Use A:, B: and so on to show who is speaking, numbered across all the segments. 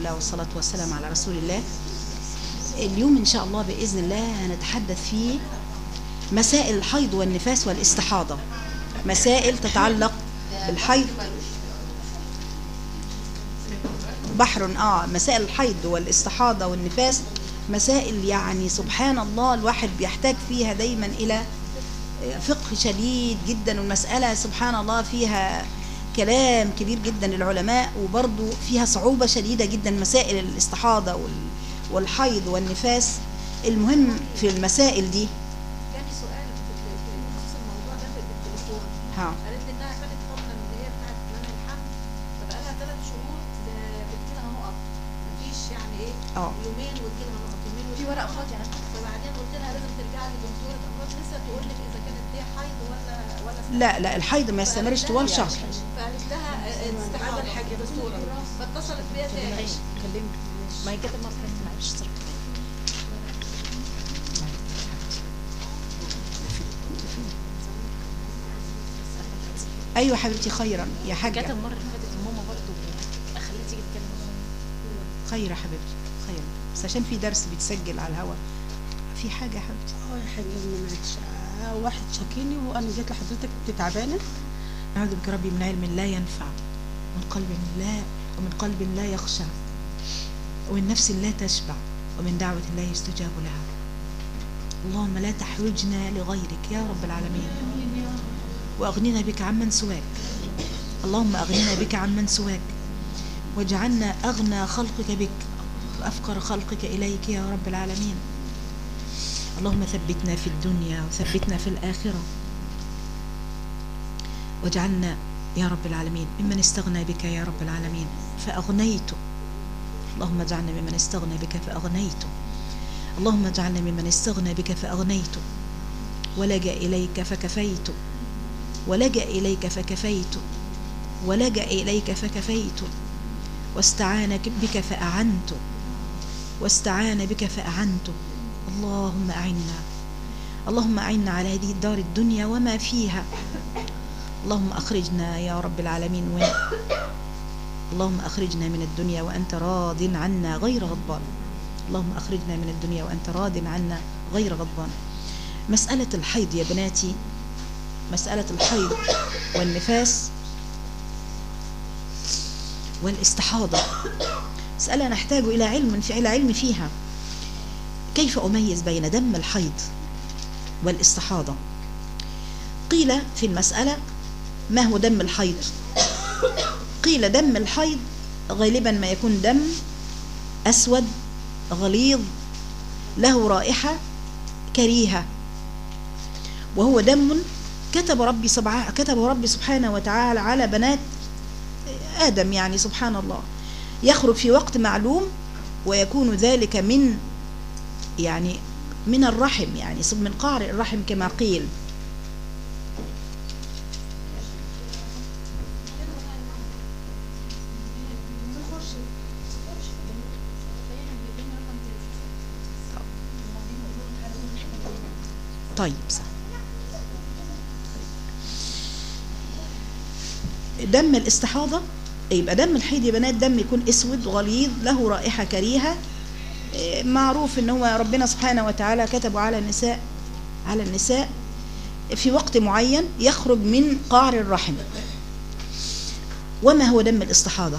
A: الله والصلاة والسلام على رسول الله اليوم إن شاء الله بإذن الله هنتحدث في مسائل الحيض والنفاس والاستحاضة مسائل تتعلق بالحيض بحر آه مسائل الحيض والاستحاضة والنفاس مسائل يعني سبحان الله الواحد بيحتاج فيها دايما إلى فقه شديد جدا والمسألة سبحان الله فيها كلام كبير جدا للعلماء وبرضو فيها صعوبة شديدة جدا مسائل الاستحاضة والحيض والنفاس المهم في المسائل دي
B: جالي سؤال في نفس الموضوع ده في التليفون
A: ها
B: قالت لي انها خدت فتره من اللي هي بتاعت منع الحمل فبقى لها ثلاث شهور ب- بتجيلها نقط مفيش يعني ايه
A: اه
B: يومين وتجيلها نقط يومين في ورق فاضي انا فبعدين قلت لها لازم ترجعي لدكتوره امراض لسه تقول لك اذا كانت دي حيض ولا ولا
A: لا لا الحيض ما يستمرش طوال شهر
B: فقالت لها آه، استحاضه الحاجه دكتوره فاتصلت بيا تاني
C: كلمت ما هي كانت المصري ما عرفش تصرف
A: ايوه حبيبتي خيرا يا
C: جت
A: حاجة
C: المره اللي فاتت ماما برضه خليتي تيجي تتكلم
A: خير يا حبيبتي خير بس عشان في درس بيتسجل على الهواء في حاجة يا حبيبتي
D: اه يا حبيبي معلش آه، واحد شاكيني وانا جيت لحضرتك كنت تعبانه
A: أعوذ بك ربي من علم لا ينفع من قلب لا ومن قلب لا يخشع ومن نفس لا تشبع ومن دعوة لا يستجاب لها اللهم لا تحرجنا لغيرك يا رب العالمين وأغننا بك عمن سواك اللهم أغننا بك عمن سواك واجعلنا أغنى خلقك بك وأفقر خلقك إليك يا رب العالمين اللهم ثبتنا في الدنيا وثبتنا في الآخرة واجعلنا يا رب العالمين ممن استغنى بك يا رب العالمين فأغنيته اللهم اجعلنا ممن استغنى بك فأغنيته اللهم اجعلنا ممن استغنى بك فأغنيته ولجأ إليك فكفيته ولجأ إليك فكفيته ولجأ إليك فكفيته واستعان بك فأعنته واستعان بك فأعنته اللهم أعنا اللهم أعنا على هذه الدار الدنيا وما فيها اللهم أخرجنا يا رب العالمين و... اللهم أخرجنا من الدنيا وأنت راض عنا غير غضبان اللهم أخرجنا من الدنيا وأنت راض عنا غير غضبان مسألة الحيض يا بناتي مسألة الحيض والنفاس والاستحاضة مسألة نحتاج إلى علم في إلى علم فيها كيف أميز بين دم الحيض والاستحاضة قيل في المسألة ما هو دم الحيض قيل دم الحيض غالبا ما يكون دم أسود غليظ له رائحة كريهة وهو دم كتب ربي سبحانه كتب ربي سبحانه وتعالى على بنات آدم يعني سبحان الله يخرج في وقت معلوم ويكون ذلك من يعني من الرحم يعني من قعر الرحم كما قيل طيب صح دم الاستحاضة يبقى دم الحيض يا بنات دم يكون اسود غليظ له رائحة كريهة إيه، معروف ان هو ربنا سبحانه وتعالى كتبه على النساء على النساء في وقت معين يخرج من قعر الرحم وما هو دم الاستحاضة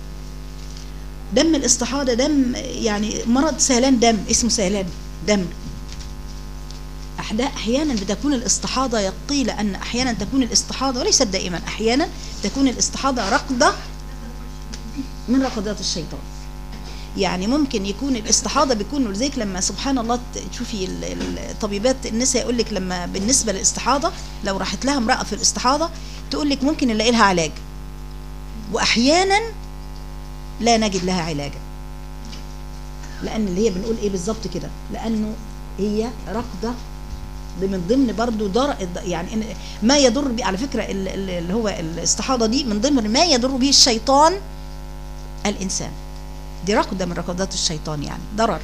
A: دم الاستحاضة دم يعني مرض سيلان دم اسمه سيلان دم أحدا- احيانا بتكون الاستحاضه قيل ان احيانا تكون الاستحاضه وليست دائما احيانا تكون الاستحاضه رقده من رقدات الشيطان يعني ممكن يكون الاستحاضه بيكون لذلك لما سبحان الله ت- تشوفي ال- ال- الطبيبات النساء يقول لك لما بالنسبه للاستحاضه لو راحت لها امراه في الاستحاضه تقول لك ممكن نلاقي لها علاج واحيانا لا نجد لها علاجا لان اللي هي بنقول ايه بالظبط كده لانه هي رقده ده من ضمن برضو در يعني إن- ما يضر به على فكره ال- ال- اللي هو الاستحاضه دي من ضمن ما يضر به الشيطان الانسان دي رقده من رقدات الشيطان يعني ضرر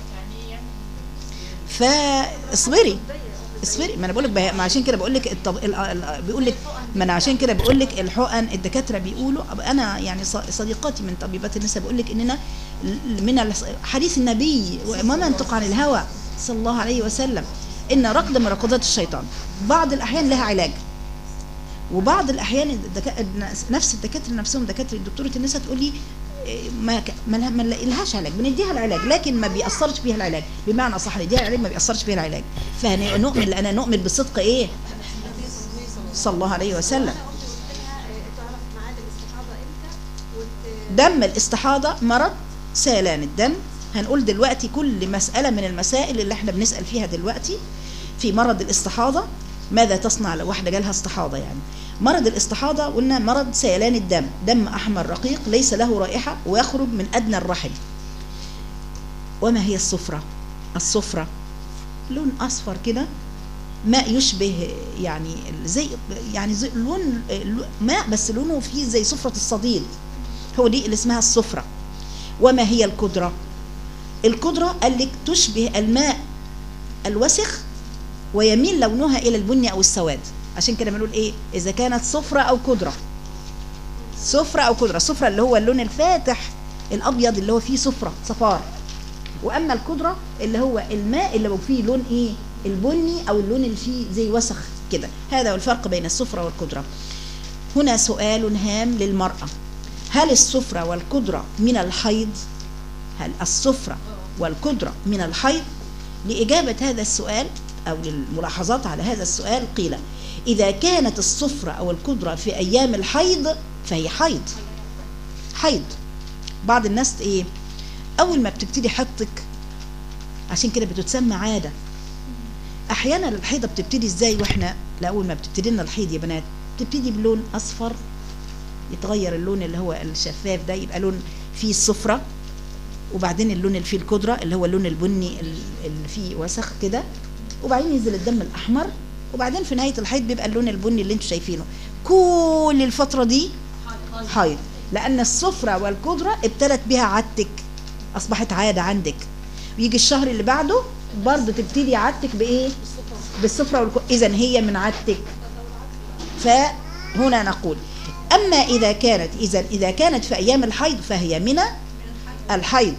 A: فاصبري اصبري ما انا بقول لك عشان كده بقول لك الطب... ال- ال- بيقول لك ما انا عشان كده بقول لك الحقن الدكاتره بيقولوا أب- انا يعني ص- صديقاتي من طبيبات النساء بقول لك اننا ل- من الس- حديث النبي وما منطق عن الهوى صلى الله عليه وسلم ان ركض من ركضات الشيطان بعض الاحيان لها علاج وبعض الاحيان الدكا... نفس الدكاتره نفسهم دكاتره دكتوره النساء تقول لي إيه، ما ك- ما لها- ما نلاقيلهاش علاج بنديها العلاج لكن ما بيأثرش فيها العلاج بمعنى صح نديها العلاج ما بيأثرش فيها العلاج فنؤمن لأنا نؤمن بصدق ايه صلى الله عليه وسلم
B: تعرف ميعاد الاستحاضه امتى وت...
A: دم الاستحاضة مرض سيلان الدم هنقول دلوقتي كل مسألة من المسائل اللي احنا بنسأل فيها دلوقتي في مرض الاستحاضة ماذا تصنع لو واحدة جالها استحاضة يعني مرض الاستحاضة قلنا مرض سيلان الدم دم أحمر رقيق ليس له رائحة ويخرج من أدنى الرحم وما هي الصفرة الصفرة لون أصفر كده ماء يشبه يعني زي يعني زي لون ماء بس لونه فيه زي صفرة الصديد هو دي اللي اسمها الصفرة وما هي الكدرة الكدرة قال لك تشبه الماء الوسخ ويميل لونها إلى البني أو السواد عشان كده بنقول إيه إذا كانت صفرة أو كدرة صفرة أو كدرة صفرة اللي هو اللون الفاتح الأبيض اللي هو فيه صفرة صفار وأما الكدرة اللي هو الماء اللي هو فيه لون إيه البني أو اللون اللي فيه زي وسخ كده هذا هو الفرق بين الصفرة والكدرة هنا سؤال هام للمرأة هل الصفرة والكدرة من الحيض هل الصفرة والكدرة من الحيض لإجابة هذا السؤال أو للملاحظات على هذا السؤال قيل إذا كانت الصفرة أو الكدرة في أيام الحيض فهي حيض حيض بعض الناس إيه أول ما بتبتدي حطك عشان كده بتتسمى عادة أحيانا الحيضة بتبتدي إزاي وإحنا لأول ما بتبتدي لنا الحيض يا بنات بتبتدي بلون أصفر يتغير اللون اللي هو الشفاف ده يبقى لون فيه الصفرة وبعدين اللون اللي فيه الكدرة اللي هو اللون البني اللي فيه وسخ كده وبعدين ينزل الدم الأحمر وبعدين في نهاية الحيض بيبقى اللون البني اللي انتوا شايفينه كل الفترة دي حيض لأن الصفرة والكدرة ابتدت بها عادتك أصبحت عادة عندك ويجي الشهر اللي بعده برضه تبتدي عادتك بإيه؟ بالصفرة والكدرة إذا هي من عادتك فهنا نقول أما إذا كانت إذا إذا كانت في أيام الحيض فهي من الحيض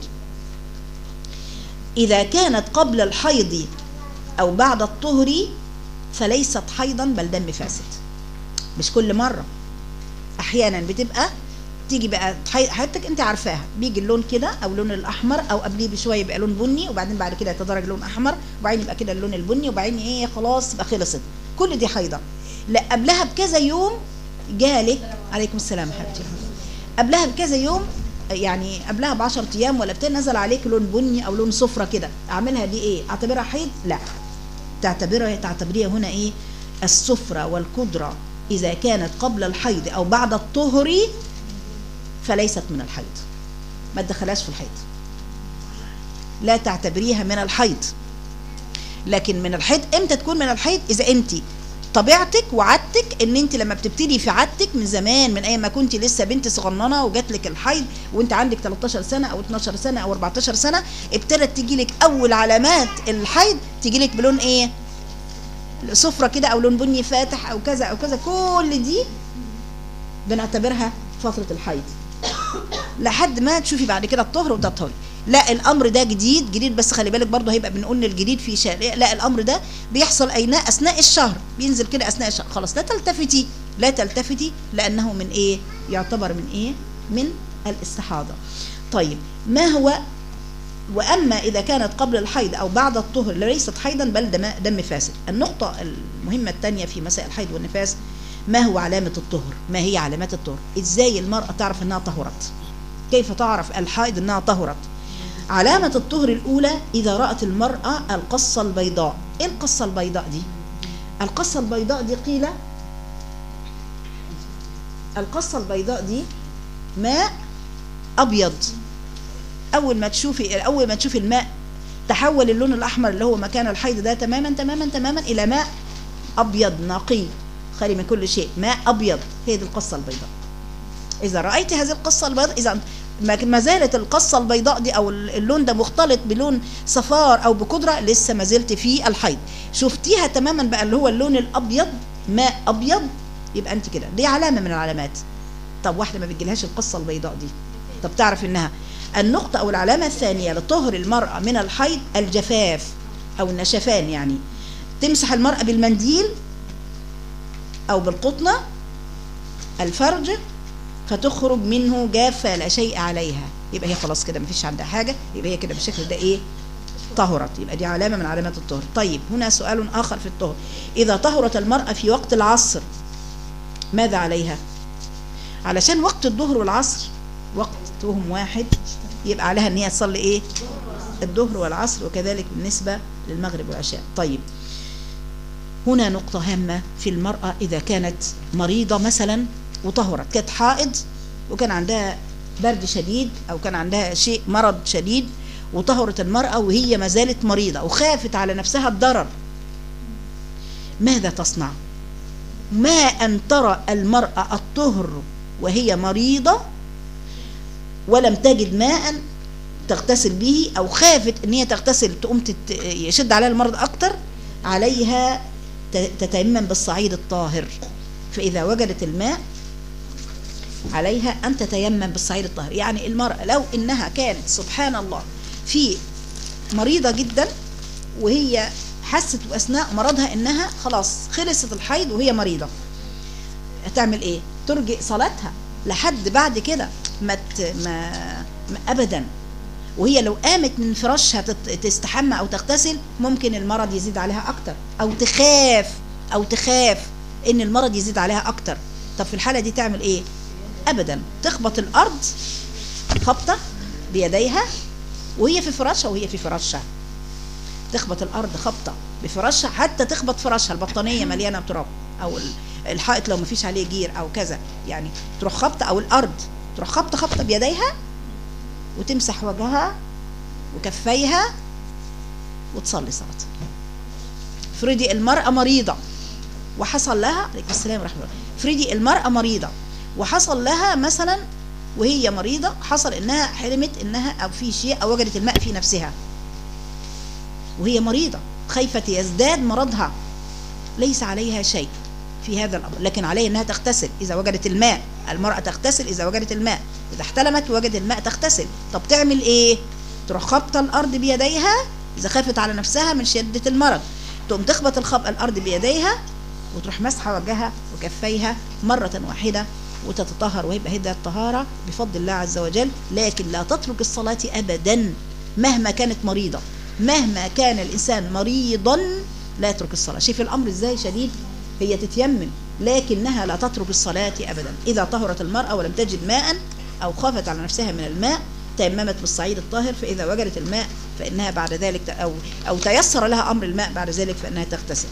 A: إذا كانت قبل الحيض أو بعد الطهر فليست حيضا بل دم فاسد مش كل مرة أحيانا بتبقى تيجي بقى حياتك انت عارفاها بيجي اللون كده او لون الاحمر او قبليه بشويه يبقى لون بني وبعدين بعد كده يتدرج لون احمر وبعدين يبقى كده اللون البني وبعدين ايه خلاص يبقى خلصت كل دي حيضه لا قبلها بكذا يوم جالك عليكم السلام يا حبيبتي قبلها بكذا يوم يعني قبلها ب 10 ايام ولا بتاع نزل عليك لون بني او لون صفرة كده اعملها دي ايه اعتبرها حيض لا تعتبرها تعتبريها هنا ايه الصفرة والكدرة اذا كانت قبل الحيض او بعد الطهر فليست من الحيض ما تدخلهاش في الحيض لا تعتبريها من الحيض لكن من الحيض امتى تكون من الحيض اذا انت طبيعتك وعادتك ان انت لما بتبتدي في عادتك من زمان من ايام ما كنت لسه بنت صغننه وجات لك الحيض وانت عندك 13 سنه او 12 سنه او 14 سنه ابتدت تيجي لك اول علامات الحيض تيجي لك بلون ايه صفرة كده او لون بني فاتح او كذا او كذا كل دي بنعتبرها فتره الحيض لحد ما تشوفي بعد كده الطهر وتطهري لا الامر ده جديد جديد بس خلي بالك برضه هيبقى بنقول الجديد في شيء لا الامر ده بيحصل ايناء اثناء الشهر بينزل كده اثناء الشهر خلاص لا تلتفتي لا تلتفتي لانه من ايه يعتبر من ايه من الاستحاضه طيب ما هو واما اذا كانت قبل الحيض او بعد الطهر ليست حيضا بل دم, دم فاسد النقطه المهمه الثانيه في مسائل الحيض والنفاس ما هو علامه الطهر ما هي علامات الطهر ازاي المراه تعرف انها طهرت كيف تعرف الحائض انها طهرت علامة الطهر الأولى إذا رأت المرأة القصة البيضاء إيه القصة البيضاء دي؟ القصة البيضاء دي قيل القصة البيضاء دي ماء أبيض أول ما تشوفي أول ما تشوفي الماء تحول اللون الأحمر اللي هو مكان الحيض ده تماما تماما تماما إلى ماء أبيض نقي خالي من كل شيء ماء أبيض هي دي القصة البيضاء إذا رأيت هذه القصة البيضاء إذا ما زالت القصة البيضاء دي أو اللون ده مختلط بلون صفار أو بكدرة لسه ما زلت في الحيض شفتيها تماما بقى اللي هو اللون الأبيض ماء أبيض يبقى انت كده دي علامه من العلامات طب واحده ما بتجيلهاش القصه البيضاء دي طب تعرف انها النقطه او العلامه الثانيه لطهر المراه من الحيض الجفاف او النشفان يعني تمسح المراه بالمنديل او بالقطنه الفرج فتخرج منه جافه لا شيء عليها يبقى هي خلاص كده مفيش عندها حاجه يبقى هي كده بالشكل ده ايه طهرت يبقى دي علامه من علامات الطهر طيب هنا سؤال اخر في الطهر اذا طهرت المراه في وقت العصر ماذا عليها علشان وقت الظهر والعصر وقتهم واحد يبقى عليها ان هي تصلي ايه الظهر والعصر وكذلك بالنسبه للمغرب والعشاء طيب هنا نقطة هامة في المرأة إذا كانت مريضة مثلا وطهرت كانت حائض وكان عندها برد شديد أو كان عندها شيء مرض شديد وطهرت المرأة وهي ما زالت مريضة وخافت على نفسها الضرر ماذا تصنع؟ ما أن ترى المرأة الطهر وهي مريضة ولم تجد ماء تغتسل به أو خافت أن هي تغتسل تقوم تت- يشد عليها المرض أكتر عليها ت- تتيمم بالصعيد الطاهر فإذا وجدت الماء عليها أن تتيمم بالصعيد الطاهر يعني المرأة لو إنها كانت سبحان الله في مريضة جدا وهي حست أثناء مرضها إنها خلاص خلصت الحيض وهي مريضة هتعمل إيه؟ ترجئ صلاتها لحد بعد كده ما, ت- ما, ما أبدا وهي لو قامت من فراشها تت- تستحمى او تغتسل ممكن المرض يزيد عليها اكتر او تخاف او تخاف ان المرض يزيد عليها اكتر طب في الحاله دي تعمل ايه ابدا تخبط الارض خبطه بيديها وهي في فراشها وهي في فراشها تخبط الارض خبطه بفراشها حتى تخبط فراشها البطانيه مليانه تراب او ال- الحائط لو مفيش عليه جير او كذا يعني تروح خبطه او الارض تروح خبطه خبطه بيديها وتمسح وجهها وكفيها وتصلي صلاتها افرضي المرأة مريضة وحصل لها عليكم السلام ورحمة الله افرضي المرأة مريضة وحصل لها مثلا وهي مريضة حصل انها حلمت انها او في شيء او وجدت الماء في نفسها وهي مريضة خايفة يزداد مرضها ليس عليها شيء في هذا الامر لكن عليها انها تغتسل اذا وجدت الماء المرأة تغتسل اذا وجدت الماء اذا احتلمت وجد الماء تغتسل طب تعمل ايه تروح خبطة الارض بيديها اذا خافت على نفسها من شدة المرض تقوم تخبط الخب الارض بيديها وتروح مسحة وجهها وكفيها مرة واحدة وتتطهر ويبقى هي الطهارة بفضل الله عز وجل لكن لا تترك الصلاة أبدا مهما كانت مريضة مهما كان الإنسان مريضا لا يترك الصلاة شوف الأمر إزاي شديد هي تتيمم لكنها لا تترك الصلاة أبدا إذا طهرت المرأة ولم تجد ماء أو خافت على نفسها من الماء تيممت بالصعيد الطاهر فإذا وجدت الماء فإنها بعد ذلك أو أو تيسر لها أمر الماء بعد ذلك فإنها تغتسل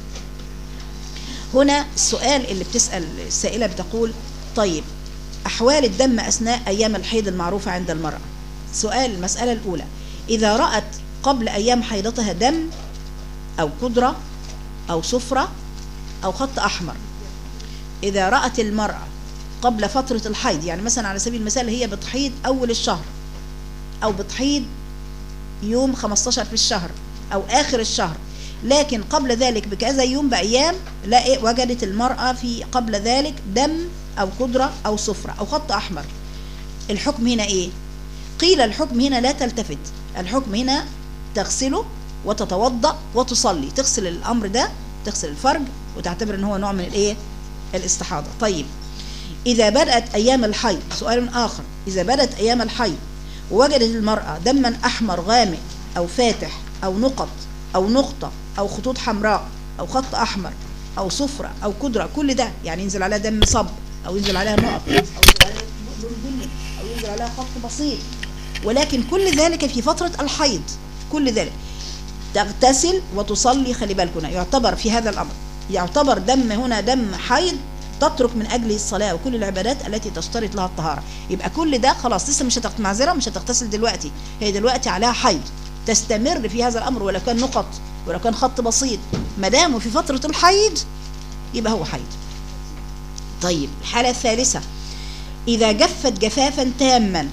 A: هنا السؤال اللي بتسأل السائلة بتقول طيب أحوال الدم أثناء أيام الحيض المعروفة عند المرأة سؤال المسألة الأولى إذا رأت قبل أيام حيضتها دم أو قدرة أو صفرة أو خط أحمر إذا رأت المرأة قبل فترة الحيض يعني مثلا على سبيل المثال هي بتحيض أول الشهر أو بتحيض يوم 15 في الشهر أو آخر الشهر لكن قبل ذلك بكذا يوم بأيام لقي وجدت المرأة في قبل ذلك دم أو قدرة أو صفرة أو خط أحمر الحكم هنا إيه قيل الحكم هنا لا تلتفت الحكم هنا تغسله وتتوضأ وتصلي تغسل الأمر ده تغسل الفرج وتعتبر ان هو نوع من الايه الاستحاضة طيب إذا بدأت أيام الحيض سؤال آخر إذا بدأت أيام الحيض ووجدت المرأة دما أحمر غامق أو فاتح أو نقط أو نقطة أو خطوط حمراء أو خط أحمر أو صفرة أو قدرة كل ده يعني ينزل عليها دم صب أو ينزل عليها نقط أو ينزل عليها لون بني أو ينزل عليها خط بسيط ولكن كل ذلك في فترة الحيض كل ذلك تغتسل وتصلي خلي بالكم يعتبر في هذا الأمر يعتبر دم هنا دم حيض تترك من أجله الصلاة وكل العبادات التي تشترط لها الطهارة يبقى كل ده خلاص لسه مش هتغت معذرة مش هتغتسل دلوقتي هي دلوقتي عليها حيض تستمر في هذا الأمر ولو كان نقط ولو كان خط بسيط ما دامه في فترة الحيض يبقى هو حيض طيب الحالة الثالثة إذا جفت جفافا تاما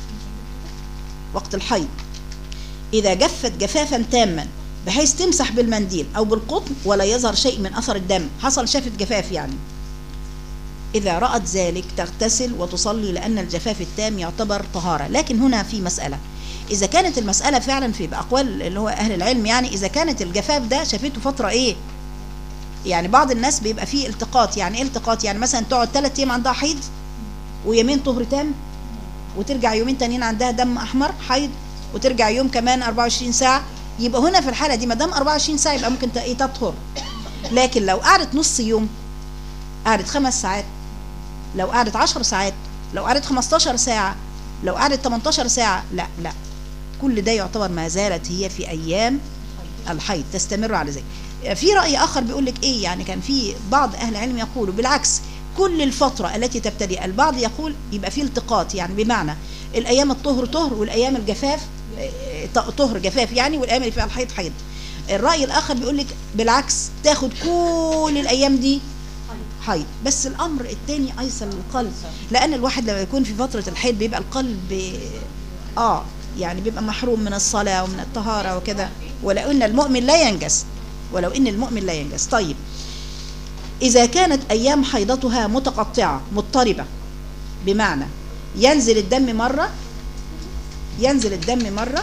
A: وقت الحيض إذا جفت جفافا تاما بحيث تمسح بالمنديل أو بالقطن ولا يظهر شيء من أثر الدم حصل شافت جفاف يعني إذا رأت ذلك تغتسل وتصلي لأن الجفاف التام يعتبر طهارة لكن هنا في مسألة إذا كانت المسألة فعلا في بأقوال اللي هو أهل العلم يعني إذا كانت الجفاف ده شافته فترة إيه يعني بعض الناس بيبقى فيه التقاط يعني إيه التقاط يعني مثلا تقعد ثلاث أيام عندها حيض ويومين طهر تام وترجع يومين تانيين عندها دم أحمر حيض وترجع يوم كمان 24 ساعة يبقى هنا في الحالة دي ما دام 24 ساعة يبقى ممكن ت- إيه تطهر لكن لو قعدت نص يوم قعدت خمس ساعات لو قعدت 10 ساعات لو قعدت 15 ساعة لو قعدت 18 ساعة لا لا كل ده يعتبر ما زالت هي في أيام الحيض تستمر على ذلك في رأي آخر بيقول لك إيه يعني كان في بعض أهل العلم يقولوا بالعكس كل الفترة التي تبتدئ البعض يقول يبقى في التقاط يعني بمعنى الأيام الطهر طهر والأيام الجفاف آه، ط- طهر جفاف يعني والأيام اللي فيها الحيض حيض الرأي الآخر بيقول لك بالعكس تاخد كل الأيام دي حيض بس الأمر الثاني أيسر للقلب لأن الواحد لما يكون في فترة الحيض بيبقى القلب آه يعني بيبقى محروم من الصلاة ومن الطهارة وكده ولو إن المؤمن لا ينجس ولو إن المؤمن لا ينجس طيب إذا كانت أيام حيضتها متقطعة مضطربة بمعنى ينزل الدم مرة ينزل الدم مرة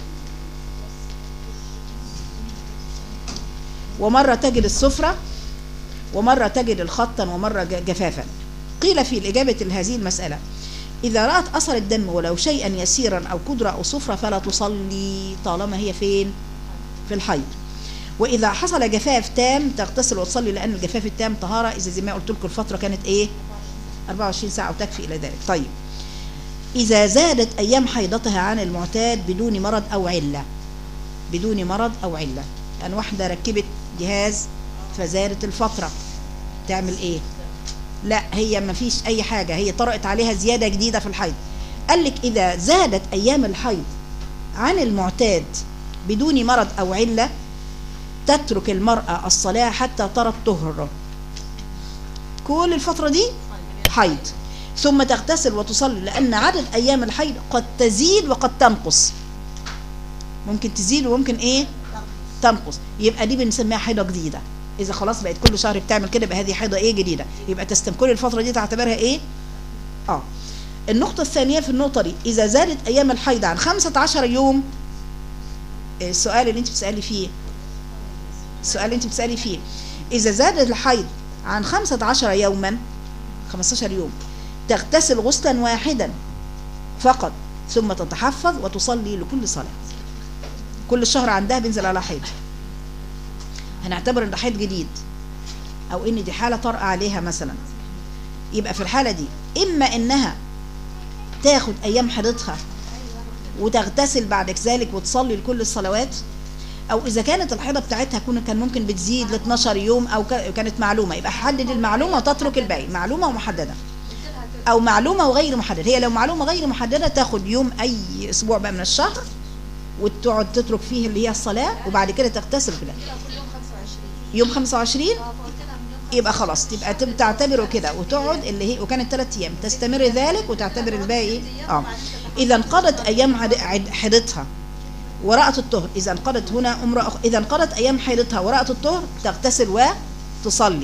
A: ومرة تجد السفرة ومرة تجد الخطا ومرة ج- جفافا قيل في الإجابة لهذه المسألة إذا رأت أثر الدم ولو شيئا يسيرا أو قدرة أو صفرة فلا تصلي طالما هي فين في الحيض وإذا حصل جفاف تام تغتسل وتصلي لأن الجفاف التام طهارة إذا زي ما قلت لكم الفترة كانت إيه 24 ساعة وتكفي إلى ذلك طيب إذا زادت أيام حيضتها عن المعتاد بدون مرض أو علة بدون مرض أو علة يعني واحدة ركبت جهاز فزادت الفترة تعمل إيه لا هي ما فيش أي حاجة هي طرأت عليها زيادة جديدة في الحيض قال لك إذا زادت أيام الحيض عن المعتاد بدون مرض أو علة تترك المرأة الصلاة حتى ترى الطهر كل الفترة دي حيض ثم تغتسل وتصلي لأن عدد أيام الحيض قد تزيد وقد تنقص ممكن تزيد وممكن إيه تنقص يبقى دي بنسميها حيضة جديدة إذا خلاص بقت كل شهر بتعمل كده يبقى هذه حيضة إيه جديدة يبقى تستم كل الفترة دي تعتبرها إيه آه النقطة الثانية في النقطة دي إذا زادت أيام الحيض عن 15 يوم السؤال اللي أنت بتسألي فيه السؤال اللي أنت بتسألي فيه إذا زاد الحيض عن 15 يوما 15 يوم تغتسل غسلا واحدا فقط ثم تتحفظ وتصلي لكل صلاة كل شهر عندها بينزل على حيض هنعتبر ان ده حيض جديد او ان دي حالة طارئة عليها مثلا يبقى في الحالة دي اما انها تاخد ايام حيضتها وتغتسل بعد ذلك وتصلي لكل الصلوات او اذا كانت الحيضه بتاعتها كون- كان ممكن بتزيد ل 12 يوم او ك- كانت معلومه يبقى حدد المعلومه وتترك الباقي معلومه ومحدده او معلومه وغير محدده هي لو معلومه غير محدده تاخد يوم اي اسبوع بقى من الشهر وتقعد تترك فيه اللي هي الصلاه وبعد كده تغتسل في ده
B: كل يوم 25
A: يوم 25
B: اه فقلت لها من يوم
A: يبقى خلاص تبقى تب- تعتبره كده وتقعد اللي هي وكانت ثلاث ايام تستمر ذلك وتعتبر الباقي اه اذا انقضت ايام عد- عد- حيضتها ورأت الطهر اذا انقضت هنا امراه أخ... اذا انقضت ايام حيضتها ورأت الطهر تغتسل وتصلي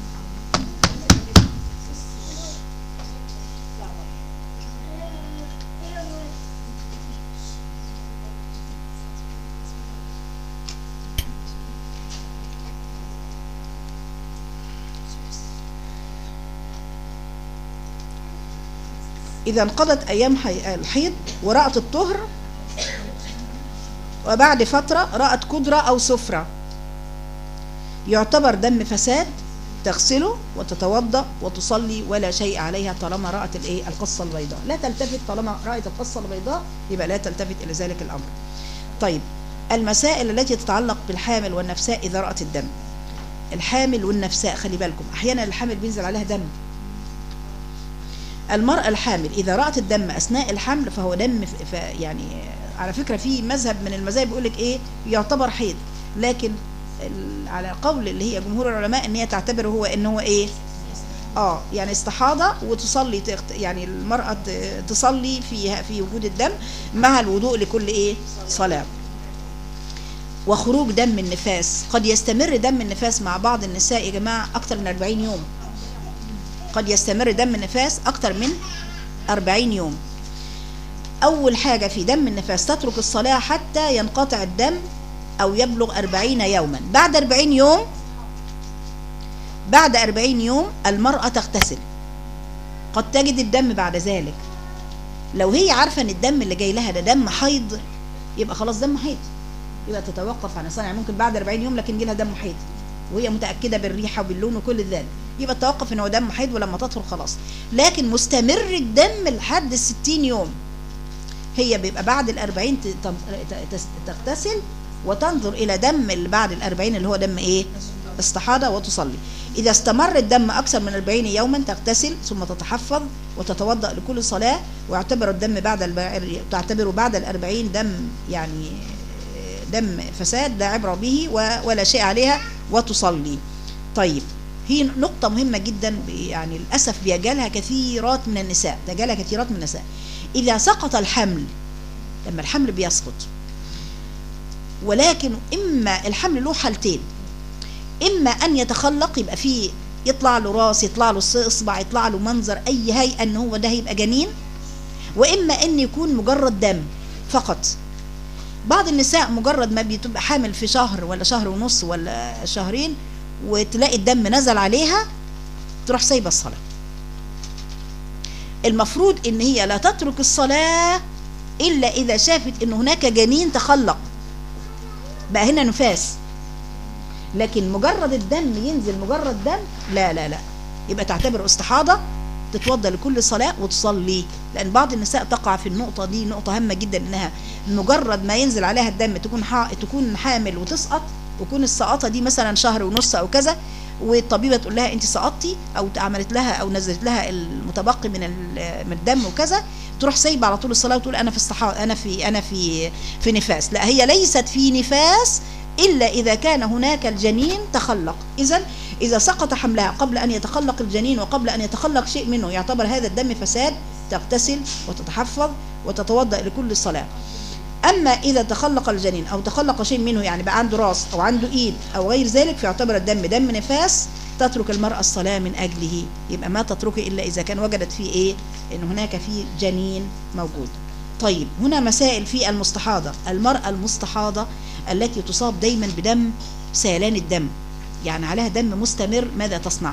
A: إذا انقضت أيام حي... الحيض ورأت الطهر وبعد فترة رأت قدرة أو سفرة يعتبر دم فساد تغسله وتتوضأ وتصلي ولا شيء عليها طالما رأت الايه القصة البيضاء لا تلتفت طالما رأت القصة البيضاء يبقى لا تلتفت إلى ذلك الأمر طيب المسائل التي تتعلق بالحامل والنفساء إذا رأت الدم الحامل والنفساء خلي بالكم أحيانا الحامل بينزل عليها دم المرأة الحامل إذا رأت الدم أثناء الحمل فهو دم ف- ف يعني على فكرة في مذهب من المذاهب بيقول لك إيه يعتبر حيض لكن ال- على قول اللي هي جمهور العلماء إن هي تعتبره هو إن هو إيه اه يعني استحاضة وتصلي تغت- يعني المرأة ت- تصلي في في وجود الدم مع الوضوء لكل إيه صلاة وخروج دم النفاس قد يستمر دم النفاس مع بعض النساء يا جماعة أكتر من 40 يوم قد يستمر دم النفاس أكتر من 40 يوم أول حاجة في دم النفاس تترك الصلاة حتى ينقطع الدم أو يبلغ 40 يوما بعد 40 يوم بعد 40 يوم المرأة تغتسل قد تجد الدم بعد ذلك لو هي عارفة ان الدم اللي جاي لها ده دم حيض يبقى خلاص دم حيض يبقى تتوقف عن الصلاة يعني ممكن بعد 40 يوم لكن جيلها دم حيض وهي متأكدة بالريحة وباللون وكل ذلك يبقى توقف ان هو دم حيض ولما تطهر خلاص لكن مستمر الدم لحد ال 60 يوم هي بيبقى بعد ال 40 ت- تم- ت- تس- تغتسل وتنظر الى دم اللي بعد ال 40 اللي هو دم ايه استحاضة وتصلي إذا استمر الدم أكثر من 40 يوما تغتسل ثم تتحفظ وتتوضأ لكل صلاة ويعتبر الدم بعد الب... تعتبره بعد الأربعين دم يعني دم فساد لا عبرة به و... ولا شيء عليها وتصلي طيب هي نقطة مهمة جدا ب- يعني للأسف بيجالها كثيرات من النساء تجالها كثيرات من النساء إذا سقط الحمل لما الحمل بيسقط ولكن إما الحمل له حالتين اما ان يتخلق يبقى فيه يطلع له راس يطلع له اصبع يطلع له منظر اي هيئه ان هو ده هيبقى جنين واما ان يكون مجرد دم فقط بعض النساء مجرد ما بتبقى حامل في شهر ولا شهر ونص ولا شهرين وتلاقي الدم نزل عليها تروح سايبه الصلاه المفروض ان هي لا تترك الصلاه الا اذا شافت ان هناك جنين تخلق بقى هنا نفاس لكن مجرد الدم ينزل مجرد دم لا لا لا يبقى تعتبر استحاضة تتوضى لكل صلاة وتصلي لأن بعض النساء تقع في النقطة دي نقطة هامة جدا إنها مجرد ما ينزل عليها الدم تكون حا... تكون حامل وتسقط ويكون السقطة دي مثلا شهر ونص أو كذا والطبيبة تقول لها أنت سقطتي أو عملت لها أو نزلت لها المتبقي من ال- من الدم وكذا تروح سايبة على طول الصلاة وتقول أنا في استحاضة أنا في أنا في في نفاس لا هي ليست في نفاس إلا إذا كان هناك الجنين تخلق إذا إذا سقط حملها قبل أن يتخلق الجنين وقبل أن يتخلق شيء منه يعتبر هذا الدم فساد تغتسل وتتحفظ وتتوضأ لكل صلاة أما إذا تخلق الجنين أو تخلق شيء منه يعني بقى عنده راس أو عنده إيد أو غير ذلك فيعتبر الدم دم نفاس تترك المرأة الصلاة من أجله يبقى ما تتركه إلا إذا كان وجدت فيه إيه إن هناك فيه جنين موجود طيب هنا مسائل في المستحاضة المرأة المستحاضة التي تصاب دايما بدم سيلان الدم يعني عليها دم مستمر ماذا تصنع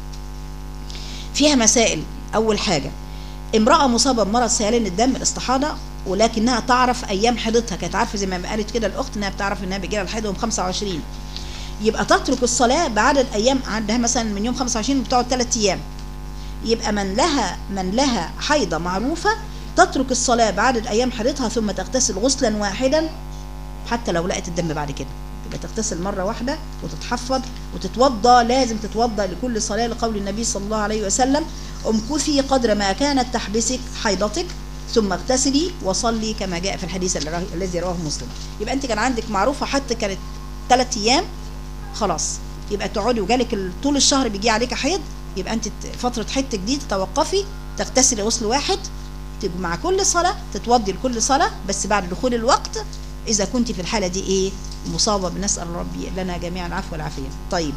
A: فيها مسائل أول حاجة امرأة مصابة بمرض سيلان الدم الاستحاضة ولكنها تعرف أيام حيضتها كانت عارفة زي ما قالت كده الأخت إنها بتعرف إنها بيجيلها الحيض يوم 25 يبقى تترك الصلاة بعدد أيام عندها مثلا من يوم 25 بتقعد 3 أيام يبقى من لها من لها حيضة معروفة تترك الصلاة بعدد أيام حيضتها ثم تغتسل غسلا واحدا حتى لو لقت الدم بعد كده يبقى تغتسل مرة واحدة وتتحفظ وتتوضى لازم تتوضى لكل صلاة لقول النبي صلى الله عليه وسلم امكثي قدر ما كانت تحبسك حيضتك ثم اغتسلي وصلي كما جاء في الحديث اللي راه- الذي رواه مسلم يبقى انت كان عندك معروفة حتى كانت ثلاث ايام خلاص يبقى تقعدي وجالك ال- طول الشهر بيجي عليك حيض يبقى انت ت- فترة حيضتك دي تتوقفي تغتسلي غسل واحد تبقى مع كل صلاة تتوضي لكل صلاة بس بعد دخول الوقت إذا كنت في الحالة دي إيه مصابة بنسأل ربي لنا جميعا العفو والعافية طيب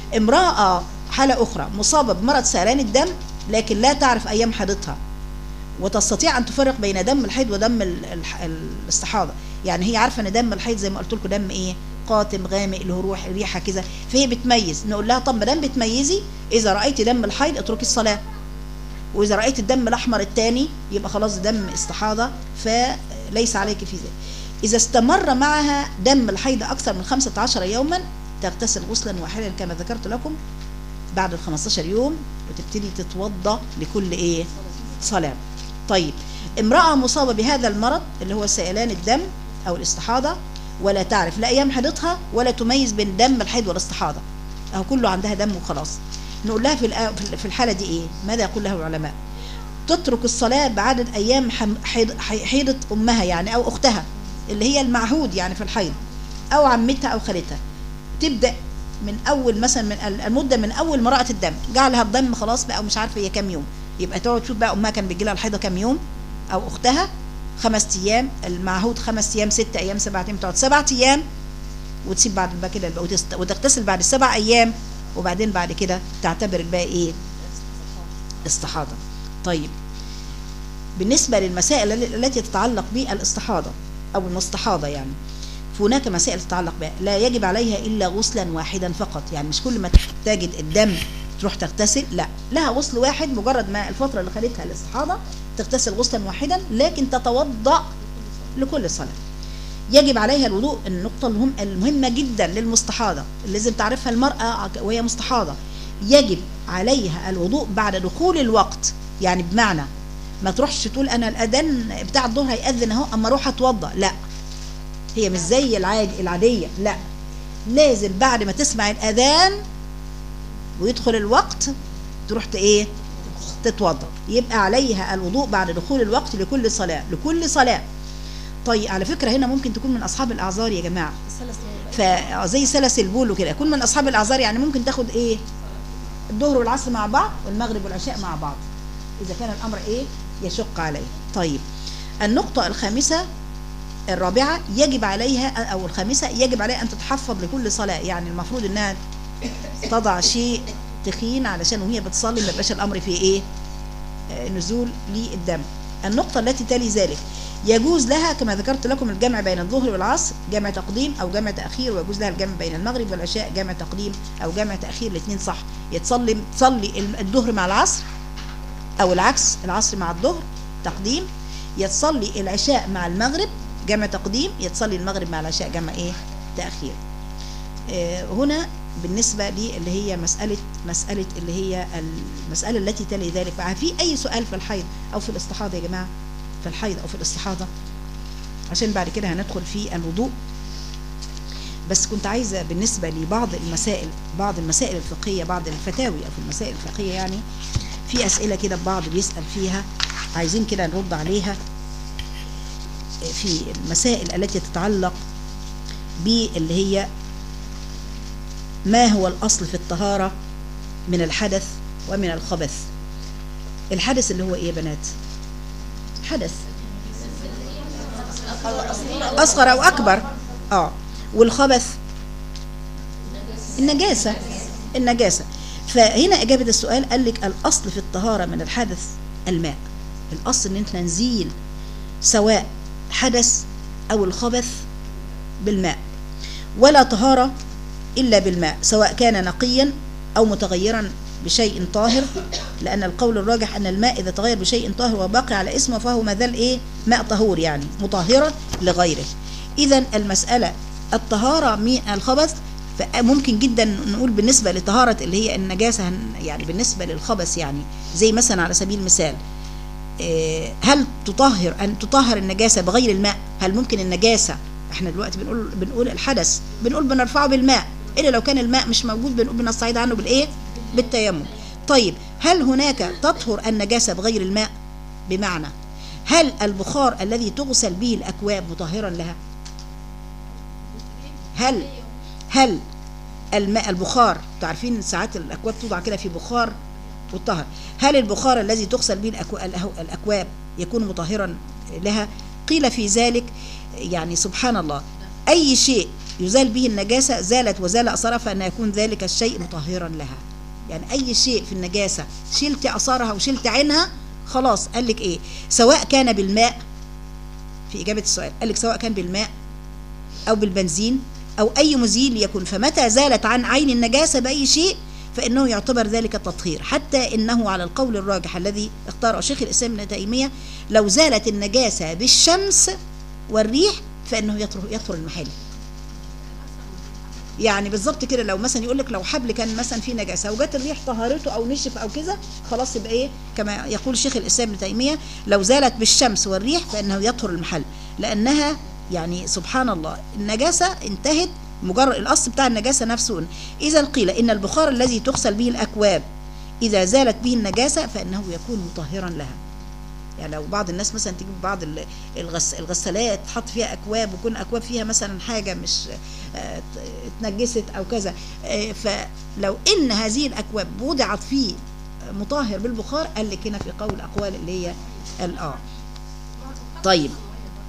A: امرأة حالة أخرى مصابة بمرض سيلان الدم لكن لا تعرف أيام حيضتها وتستطيع أن تفرق بين دم الحيض ودم ال- الح- الاستحاضة يعني هي عارفة أن دم الحيض زي ما قلت لكم دم إيه قاتم غامق له روح ريحة كذا فهي بتميز نقول لها طب ما دام بتميزي إذا رأيتي دم الحيض اتركي الصلاة واذا رايت الدم الاحمر الثاني يبقى خلاص دم استحاضه فليس عليك في ذلك اذا استمر معها دم الحيض اكثر من 15 يوما تغتسل غسلا واحدا كما ذكرت لكم بعد ال 15 يوم وتبتدي تتوضا لكل ايه صلاه طيب امراه مصابه بهذا المرض اللي هو سيلان الدم او الاستحاضه ولا تعرف لا ايام حيضتها ولا تميز بين دم الحيض والاستحاضه اهو كله عندها دم وخلاص نقول لها في الآ- في الحالة دي إيه ماذا يقول لها العلماء تترك الصلاة بعدد أيام حم- حيض- حي- حيضة أمها يعني أو أختها اللي هي المعهود يعني في الحيض أو عمتها أو خالتها تبدأ من أول مثلا من ال- المدة من أول ما رأت الدم جعلها الدم خلاص بقى ومش عارفة هي كام يوم يبقى تقعد تشوف بقى أمها كان بيجي لها الحيضة كام يوم أو أختها خمس أيام المعهود خمس أيام ست أيام سبعة أيام تقعد سبعة أيام وتسيب بعد بقى كده وتست- وتغتسل بعد السبع أيام وبعدين بعد كده تعتبر الباقي إيه استحاضة طيب بالنسبة للمسائل ال- التي تتعلق بالاستحاضة أو المستحاضة يعني فهناك مسائل تتعلق بها لا يجب عليها إلا غسلا واحدا فقط يعني مش كل ما تجد الدم تروح تغتسل لا لها غسل واحد مجرد ما الفترة اللي خدتها الاستحاضة تغتسل غسلا واحدا لكن تتوضأ لكل صلاة يجب عليها الوضوء النقطة المهم المهمة جدا للمستحاضة اللي لازم تعرفها المرأة وهي مستحاضة يجب عليها الوضوء بعد دخول الوقت يعني بمعنى ما تروحش تقول انا الاذان بتاع الظهر هيأذن اهو اما اروح اتوضا لا هي مش زي العادي العاديه لا لازم بعد ما تسمع الاذان ويدخل الوقت تروح ت- ايه تتوضا يبقى عليها الوضوء بعد دخول الوقت لكل صلاه لكل صلاه طيب على فكره هنا ممكن تكون من اصحاب الاعذار يا جماعه فزي سلس البول وكده يكون من اصحاب الاعذار يعني ممكن تاخد ايه الظهر والعصر مع بعض والمغرب والعشاء مع بعض اذا كان الامر ايه يشق عليه طيب النقطه الخامسه الرابعه يجب عليها او الخامسه يجب عليها ان تتحفظ لكل صلاه يعني المفروض انها تضع شيء تخين علشان وهي بتصلي ما يبقاش الامر فيه ايه آه، نزول للدم النقطه التي تلي ذلك يجوز لها كما ذكرت لكم الجمع بين الظهر والعصر جمع تقديم او جمع تاخير ويجوز لها الجمع بين المغرب والعشاء جمع تقديم او جمع تاخير الاثنين صح يتصلي تصلي الظهر مع العصر او العكس العصر مع الظهر تقديم يتصلي العشاء مع المغرب جمع تقديم يتصلي المغرب مع العشاء جمع ايه تاخير آه، هنا بالنسبه لي اللي هي مساله مساله اللي هي المساله التي تلي ذلك بقى في اي سؤال في الحيض او في الاستحاضه يا جماعه في الحيض او في الاستحاضه عشان بعد كده هندخل في الوضوء بس كنت عايزه بالنسبه لبعض المسائل بعض المسائل الفقهيه بعض الفتاوي او في المسائل الفقهيه يعني في اسئله كده البعض بيسال فيها عايزين كده نرد عليها في المسائل التي تتعلق باللي هي ما هو الاصل في الطهاره من الحدث ومن الخبث الحدث اللي هو ايه يا بنات حدث اصغر او اكبر اه والخبث النجاسه النجاسه فهنا اجابه السؤال قال لك الاصل في الطهاره من الحدث الماء الاصل ان انت نزيل سواء حدث او الخبث بالماء ولا طهاره الا بالماء سواء كان نقيا او متغيرا بشيء طاهر لان القول الراجح ان الماء اذا تغير بشيء طاهر وباقي على اسمه فهو ما زال ايه ماء طهور يعني مطهرا لغيره اذا المساله الطهاره من الخبث فممكن جدا نقول بالنسبه لطهاره اللي هي النجاسه هن- يعني بالنسبه للخبث يعني زي مثلا على سبيل المثال إيه، هل تطهر ان تطهر النجاسه بغير الماء هل ممكن النجاسه احنا دلوقتي بنقول بنقول الحدث بنقول بنرفعه بالماء الا لو كان الماء مش موجود بنقول بنستعيد عنه بالايه بالتيمم طيب هل هناك تطهر النجاسه بغير الماء بمعنى هل البخار الذي تغسل به الاكواب مطهرا لها هل هل الماء البخار تعرفين ساعات الاكواب توضع كده في بخار والطهر هل البخار الذي تغسل به الأكو- الأهو- الاكواب يكون مطهرا لها قيل في ذلك يعني سبحان الله اي شيء يزال به النجاسه زالت وزال اثرها فان يكون ذلك الشيء مطهرا لها يعني اي شيء في النجاسه شلت اثارها وشلت عينها خلاص قال لك ايه سواء كان بالماء في اجابه السؤال قال لك سواء كان بالماء أو بالبنزين أو أي مزيل يكن فمتى زالت عن عين النجاسة بأي شيء فإنه يعتبر ذلك تطهير حتى إنه على القول الراجح الذي اختاره شيخ الإسلام ابن تيمية لو زالت النجاسة بالشمس والريح فإنه يطهر, يطهر المحل يعني بالظبط كده لو مثلا يقول لك لو حبل كان مثلا فيه نجاسه وجت الريح طهرته او نشف او كذا خلاص يبقى ايه كما يقول شيخ الاسلام ابن تيميه لو زالت بالشمس والريح فانه يطهر المحل لانها يعني سبحان الله النجاسه انتهت مجرد الاصل بتاع النجاسه نفسه اذا قيل ان البخار الذي تغسل به الاكواب اذا زالت به النجاسه فانه يكون مطهرا لها يعني لو بعض الناس مثلا تجيب بعض ال- الغس الغسالات تحط فيها اكواب ويكون اكواب فيها مثلا حاجه مش آه، اتنجست او كذا آه، فلو ان هذه الاكواب وضعت في مطهر بالبخار قال لك هنا في قول اقوال اللي هي الاه طيب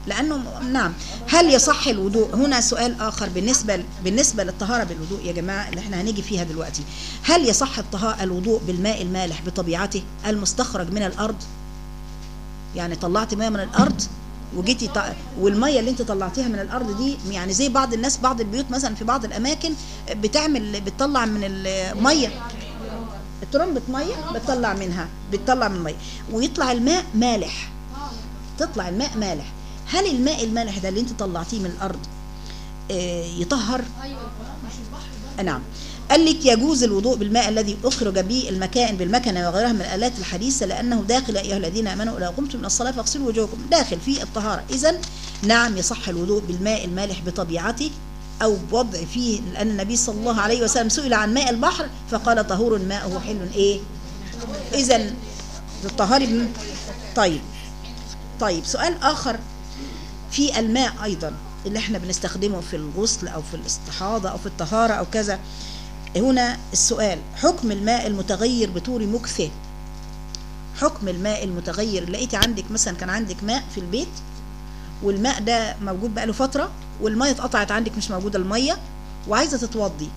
A: لانه نعم هل يصح الوضوء هنا سؤال اخر بالنسبه بالنسبه للطهاره بالوضوء يا جماعه اللي احنا هنيجي فيها دلوقتي هل يصح الطهاره الوضوء بالماء المالح بطبيعته المستخرج من الارض يعني طلعت ميه من الارض وجيتي ط... والميه اللي انت طلعتيها من الارض دي يعني زي بعض الناس بعض البيوت مثلا في بعض الاماكن بتعمل بتطلع من الميه ترمبة ميه بتطلع منها بتطلع من الميه ويطلع الماء مالح تطلع الماء مالح هل الماء المالح ده اللي انت طلعتيه من الارض آه، يطهر نعم قال لك يجوز الوضوء بالماء الذي أخرج به المكائن بالمكنة وغيرها من الآلات الحديثة لأنه داخل يا أيها الذين آمنوا إذا قمتم من الصلاة فاغسلوا وجوهكم داخل في الطهارة إذا نعم يصح الوضوء بالماء المالح بطبيعته أو بوضع فيه لأن النبي صلى الله عليه وسلم سئل عن ماء البحر فقال طهور ماءه حل إيه إذا الطهارة بم- طيب طيب سؤال آخر في الماء أيضا اللي احنا بنستخدمه في الغسل أو في الاستحاضة أو في الطهارة أو كذا هنا السؤال حكم الماء المتغير بطول مكثه حكم الماء المتغير لقيتي عندك مثلا كان عندك ماء في البيت والماء ده موجود بقاله فترة والمية اتقطعت عندك مش موجودة المية وعايزة تتوضي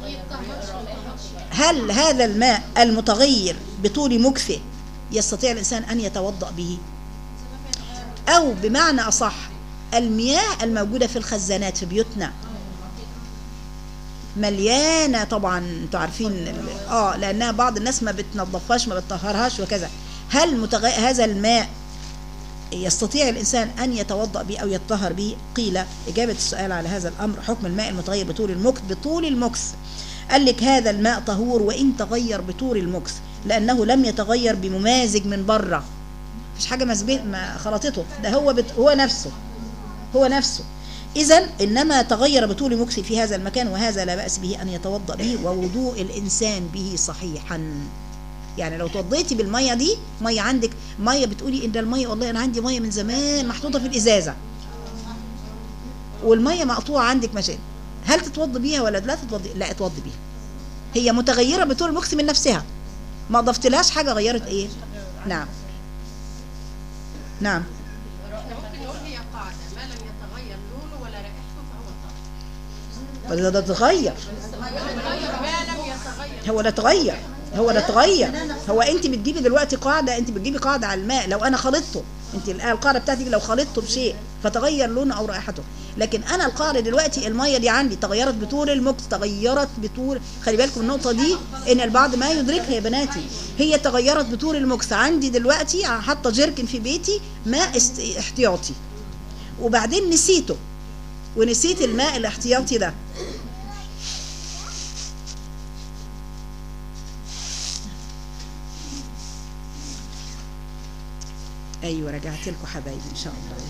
A: هل هذا الماء المتغير بطول مكثه يستطيع الإنسان أن يتوضأ به أو بمعنى أصح المياه الموجودة في الخزانات في بيوتنا مليانة طبعا انتوا عارفين ال- اه لأنها بعض الناس ما بتنظفهاش ما بتطهرهاش وكذا هل متغ... هذا الماء يستطيع الإنسان أن يتوضأ به أو يتطهر به قيل إجابة السؤال على هذا الأمر حكم الماء المتغير بطول المكث بطول المكث قال لك هذا الماء طهور وإن تغير بطول المكث لأنه لم يتغير بممازج من بره مفيش حاجة مسبق ما خلطته ده هو بت... هو نفسه هو نفسه إذا إنما تغير بطول مكث في هذا المكان وهذا لا بأس به أن يتوضأ به ووضوء الإنسان به صحيحا يعني لو توضيتي بالميه دي ميه عندك ميه بتقولي ان ده الميه والله انا عندي ميه من زمان محطوطه في الازازه والميه مقطوعه عندك مشان هل تتوضي بيها ولا لا تتوضي لا اتوضي بيها هي متغيره بطول المكث من نفسها ما ضفتلهاش حاجه غيرت ايه نعم نعم
E: احنا ممكن نقول هي قاعدة ما لم يتغير لونه ولا رائحته فهو طاهر
A: ولا ده اتغير
E: ما لم يتغير
A: هو ده اتغير هو ده اتغير هو انت بتجيبي دلوقتي قاعده انت بتجيبي قاعده على الماء لو انا خلطته انت الآن القاعده بتاعتك لو خلطته بشيء فتغير لونه او رائحته لكن انا القاعده دلوقتي الميه دي عندي تغيرت بطول المكس تغيرت بطول خلي بالكم النقطه دي ان البعض ما يدركها يا بناتي هي تغيرت بطول المكس عندي دلوقتي حاطه جيركن في بيتي ماء است- احتياطي وبعدين نسيته ونسيت الماء الاحتياطي ده ايوه رجعت لكم حبايبي ان شاء الله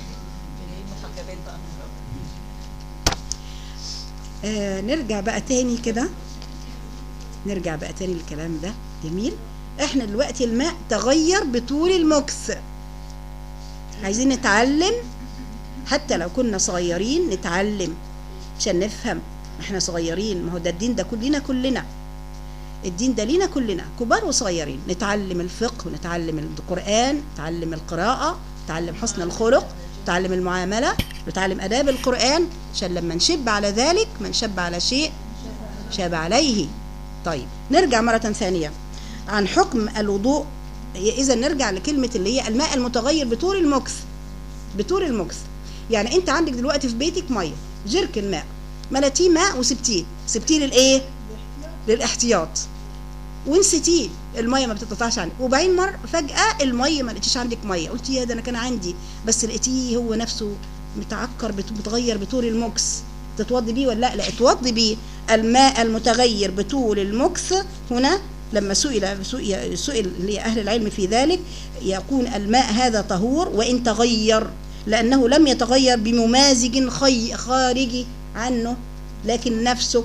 A: آه نرجع بقى تاني كده نرجع بقى تاني للكلام ده جميل احنا دلوقتي الماء تغير بطول المكث عايزين نتعلم حتى لو كنا صغيرين نتعلم عشان نفهم احنا صغيرين ما هو ده الدين ده كلنا كلنا الدين ده لينا كلنا كبار وصغيرين نتعلم الفقه ونتعلم القرآن نتعلم القراءة نتعلم حسن الخلق نتعلم المعاملة نتعلم آداب القرآن عشان لما نشب على ذلك ما نشب على شيء شاب عليه طيب نرجع مرة ثانية عن حكم الوضوء إذا نرجع لكلمة اللي هي الماء المتغير بطول المكث بطول المكث يعني أنت عندك دلوقتي في بيتك مية جركن ماء ملاتيه ماء وسبتيه سبتيه للإيه؟ للاحتياط ونسيتيه الميه ما بتتقطعش عنك وبعدين مر فجاه الميه ما لقيتيش عندك ميه قلتي يا ده انا كان عندي بس لقيتيه هو نفسه متعكر بت- متغير بطول المكس تتوضي بيه ولا لا لا اتوضي بيه الماء المتغير بطول المكس هنا لما سئل سئل سئل اللي هي اهل العلم في ذلك يكون الماء هذا طهور وان تغير لانه لم يتغير بممازج خي خارجي عنه لكن نفسه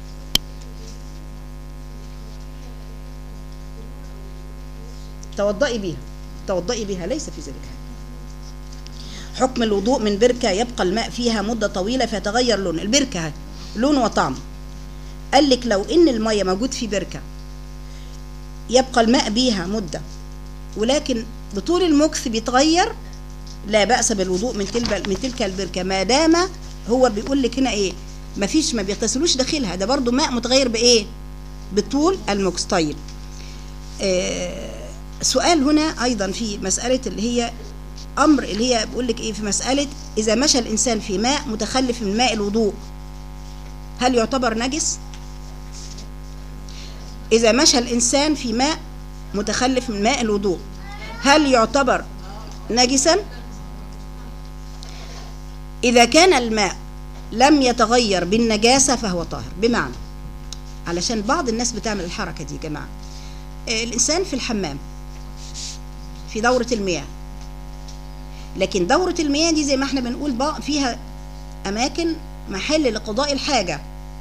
A: توضئي بها توضئي بها ليس في ذلك حاجة. حكم الوضوء من بركة يبقى الماء فيها مدة طويلة فيتغير لون البركة لون وطعم قال لك لو ان المية موجود في بركة يبقى الماء بيها مدة ولكن بطول المكث بيتغير لا بأس بالوضوء من تلك من تلك البركة ما دام هو بيقول لك هنا ايه مفيش ما بيغتسلوش داخلها ده برضو ماء متغير بايه بطول المكس طيب آه سؤال هنا ايضا في مسألة اللي هي امر اللي هي بيقول لك ايه في مسألة اذا مشى الانسان في ماء متخلف من ماء الوضوء هل يعتبر نجس إذا مشى الإنسان في ماء متخلف من ماء الوضوء هل يعتبر نجسا إذا كان الماء لم يتغير بالنجاسة فهو طاهر بمعنى علشان بعض الناس بتعمل الحركة دي يا جماعة آه، الإنسان في الحمام في دورة المياه لكن دورة المياه دي زي ما احنا بنقول بقى فيها أماكن محل لقضاء الحاجة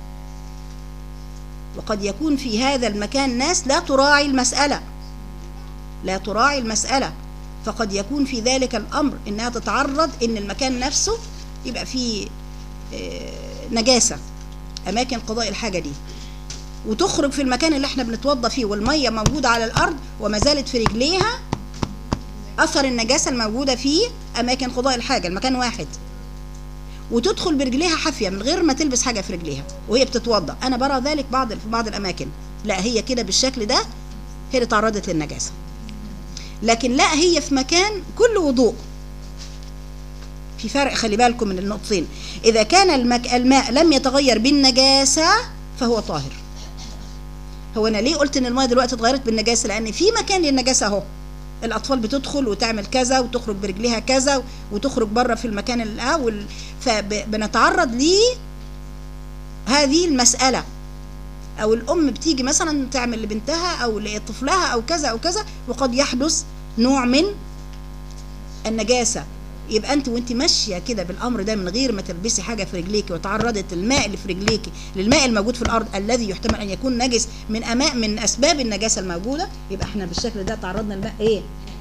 A: وقد يكون في هذا المكان ناس لا تراعي المسألة لا تراعي المسألة فقد يكون في ذلك الأمر إنها تتعرض إن المكان نفسه يبقى فيه آه، نجاسة أماكن قضاء الحاجة دي وتخرج في المكان اللي احنا بنتوضى فيه والمية موجودة على الأرض وما زالت في رجليها أثر النجاسة الموجودة في أماكن قضاء الحاجة المكان واحد وتدخل برجليها حافيه من غير ما تلبس حاجه في رجليها وهي بتتوضا انا برى ذلك بعض في بعض الاماكن لا هي كده بالشكل ده هي اللي تعرضت للنجاسه لكن لا هي في مكان كل وضوء في فرق خلي بالكم من النقطتين اذا كان المك... الماء لم يتغير بالنجاسه فهو طاهر هو انا ليه قلت ان الماء دلوقتي اتغيرت بالنجاسه لان في مكان للنجاسه اهو الاطفال بتدخل وتعمل كذا وتخرج برجليها كذا وتخرج بره في المكان الاول فبنتعرض ليه هذه المساله او الام بتيجي مثلا تعمل لبنتها او لطفلها او كذا او كذا وقد يحدث نوع من النجاسه يبقى انت وانت ماشيه كده بالامر ده من غير ما تلبسي حاجه في رجليك وتعرضت الماء اللي في رجليك للماء الموجود في الارض الذي يحتمل ان يكون نجس من اماء من اسباب النجاسه الموجوده يبقى احنا بالشكل ده تعرضنا للماء ايه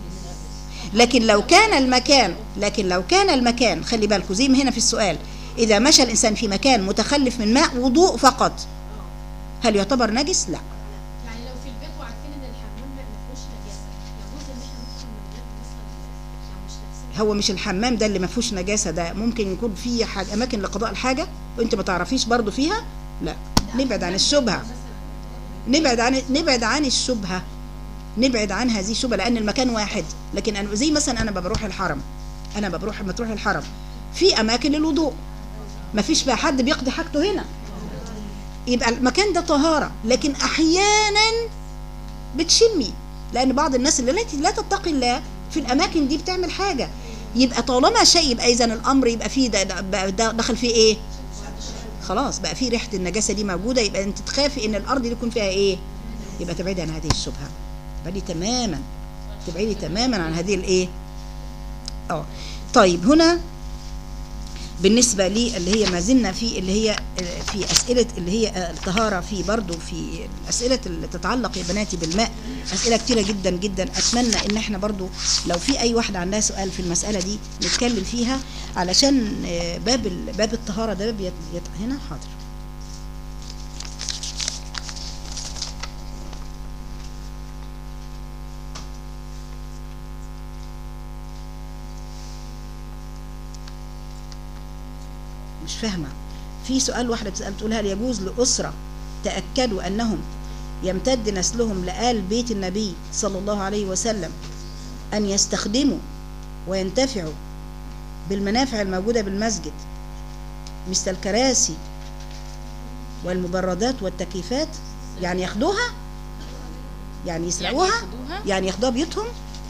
A: لكن لو كان المكان لكن لو كان المكان خلي بالكم زي ما هنا في السؤال اذا مشى الانسان في مكان متخلف من ماء وضوء فقط هل يعتبر نجس لا
E: يعني لو في البيت وعارفين ان الحمام ما فيهوش نجاسه يجوز ان احنا ندخل من غير مثلا لو مش لابسين
A: هو مش الحمام ده اللي ما فيهوش نجاسه ده ممكن يكون فيه حاجة اماكن لقضاء الحاجه وانت ما تعرفيش برضو فيها لا نبعد عن الشبهه نبعد عن نبعد عن الشبهه نبعد عن هذه الشبهه لان المكان واحد لكن انا زي مثلا انا بروح الحرم انا بروح لما تروح الحرم في اماكن للوضوء ما فيش بقى حد بيقضي حاجته هنا يبقى المكان ده طهاره لكن احيانا بتشمي لان بعض الناس اللي لا- لا تتقي الله في الاماكن دي بتعمل حاجه يبقى طالما شيء يبقى اذا الامر يبقى فيه ده, ده, بقى ده دخل فيه ايه خلاص بقى فيه ريحه النجاسه دي موجوده يبقى انت تخافي ان الارض دي يكون فيها ايه يبقى تبعدي عن هذه الشبهه تبعدي تماما تبعدي تماما عن هذه الايه اه طيب هنا بالنسبة لي اللي هي ما زلنا في اللي هي آه، في أسئلة اللي هي آه، الطهارة في برضو في الأسئلة اللي تتعلق يا بناتي بالماء أسئلة كتيرة جدا جدا أتمنى إن احنا برضو لو في أي واحدة عندها سؤال في المسألة دي نتكلم فيها علشان آه، باب ال- باب الطهارة ده باب يت... يت... هنا حاضر مش فاهمة في سؤال واحدة بتسأل بتقول هل يجوز لأسرة تأكدوا أنهم يمتد نسلهم لآل بيت النبي صلى الله عليه وسلم أن يستخدموا وينتفعوا بالمنافع الموجودة بالمسجد مثل الكراسي والمبردات والتكييفات يعني ياخدوها يعني يسرقوها
C: ياخدوها؟
A: يعني ياخدوها بيوتهم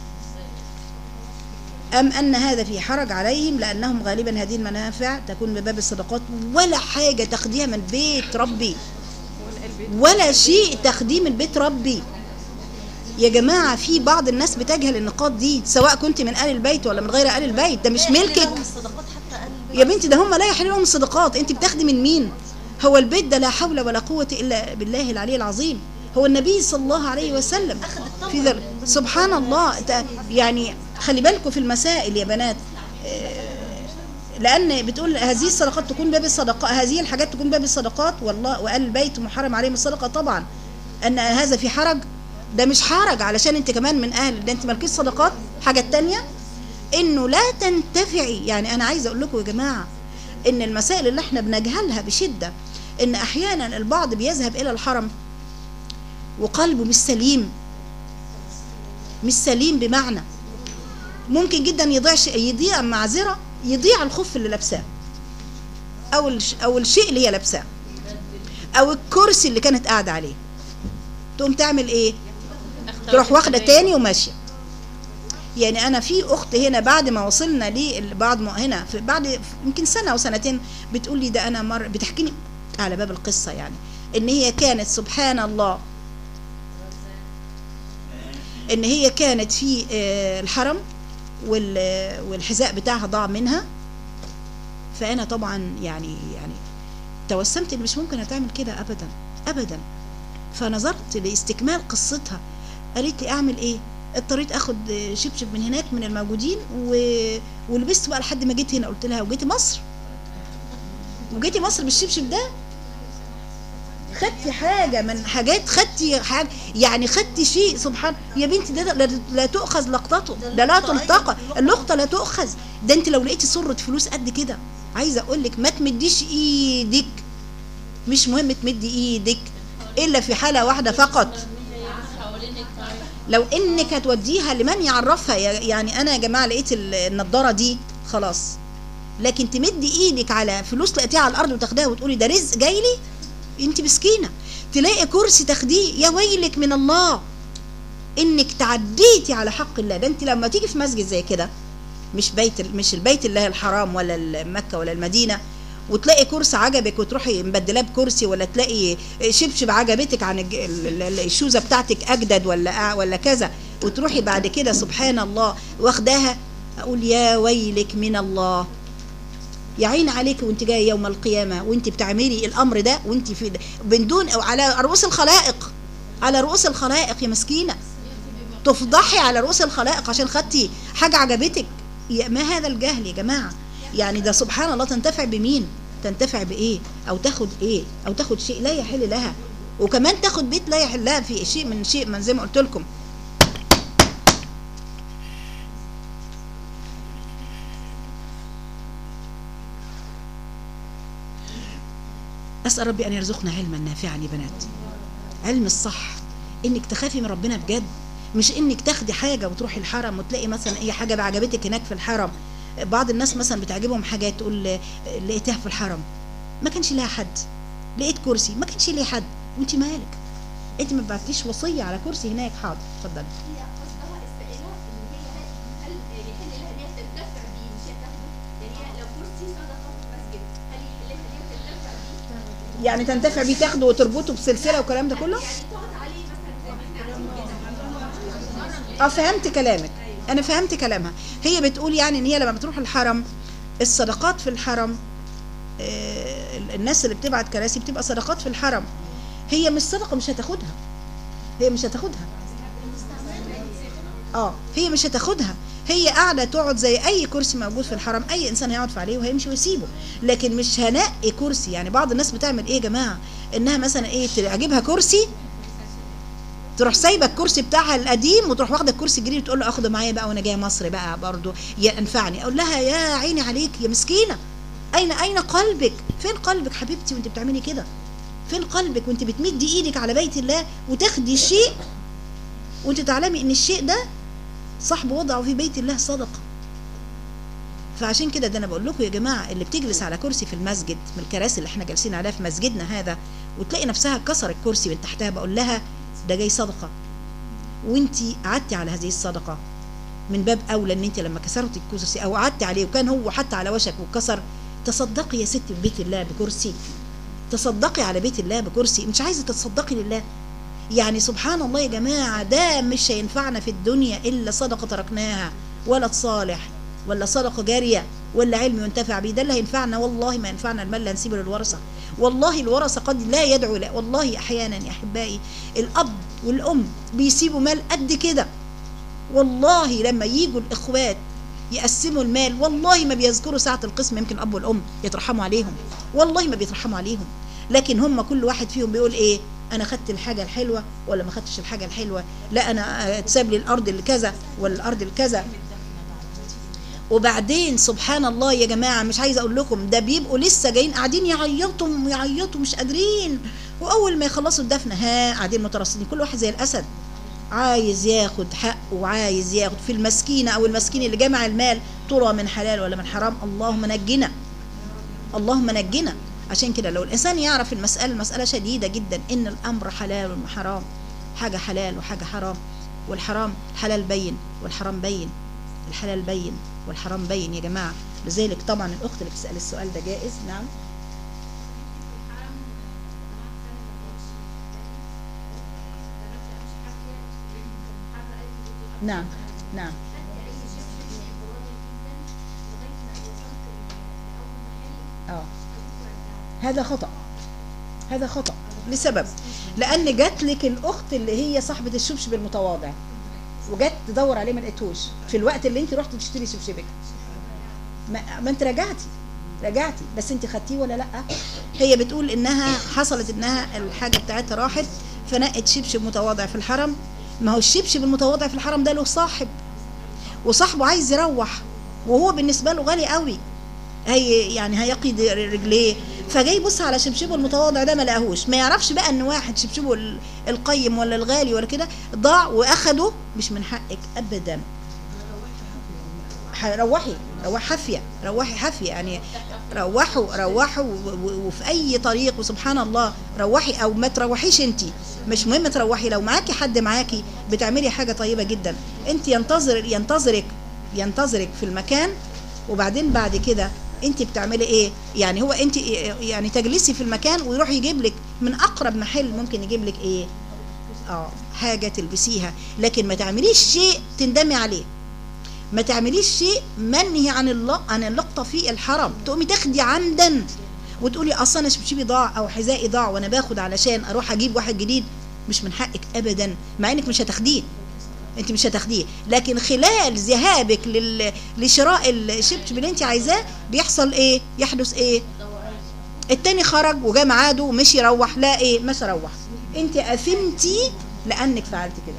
A: أم أن هذا في حرج عليهم لأنهم غالبا هذه المنافع تكون من باب الصدقات ولا حاجة تاخديها من بيت ربي ولا شيء تاخديه من بيت ربي يا جماعة في بعض الناس بتجهل النقاط دي سواء كنت من آل البيت ولا من غير آل البيت ده مش ملكك
B: الصدقات حتى قلب
A: يا بنتي ده هم لا يحل لهم الصدقات انت بتاخدي من مين هو البيت ده لا حول ولا قوة إلا بالله العلي العظيم هو النبي صلى الله عليه وسلم في ذلك سبحان الله ت- يعني خلي بالكم في المسائل يا بنات آه، لأن بتقول هذه الصدقات تكون باب الصدقات هذه الحاجات تكون باب الصدقات والله وقال البيت محرم عليهم الصدقة طبعا أن هذا في حرج ده مش حرج علشان انت كمان من أهل ده انت مالكيش صدقات حاجة تانية انه لا تنتفعي يعني انا عايزه اقول لكم يا جماعه ان المسائل اللي احنا بنجهلها بشده ان احيانا البعض بيذهب الى الحرم وقلبه مش سليم مش سليم بمعنى ممكن جدا يضيع شيء يضيع معذره يضيع الخف اللي لابساه او الش او الشيء اللي هي لابساه او الكرسي اللي كانت قاعده عليه تقوم تعمل ايه تروح واخده تاني وماشيه يعني انا في اخت هنا بعد ما وصلنا لي بعد ما هنا في بعد يمكن سنه او سنتين بتقول لي ده انا مر بتحكي لي على باب القصه يعني ان هي كانت سبحان الله ان هي كانت في آه، الحرم وال- والحذاء بتاعها ضاع منها فانا طبعا يعني يعني توسمت ان مش ممكن هتعمل كده ابدا ابدا فنظرت لاستكمال قصتها قالت لي اعمل ايه اضطريت اخد شبشب من هناك من الموجودين و... ولبست بقى لحد ما جيت هنا قلت لها وجيتي مصر وجيتي مصر بالشبشب ده خدتي حاجه من حاجات خدتي حاجه يعني خدتي شيء سبحان يا بنتي ده لا, لا تؤخذ لقطته ده لا تلتقى اللقطه لا تؤخذ ده انت لو لقيتي صره فلوس قد كده عايزه اقول لك ما تمديش ايدك مش مهم تمدي ايدك الا في حاله واحده فقط لو انك هتوديها لمن يعرفها يا- يعني انا يا جماعه لقيت ال- النضاره دي خلاص لكن تمدي ايدك على فلوس لقيتيها على الارض وتاخديها وتقولي ده رزق جاي لي انت مسكينه تلاقي كرسي تاخديه يا ويلك من الله انك تعديتي على حق الله ده انت لما تيجي في مسجد زي كده مش بيت مش البيت الله الحرام ولا مكه ولا المدينه وتلاقي كرسي عجبك وتروحي مبدلاه بكرسي ولا تلاقي شبشب عجبتك عن الج- ال- ال- الشوزه بتاعتك اجدد ولا أع- ولا كذا وتروحي بعد كده سبحان الله واخداها اقول يا ويلك من الله يا عين عليك وانت جايه يوم القيامه وانت بتعملي الامر ده وانت في من دون او على رؤوس الخلائق على رؤوس الخلائق يا مسكينه تفضحي على رؤوس الخلائق عشان خدتي حاجه عجبتك يا ما هذا الجهل يا جماعه يعني ده سبحان الله تنتفع بمين تنتفع بايه او تاخد ايه او تاخد شيء لا يحل لها وكمان تاخد بيت لا يحل لها في شيء من شيء من زي ما قلت لكم أسأل ربي أن يرزقنا علما نافعا يا بنات علم الصح إنك تخافي من ربنا بجد مش إنك تاخدي حاجة وتروحي الحرم وتلاقي مثلا أي حاجة عجبتك هناك في الحرم بعض الناس مثلا بتعجبهم حاجات تقول آه، لقيتها في الحرم ما كانش لها حد لقيت كرسي ما كانش ليه حد وانت مالك انت ما بعتيش وصية على كرسي هناك حاضر اتفضلي
F: هي قصدها السائلة إن هي هل يحل لها إن هي تنتفع بيه مش هي تاخده؟ يعني هي لو كرسي صدقة في المسجد هل يحل لها إن هي تنتفع بيه؟
A: يعني تنتفع بيه تاخده وتربطه بسلسلة والكلام ده كله
F: يعني تقعد عليه مثلا زي ما احنا عاملين كده
A: اه فهمت كلامك انا فهمت كلامها هي بتقول يعني ان هي لما بتروح الحرم الصدقات في الحرم آه، الناس اللي بتبعت كراسي بتبقى صدقات في الحرم هي مش صدقه مش هتاخدها هي مش هتاخدها اه هي مش هتاخدها هي قاعده تقعد زي اي كرسي موجود في الحرم اي انسان هيقعد في عليه وهيمشي ويسيبه لكن مش هنقي كرسي يعني بعض الناس بتعمل ايه يا جماعه انها مثلا ايه تعجبها كرسي تروح سايبه الكرسي بتاعها القديم وتروح واخده الكرسي الجديد وتقول له اخده معايا بقى وانا جايه مصر بقى برضه ينفعني اقول لها يا عيني عليك يا مسكينه اين اين قلبك فين قلبك حبيبتي وانت بتعملي كده فين قلبك وانت بتمدي ايدك على بيت الله وتاخدي شيء وانت تعلمي ان الشيء ده صاحب وضعه في بيت الله صدقه فعشان كده ده انا بقول لكم يا جماعه اللي بتجلس على كرسي في المسجد من الكراسي اللي احنا جالسين عليها في مسجدنا هذا وتلاقي نفسها كسر الكرسي من تحتها بقول لها ده جاي صدقه وانت قعدتي على هذه الصدقه من باب اولى ان انت لما كسرتي الكرسي او قعدتي عليه وكان هو حتى على وشك وكسر تصدقي يا ست ببيت الله بكرسي تصدقي على بيت الله بكرسي مش عايزه تتصدقي لله يعني سبحان الله يا جماعه ده مش هينفعنا في الدنيا الا صدقه تركناها ولد صالح ولا صدقه جاريه ولا علم ينتفع به ده اللي هينفعنا والله ما ينفعنا المال اللي هنسيبه للورثه والله الورثه قد لا يدعو لا والله احيانا يا احبائي الاب والام بيسيبوا مال قد كده والله لما يجوا الاخوات يقسموا المال والله ما بيذكروا ساعة القسم يمكن الأب والأم يترحموا عليهم والله ما بيترحموا عليهم لكن هم كل واحد فيهم بيقول إيه أنا خدت الحاجة الحلوة ولا ما خدتش الحاجة الحلوة لا أنا آه، اتساب لي الأرض الكذا ولا الأرض الكذا وبعدين سبحان الله يا جماعه مش عايزه اقول لكم ده بيبقوا لسه جايين قاعدين يعيطوا يعيطوا مش قادرين واول ما يخلصوا الدفن ها قاعدين مترصدين كل واحد زي الاسد عايز ياخد حقه وعايز ياخد في المسكينه او المسكين اللي جمع المال طلع من حلال ولا من حرام اللهم نجنا اللهم نجنا عشان كده لو الانسان يعرف المساله المساله شديده جدا ان الامر حلال وحرام حاجه حلال وحاجه حرام والحرام الحلال بين والحرام بين الحلال بين والحرام بين يا جماعه لذلك طبعا الاخت اللي بتسال السؤال ده جائز نعم نعم نعم اه هذا خطأ هذا خطأ لسبب لأن جات لك الأخت اللي هي صاحبة الشبشب المتواضع وجت تدور عليه ما لقيتوش في الوقت اللي انت رحت تشتري شبشبك ما, ما انت رجعتي رجعتي بس انت خدتيه ولا لا هي بتقول انها حصلت انها الحاجه بتاعتها راحت فنقت شبشب متواضع في الحرم ما هو الشبشب المتواضع في الحرم ده له صاحب وصاحبه عايز يروح وهو بالنسبه له غالي قوي هي يعني هيقي رجليه فجاي يبص على شبشبه المتواضع ده ما لقاهوش ما يعرفش بقى ان واحد شبشبه ال- القيم ولا الغالي ولا كده ضاع واخده مش من حقك ابدا ح- روحي روحي حافيه روحي حافيه يعني روحوا روحوا و- و- وفي اي طريق وسبحان الله روحي او ما تروحيش انت مش مهم تروحي لو معاكي حد معاكي بتعملي حاجه طيبه جدا انت ينتظر ينتظرك ينتظرك في المكان وبعدين بعد كده انت بتعملي ايه يعني هو انت يعني تجلسي في المكان ويروح يجيب لك من اقرب محل ممكن يجيب لك ايه اه حاجه تلبسيها لكن ما تعمليش شيء تندمي عليه ما تعمليش شيء منهي عن الله عن اللقطه في الحرم تقومي تاخدي عمدا وتقولي اصلا انا شبشبي ضاع او حذائي ضاع وانا باخد علشان اروح اجيب واحد جديد مش من حقك ابدا مع انك مش هتاخديه انت مش هتاخديه لكن خلال ذهابك لل... لشراء الشبشب اللي انت عايزاه بيحصل ايه يحدث ايه التاني خرج وجا ميعاده ومشي يروح لا ايه مش روح انت اثمتي لانك فعلت كده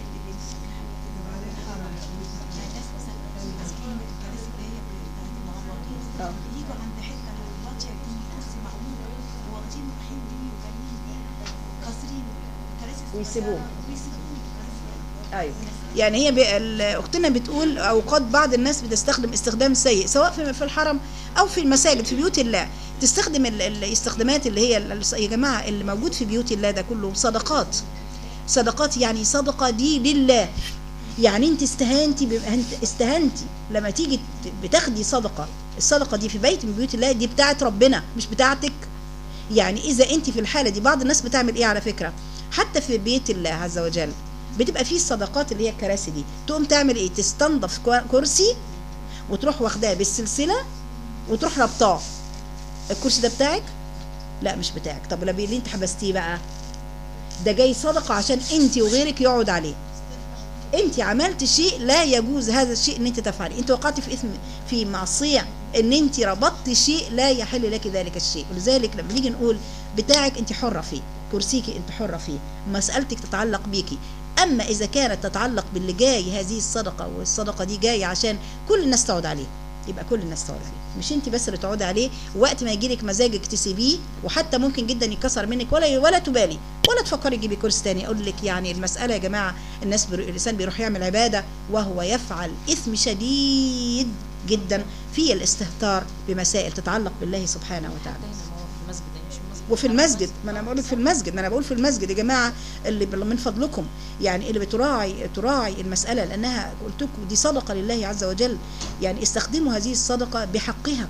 A: اه
G: يجوا عند حته الوضع يكون الكرسي معمول واخدين رايحين بيه وجايين بيه كاسرين كراسي
A: ويسيبوه.
G: ويسيبوه
A: ايوه يعني هي ب... ال- اختنا بتقول اوقات بعض الناس بتستخدم استخدام سيء سواء في في الحرم او في المساجد في بيوت الله تستخدم ال- الاستخدامات اللي هي ال- يا جماعه اللي موجود في بيوت الله ده كله صدقات صدقات يعني صدقه دي لله يعني انت استهانتي ب... انت استهانتي لما تيجي ت- بتاخدي صدقه الصدقه دي في بيت من بيوت الله دي بتاعت ربنا مش بتاعتك يعني اذا انت في الحاله دي بعض الناس بتعمل ايه على فكره حتى في بيت الله عز وجل بتبقى فيه الصدقات اللي هي الكراسي دي تقوم تعمل ايه تستنضف كوا- كرسي وتروح واخداه بالسلسله وتروح ربطاه الكرسي ده بتاعك لا مش بتاعك طب ليه اللي انت حبستيه بقى ده جاي صدقه عشان انت وغيرك يقعد عليه انت عملت شيء لا يجوز هذا الشيء ان انت تفعلي انت وقعت في اثم في معصيه ان انت ربطت شيء لا يحل لك ذلك الشيء ولذلك لما نيجي نقول بتاعك انت حره فيه كرسيكي انت حره فيه مسالتك تتعلق بيكي اما اذا كانت تتعلق باللي جاي هذه الصدقه والصدقه دي جايه عشان كل الناس تقعد عليه يبقى كل الناس تقعد عليه مش انت بس اللي تقعدي عليه وقت ما يجيلك مزاجك تسيبيه وحتى ممكن جدا يكسر منك ولا ولا تبالي ولا تفكري تجيبي كرسي تاني اقول لك يعني المساله يا جماعه الناس بر... الانسان بيروح يعمل عباده وهو يفعل اثم شديد جدا في الاستهتار بمسائل تتعلق بالله سبحانه وتعالى
C: حتى هنا ما هو في المسجد يعني مش المسجد
A: وفي المسجد ما انا بقول لك في المسجد ما انا بقول في المسجد يا جماعه اللي بل- من فضلكم يعني اللي بتراعي تراعي المساله لانها قلت لكم دي صدقه لله عز وجل يعني استخدموا هذه الصدقه بحقها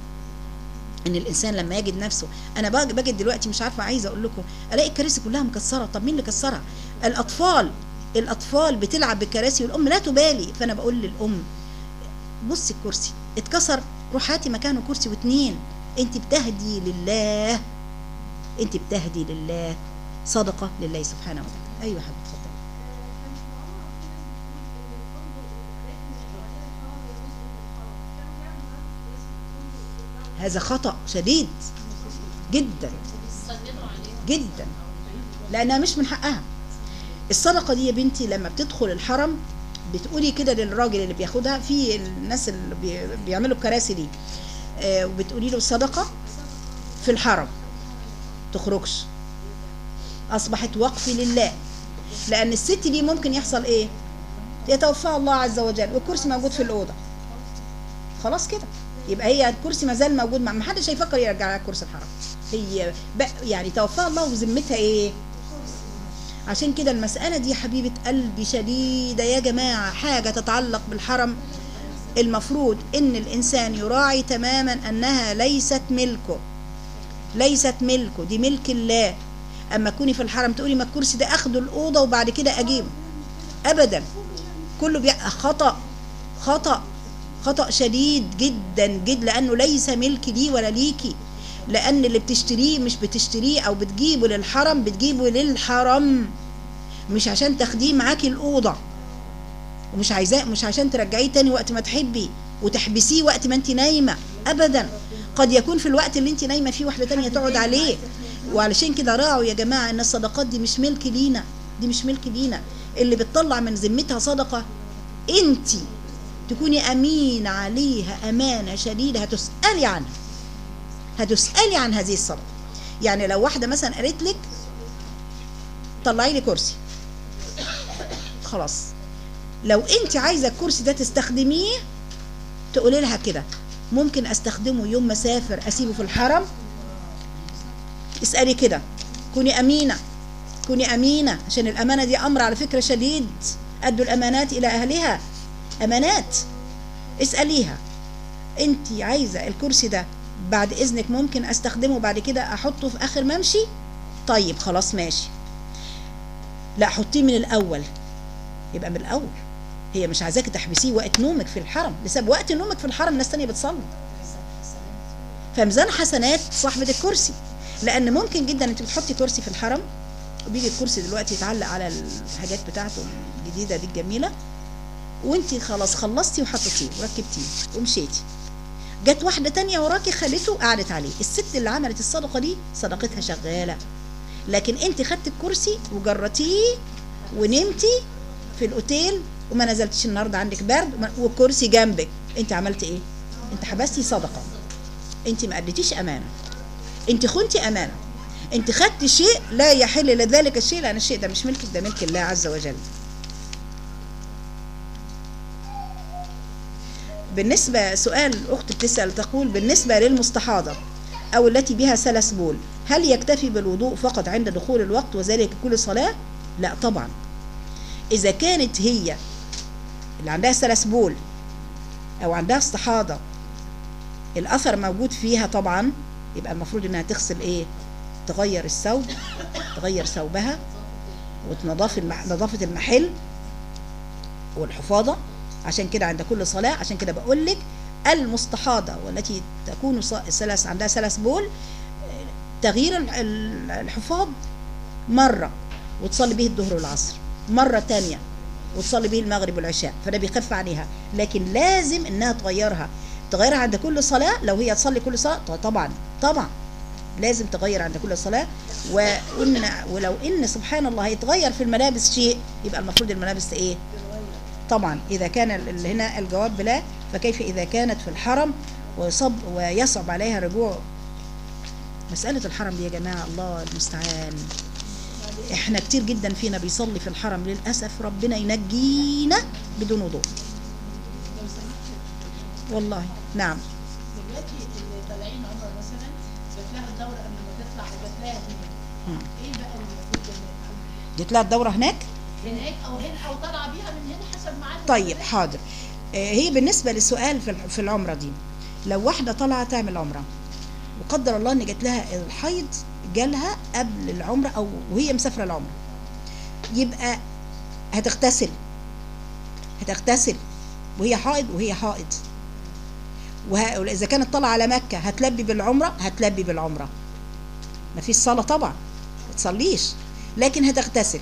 A: ان الانسان لما يجد نفسه انا باجي بجد دلوقتي مش عارفه عايزه اقول لكم الاقي الكراسي كلها مكسره طب مين اللي كسرها الاطفال الاطفال بتلعب بالكراسي والام لا تبالي فانا بقول للام بصي الكرسي اتكسر روح هاتي مكانه كرسي واتنين انت بتهدي لله انت بتهدي لله صدقه لله سبحانه وتعالى ايوه يا حبيبتي اتفضلي هذا خطأ شديد جدا جدا لأنها مش من حقها الصدقة دي يا بنتي لما بتدخل الحرم بتقولي كده للراجل اللي بياخدها في الناس اللي بي- بيعملوا الكراسي دي آه، وبتقولي له صدقه في الحرم تخرجش اصبحت وقف لله لان الست دي ممكن يحصل ايه يتوفاها الله عز وجل والكرسي موجود في الاوضه خلاص كده يبقى هي الكرسي ما زال موجود ما حدش هيفكر يرجع لها كرسي الحرم هي بق- يعني توفاها الله وذمتها ايه عشان كده المسألة دي حبيبة قلبي شديدة يا جماعة حاجة تتعلق بالحرم المفروض ان الانسان يراعي تماما انها ليست ملكه ليست ملكه دي ملك الله اما تكوني في الحرم تقولي ما الكرسي ده اخده الاوضه وبعد كده اجيبه ابدا كله بي... خطا خطا خطا شديد جدا جدا لانه ليس ملك لي ولا ليكي لان اللي بتشتريه مش بتشتريه او بتجيبه للحرم بتجيبه للحرم مش عشان تاخديه معاكي الاوضه ومش عايزاه مش عشان ترجعيه تاني وقت ما تحبي وتحبسيه وقت ما انت نايمه ابدا قد يكون في الوقت اللي انت نايمه فيه واحده تانية تقعد عليه وعلشان كده راعوا يا جماعه ان الصدقات دي مش ملك لينا دي مش ملك لينا اللي بتطلع من ذمتها صدقه انت تكوني امين عليها امانه شديده هتسالي عنها هتسالي عن هذه الصدقه يعني لو واحده مثلا قالت لك طلعي لي كرسي خلاص لو انت عايزه الكرسي ده تستخدميه تقولي لها كده ممكن استخدمه يوم ما اسافر اسيبه في الحرم اسالي كده كوني امينه كوني امينه عشان الامانه دي امر على فكره شديد ادوا الامانات الى اهلها امانات اساليها انت عايزه الكرسي ده بعد اذنك ممكن استخدمه بعد كده احطه في اخر ما امشي طيب خلاص ماشي لا حطيه من الاول يبقى من الاول هي مش عايزاك تحبسيه وقت نومك في الحرم بسبب وقت نومك في الحرم ناس تانية بتصلي فميزان حسنات صاحبة الكرسي لان ممكن جدا انت بتحطي كرسي في الحرم وبيجي الكرسي دلوقتي يتعلق على الحاجات بتاعته الجديدة دي الجميلة وانت خلاص خلصتي وحطيتيه وركبتيه ومشيتي جت واحدة تانية وراكي خلته قعدت عليه الست اللي عملت الصدقة دي صدقتها شغالة لكن انت خدت الكرسي وجرتيه ونمتي في الاوتيل وما نزلتش النهارده عندك برد وما- والكرسي جنبك انت عملتي ايه انت حبستي صدقه انت ما اديتيش امانه انت خنتي امانه انت خدتي شيء لا يحل لذلك الشيء لان الشيء ده مش ملكك ده ملك الله عز وجل بالنسبة سؤال أخت بتسأل تقول بالنسبة للمستحاضة أو التي بها سلس بول هل يكتفي بالوضوء فقط عند دخول الوقت وذلك كل صلاة؟ لا طبعا إذا كانت هي اللي عندها سلس بول أو عندها استحاضة الأثر موجود فيها طبعا يبقى المفروض إنها تغسل إيه؟ تغير الثوب تغير ثوبها وتنظف المح... نظافة المحل والحفاظة عشان كده عند كل صلاة عشان كده بقول لك المستحاضة والتي تكون ص- سلس عندها سلس بول آه، تغيير ال- ال- الحفاظ مرة وتصلي به الظهر والعصر مرة تانية وتصلي به المغرب والعشاء فده بيخف عليها لكن لازم انها تغيرها تغيرها عند كل صلاة لو هي تصلي كل صلاة ط- طبعا طبعا لازم تغير عند كل صلاة وإن ولو إن سبحان الله هيتغير في الملابس شيء يبقى المفروض الملابس ايه طبعا إذا كان ال- ال- هنا الجواب بلا فكيف إذا كانت في الحرم ويصب ويصعب عليها رجوع مسألة الحرم دي يا جماعة الله المستعان احنا كتير جدا فينا بيصلي في الحرم للأسف ربنا ينجينا بدون وضوء والله نعم
H: دلوقتي اللي طالعين عمر مثلا جات لها الدوره قبل ما تطلع وجات لها هنا ايه بقى اللي المفروض إن-
A: جت لها الدورة هناك
H: هناك او هنا او طالعه بيها من هنا حسب ميعاد
A: طيب حاضر آه، هي بالنسبة للسؤال في الع- في العمرة دي لو واحدة طالعة تعمل عمرة وقدر الله ان جات لها الحيض جالها قبل العمرة او وهي مسافرة العمرة يبقى هتغتسل هتغتسل وهي حائض وهي حائض وه- وإذا كانت طالعة على مكة هتلبي بالعمرة هتلبي بالعمرة ما فيش صلاة طبعا ما تصليش لكن هتغتسل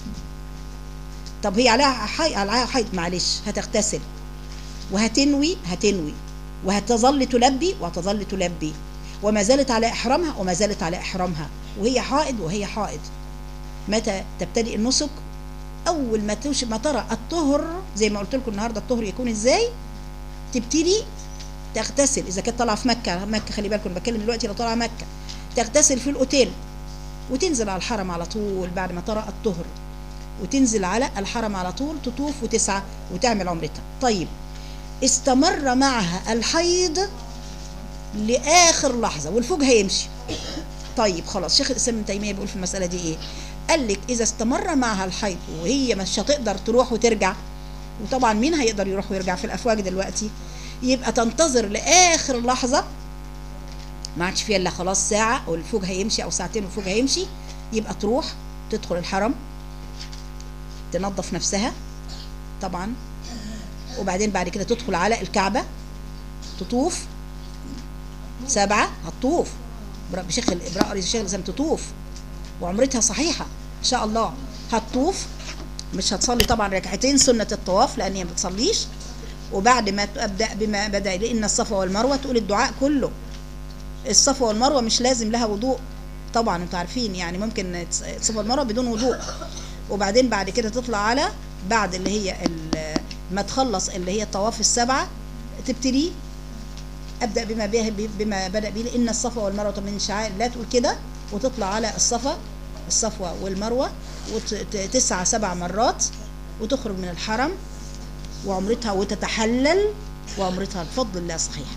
A: طب هي عليها حي... عليها حيض معلش هتغتسل وهتنوي هتنوي وهتظل تلبي وهتظل تلبي وما زالت على إحرامها وما زالت على إحرامها وهي حائض وهي حائض متى تبتدئ النسك اول ما توش ما ترى الطهر زي ما قلت لكم النهارده الطهر يكون ازاي تبتدي تغتسل اذا كانت طالعه في مكه مكه خلي بالكم أنا بتكلم دلوقتي لو طالعه مكه تغتسل في الاوتيل وتنزل على الحرم على طول بعد ما ترى الطهر وتنزل على الحرم على طول تطوف وتسعى وتعمل عمرتها طيب استمر معها الحيض لاخر لحظه والفوج هيمشي طيب خلاص شيخ الاسلام ابن تيميه بيقول في المساله دي ايه قال لك اذا استمر معها الحيض وهي مش هتقدر تروح وترجع وطبعا مين هيقدر يروح ويرجع في الافواج دلوقتي يبقى تنتظر لاخر لحظه ما عادش فيها الا خلاص ساعه والفوج هيمشي او ساعتين والفوج هيمشي يبقى تروح تدخل الحرم تنظف نفسها طبعا وبعدين بعد كده تدخل على الكعبه تطوف سبعه هتطوف برا- بشيخ الابراء الشيخ الاسلام تطوف وعمرتها صحيحه ان شاء الله هتطوف مش هتصلي طبعا ركعتين سنه الطواف لان هي ما بتصليش وبعد ما تبدا بما بدا لان الصفا والمروه تقول الدعاء كله الصفا والمروه مش لازم لها وضوء طبعا انتوا عارفين يعني ممكن الصفا والمروه بدون وضوء وبعدين بعد كده تطلع على بعد اللي هي ال- ما تخلص اللي هي الطواف السبعه تبتدي ابدا بما به بما بدا به ان الصفا والمروه من شعائر لا تقول كده وتطلع على الصفا الصفا والمروه وتسعى سبع مرات وتخرج من الحرم وعمرتها وتتحلل وعمرتها بفضل الله صحيحه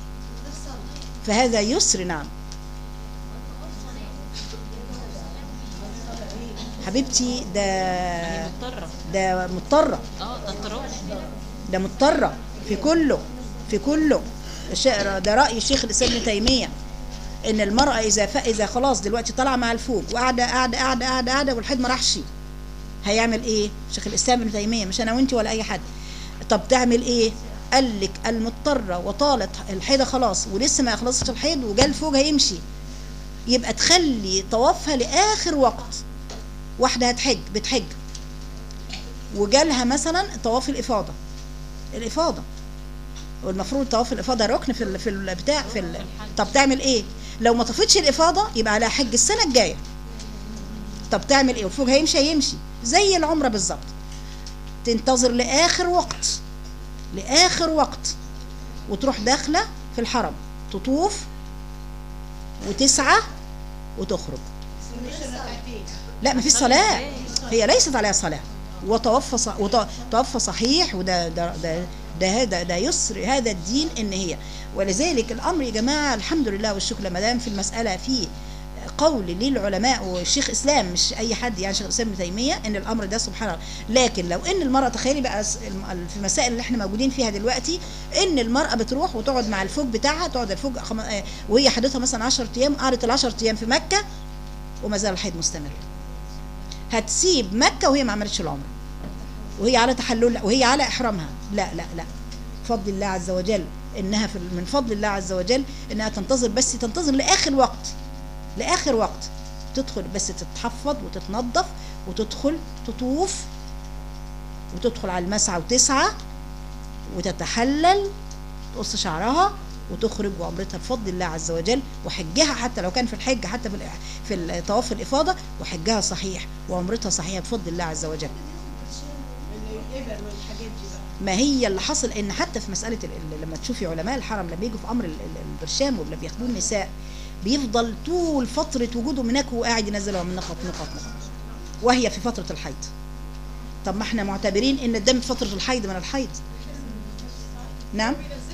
A: فهذا يسر نعم حبيبتي ده
C: يعني مضطرة
A: ده مضطره
C: اه ده اضطرار
A: ده مضطرة في كله في كله الشعر ده رأي شيخ الإسلام ابن تيمية إن المرأة إذا ف... إذا خلاص دلوقتي طالعة مع الفوج وقاعدة قاعدة قاعدة قاعدة قاعدة والحيض ما راحش هيعمل إيه؟ شيخ الإسلام ابن تيمية مش أنا وأنت ولا أي حد طب تعمل إيه؟ قال لك المضطرة وطالت الحيضة خلاص ولسه ما خلصتش الحيض وجا الفوج هيمشي يبقى تخلي طوافها لآخر وقت واحدة هتحج بتحج وجالها مثلا طواف الإفاضة الإفاضة والمفروض طواف الإفاضة ركن في ال في البتاع في ال طب تعمل إيه؟ لو ما طفتش الإفاضة يبقى عليها حج السنة الجاية طب تعمل إيه؟ والفوق هيمشي هيمشي زي العمرة بالظبط تنتظر لآخر وقت لآخر وقت وتروح داخلة في الحرم تطوف وتسعى وتخرج لا ما فيش صلاة هي ليست عليها صلاة وتوفى ص... وت- توفى صحيح وده ده ده ده هذا ده يسر هذا الدين ان هي ولذلك الامر يا جماعه الحمد لله والشكر ما دام في المساله في قول للعلماء والشيخ اسلام مش اي حد يعني شيخ الاسلام ابن تيميه ان الامر ده سبحان الله لكن لو ان المراه تخيلي بقى س- الم- في المسائل اللي احنا موجودين فيها دلوقتي ان المراه بتروح وتقعد مع الفوج بتاعها تقعد الفوج خم... آه، وهي حدتها مثلا 10 ايام قعدت ال 10 ايام في مكه وما زال الحيض مستمر هتسيب مكه وهي ما عملتش العمره وهي على تحلل وهي على احرامها لا لا لا بفضل الله عز وجل انها في من فضل الله عز وجل انها تنتظر بس تنتظر لاخر وقت لاخر وقت تدخل بس تتحفظ وتتنظف وتدخل تطوف وتدخل على المسعى وتسعى وتتحلل تقص شعرها وتخرج وعمرتها بفضل الله عز وجل وحجها حتى لو كان في الحج حتى في الإح- في الطواف الافاضه وحجها صحيح وعمرتها صحيحه بفضل الله عز وجل
H: الابر والحاجات دي بقى
A: ما هي اللي حصل ان حتى في مساله ال- ال- لما تشوفي علماء الحرم لما يجوا في امر ال- ال- البرشام واللي بياخدوه النساء بيفضل طول فتره وجوده هناك وهو قاعد ينزلها من نقط نقط نقط وهي في فتره الحيض طب ما احنا معتبرين ان الدم في فتره الحيض من الحيض نعم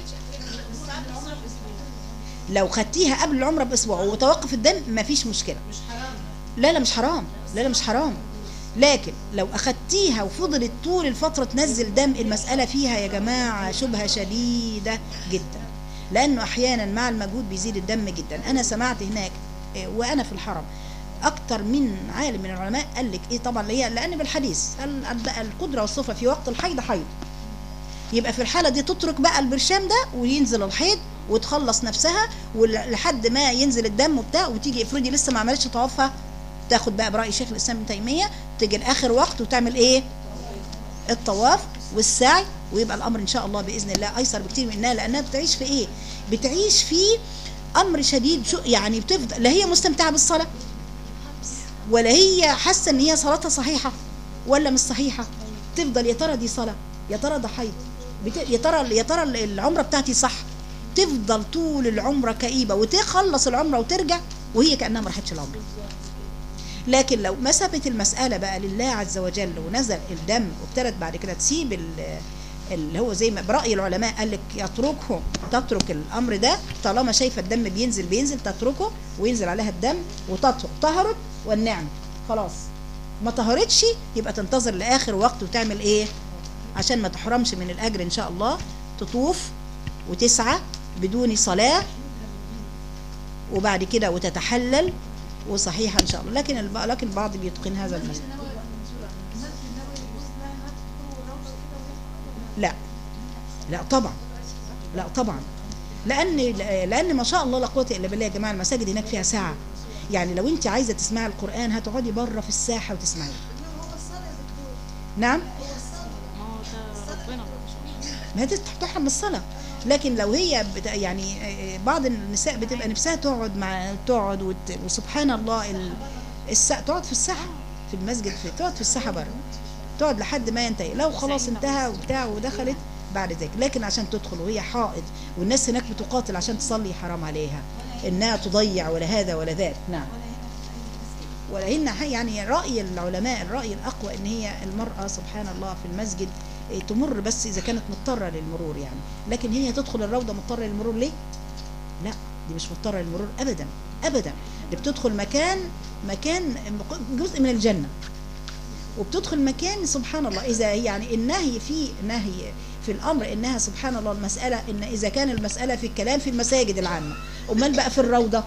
A: لو خدتيها قبل العمره باسبوع وتوقف الدم مفيش مشكله
H: مش حرام
A: لا لا مش حرام لا لا مش حرام لكن لو اخدتيها وفضلت طول الفترة تنزل دم المسألة فيها يا جماعة شبهة شديدة جدا لأنه أحيانا مع المجهود بيزيد الدم جدا أنا سمعت هناك إيه، وأنا في الحرم أكتر من عالم من العلماء قال لك إيه طبعا اللي هي لأن بالحديث ال- ال- القدرة والصفة في وقت الحيض حيض يبقى في الحالة دي تترك بقى البرشام ده وينزل الحيض وتخلص نفسها ولحد ما ينزل الدم وبتاع وتيجي افرضي لسه ما عملتش طوافها تاخد بقى برأي شيخ الإسلام ابن تيمية تيجي لآخر وقت وتعمل إيه؟ الطواف والسعي ويبقى الأمر إن شاء الله بإذن الله أيسر بكتير منها لأنها بتعيش في إيه؟ بتعيش في أمر شديد شو يعني بتفضل لا هي مستمتعة بالصلاة ولا هي حاسة إن هي صلاتها صحيحة ولا مش صحيحه تفضل يا ترى دي صلاه يا ترى ده حيض بت... يا ترى يا ترى العمره بتاعتي صح تفضل طول العمره كئيبه وتخلص العمره وترجع وهي كانها ما راحتش العمره لكن لو مسبت المسألة بقى لله عز وجل ونزل الدم وابتدت بعد كده تسيب ال- اللي هو زي ما برأي العلماء قال لك يتركه تترك الأمر ده طالما شايفة الدم بينزل بينزل تتركه وينزل عليها الدم وتطهر طهرت والنعم خلاص ما طهرتش يبقى تنتظر لآخر وقت وتعمل إيه عشان ما تحرمش من الأجر إن شاء الله تطوف وتسعى بدون صلاة وبعد كده وتتحلل وصحيحة إن شاء الله لكن الب... لكن البعض بيتقن هذا المسألة لا لا طبعا لا طبعا لان لان ما شاء الله لا قوه الا بالله يا جماعه المساجد هناك فيها ساعه يعني لو انت عايزه تسمعي القران هتقعدي بره في الساحه وتسمعيه نعم
C: ما هو ده ربنا مش
A: ما هي تحرم من الصلاه لكن لو هي بت يعني آه، بعض النساء بتبقى نفسها تقعد مع تقعد وت... وسبحان الله ال... الساعة تقعد في الساحه في المسجد في تقعد في الساحه بره تقعد لحد ما ينتهي لو خلاص انتهى وبتاع ودخلت بعد ذلك لكن عشان تدخل وهي حائض والناس هناك بتقاتل عشان تصلي حرام عليها انها تضيع ولا هذا ولا ذاك نعم ولكن يعني رأي العلماء الرأي الأقوى إن هي المرأة سبحان الله في المسجد إيه، تمر بس إذا كانت مضطرة للمرور يعني لكن هي تدخل الروضة مضطرة للمرور ليه؟ لا دي مش مضطرة للمرور أبدا أبدا دي بتدخل مكان مكان جزء من الجنة وبتدخل مكان سبحان الله إذا يعني النهي في نهي في الأمر إنها سبحان الله المسألة إن إذا كان المسألة في الكلام في المساجد العامة أمال بقى في الروضة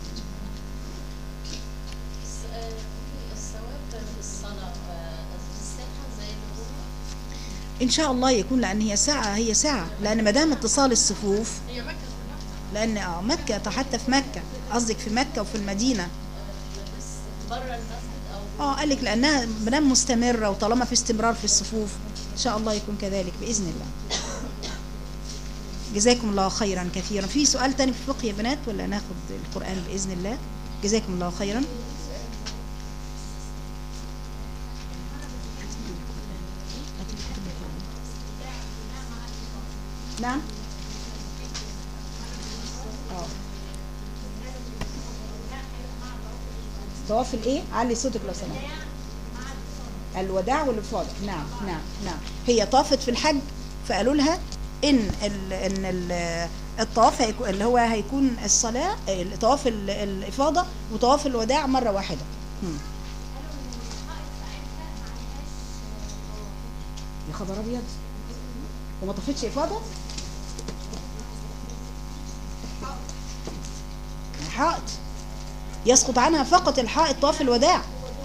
B: الثواب في الصلاة في الساحة زي الوضوء
A: ان شاء الله يكون لان هي ساعه هي ساعه لان ما دام اتصال الصفوف
B: هي مكة
A: لان اه مكه حتى في مكه قصدك في مكه وفي المدينه
B: بس بره المسجد أو
A: اه قال لك لانها ما دام مستمره وطالما في استمرار في الصفوف ان شاء الله يكون كذلك باذن الله جزاكم الله خيرا كثيرا في سؤال تاني في الفقه يا بنات ولا ناخد القران باذن الله جزاكم الله خيرا نعم اه طواف الايه علي صوتك لو سمحت الوداع والافاضه نعم نعم نعم هي طافت في الحج فقالوا لها ان ال ان ال الطواف هيكون اللي هو هيكون الصلاه طواف ال- الافاضه وطواف الوداع مره واحده مم. يا خبر ابيض وما طفتش افاضه حائط يسقط عنها فقط الحائط طواف الوداع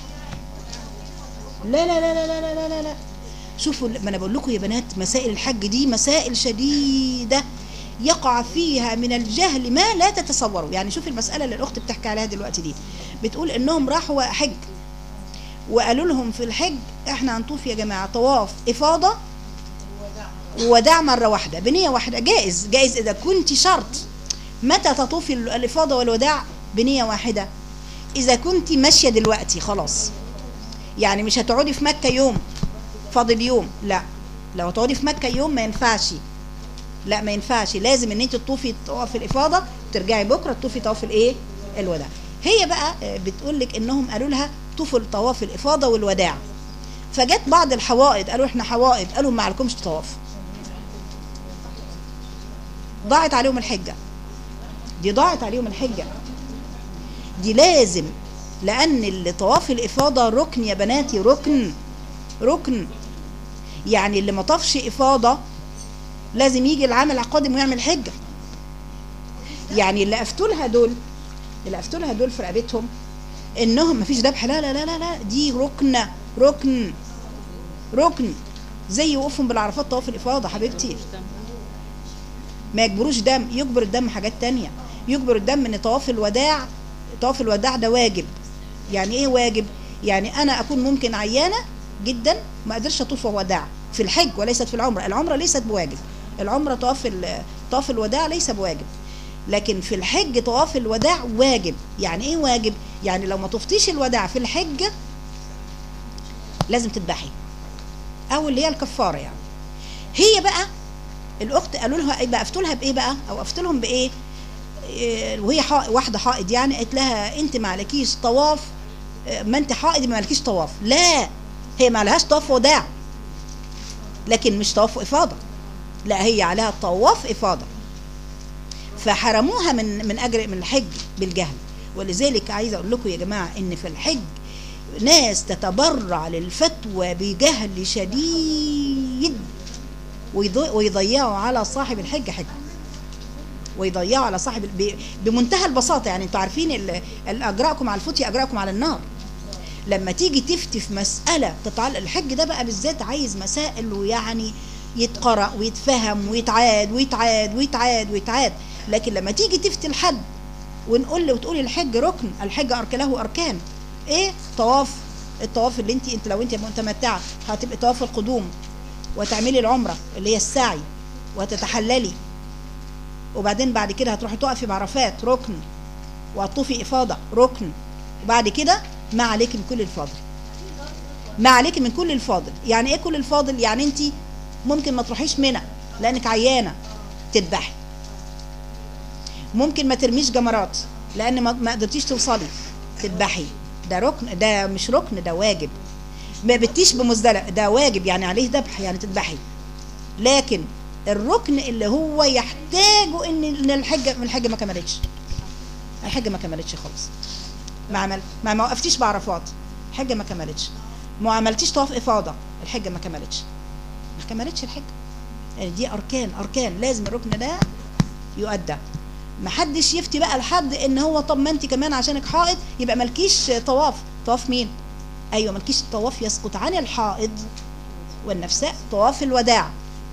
A: لا لا لا لا لا لا لا لا, لا. شوفوا ما انا بقول لكم يا بنات مسائل الحج دي مسائل شديده يقع فيها من الجهل ما لا تتصوروا يعني شوف المساله اللي الاخت بتحكي عليها دلوقتي دي بتقول انهم راحوا حج وقالوا لهم في الحج احنا هنطوف يا جماعه طواف افاضه ووداع مره واحده بنيه واحده جائز جائز اذا كنت شرط متى تطوفي ال- الافاضه والوداع بنيه واحده اذا كنت ماشيه دلوقتي خلاص يعني مش هتقعدي في مكه يوم فاضل يوم لا لو هتقعدي في مكه يوم ما ينفعش لا ما ينفعش لازم ان انت تطوفي طواف الافاضه وترجعي بكره تطوفي طواف الايه الوداع هي بقى آه، بتقول لك انهم قالوا لها طوفوا طواف الافاضه والوداع فجت بعض الحوائط قالوا احنا حوائط قالوا ما عليكمش طواف ضاعت عليهم الحجه دي ضاعت عليهم الحجه دي لازم لان طواف الافاضه ركن يا بناتي ركن ركن يعني اللي ما طافش افاضه لازم يجي العام القادم ويعمل حجه يعني اللي افتولها دول اللي افتولها دول في رقبتهم انهم مفيش ذبح لا لا لا لا لا دي ركن ركن ركن زي وقوفهم بالعرفات طواف الافاضه حبيبتي ما يجبروش دم يجبر الدم حاجات تانية يجبر الدم ان طواف الوداع طواف الوداع ده واجب يعني ايه واجب يعني انا اكون ممكن عيانه جدا ما اقدرش اطوف وداع في الحج وليست في العمره العمره ليست بواجب العمره طواف ال- طواف الوداع ليس بواجب لكن في الحج طواف الوداع واجب يعني ايه واجب يعني لو ما طفتيش الوداع في الحج لازم تذبحي او اللي هي الكفاره يعني هي بقى الاخت قالوا لها ايه بقى افتوا لها بايه بقى او افتوا لهم بايه إيه، وهي حائض واحده حائض يعني قالت لها انت ما عليكيش طواف إيه، ما انت حائض ما عليكيش طواف لا هي ما لهاش طواف وداع لكن مش طواف افاضه لا هي عليها طواف افاضه فحرموها من من اجر من الحج بالجهل ولذلك عايزه اقول لكم يا جماعه ان في الحج ناس تتبرع للفتوى بجهل شديد ويضي- ويضيعوا على صاحب الحج حج ويضيعوا على صاحب ب- بمنتهى البساطه يعني انتوا عارفين ال- ال- اجراءكم على الفتي اجراءكم على النار لما تيجي تفتي في مساله تتعلق الحج ده بقى بالذات عايز مسائل ويعني يتقرأ ويتفهم ويتعاد ويتعاد ويتعاد ويتعاد لكن لما تيجي تفتي الحد ونقول له وتقولي الحج ركن الحج أرك له اركان ايه طواف الطواف اللي انت انت لو انت متمتعه هتبقى طواف القدوم وتعملي العمره اللي هي السعي وتتحللي وبعدين بعد كده هتروحي تقفي بعرفات ركن وهتطوفي افاضه ركن وبعد كده ما عليك من كل الفاضل ما عليك من كل الفاضل يعني ايه كل الفاضل يعني انت ممكن ما تروحيش منى لانك عيانه تذبحي ممكن ما ترميش جمرات لان ما ما قدرتيش توصلي تذبحي ده ركن ده مش ركن ده واجب ما بتيش بمزدلفه ده واجب يعني عليه ذبح يعني تذبحي لكن الركن اللي هو يحتاجه ان ان الحجه من الحجه ما كملتش الحجه ما كملتش خالص ما عمل ما ما وقفتيش بعرفات الحجه ما كملتش ما عملتيش طواف افاضه الحجه ما كملتش ما كملتش الحجه يعني دي اركان اركان لازم الركن ده يؤدى ما حدش يفتي بقى لحد ان هو طب ما انت كمان عشانك حائض يبقى مالكيش طواف طواف مين ايوه مالكيش الطواف يسقط عن الحائض والنفساء طواف الوداع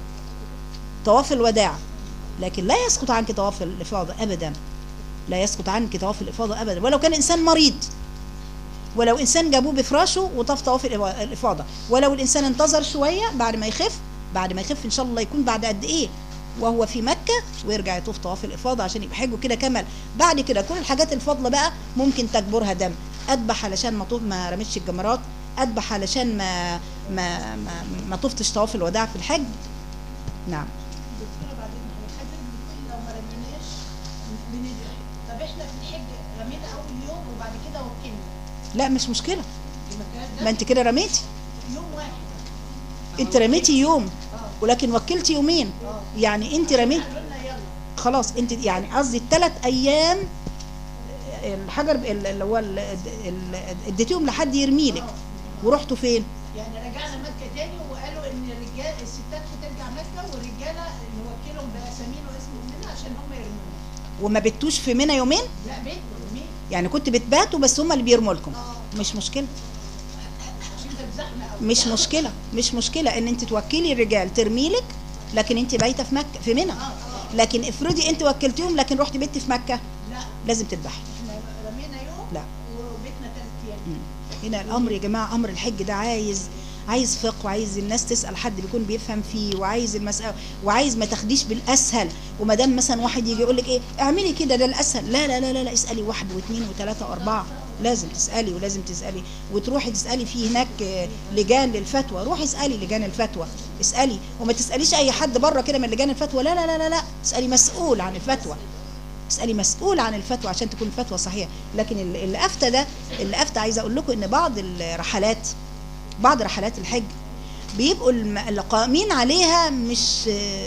A: طواف الوداع لكن لا يسقط عنك طواف الافاضه ابدا لا يسقط عنك طواف الافاضه ابدا ولو كان انسان مريض ولو انسان جابوه بفراشه وطاف طواف الإفا- الافاضه ولو الانسان انتظر شويه بعد ما يخف بعد ما يخف ان شاء الله يكون بعد قد ايه وهو في مكه ويرجع يطوف طواف الافاضه عشان يبقى حجه كده كمل بعد كده كل الحاجات الفاضله بقى ممكن تجبرها دم اذبح علشان ما طوف ما رميتش الجمرات اذبح علشان ما ما ما, ما طفتش طواف الوداع في الحج نعم
H: دكتوره بعدين حضرتك بتقولي لو ما رميناش بندعي طب احنا في الحج رمينا اول يوم وبعد كده وكلنا
A: لا مش مشكله
H: المكان ده
A: ما انت كده رميتي
H: يوم واحد
A: انت رميتي يوم ولكن وكلتي يومين يعني انت رميتي
H: قالوا لنا يلا
A: خلاص انت يعني قصدي الثلاث ايام الحجر ال- اللي هو ال- ال- اديتيهم لحد يرميلك ورحتوا فين
H: يعني رجعنا مكه تاني وقالوا ان الرجال الستات هترجع مكه والرجاله نوكلهم باسامينا واسم امنا عشان هم يرمونا
A: وما بتوش في منى يومين
H: لا بيت مين
A: يعني كنت بتباتوا بس هم اللي بيرموا لكم مش مشكله
H: عشان كانت زحمه قوي
A: مش مشكله مش مشكله ان انت توكلي الرجال ترميلك لكن انت بايته في مكه في منى لكن افرضي انت وكلتيهم لكن رحت بيت في مكه
H: لا
A: لازم تذبحي
H: احنا رمينا يوم
A: لا.
H: وبيتنا ثلاث ايام
A: هنا الامر يا جماعه امر الحج ده عايز عايز فقه وعايز الناس تسال حد بيكون بيفهم فيه وعايز المساله وعايز ما تاخديش بالاسهل وما دام مثلا واحد يجي يقول لك ايه اعملي كده ده الاسهل لا لا لا لا, لا اسالي واحد واثنين وثلاثه واربعه لازم تسالي ولازم تسالي وتروحي تسالي في هناك آه، لجان للفتوى روحي اسالي لجان الفتوى اسالي وما تساليش اي حد بره كده من لجان الفتوى لا لا لا لا لا اسالي مسؤول عن الفتوى اسالي مسؤول عن الفتوى عشان تكون الفتوى صحيحه لكن ال- اللي افتى ده اللي افتى عايزه اقول لكم ان بعض الرحلات بعض رحلات الحج بيبقوا الم- اللي قائمين عليها مش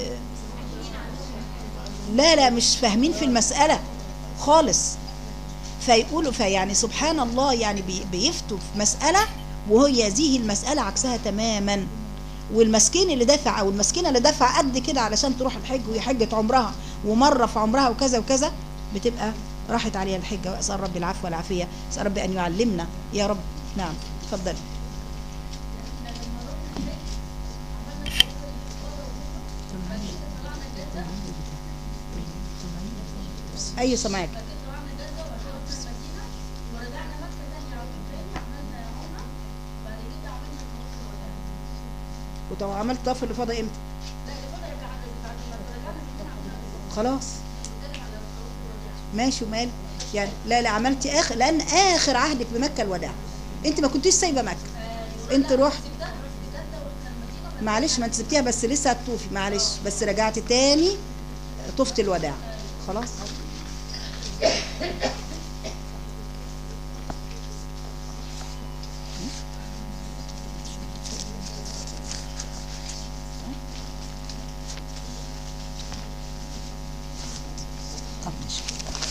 A: لا لا مش فاهمين في المساله خالص فيقولوا فيعني سبحان الله يعني بي- بيفتوا في مساله وهي هذه المساله عكسها تماما والمسكين اللي دافع او المسكينه اللي دافع قد كده علشان تروح الحج وهي حجه عمرها ومره في عمرها وكذا وكذا بتبقى راحت عليها الحجه واسال ربي العفو والعافيه اسال ربي ان يعلمنا يا رب نعم اتفضلي اي سمعك وطب عملت طواف الافاضه امتى خلاص ماشي ومال يعني لا لا عملتي اخر لان اخر عهدك بمكه الوداع انت ما كنتيش سايبه مكه انت رحت معلش ما انت سبتيها بس لسه هتطوفي معلش بس رجعت تاني طفت الوداع خلاص طب ماشي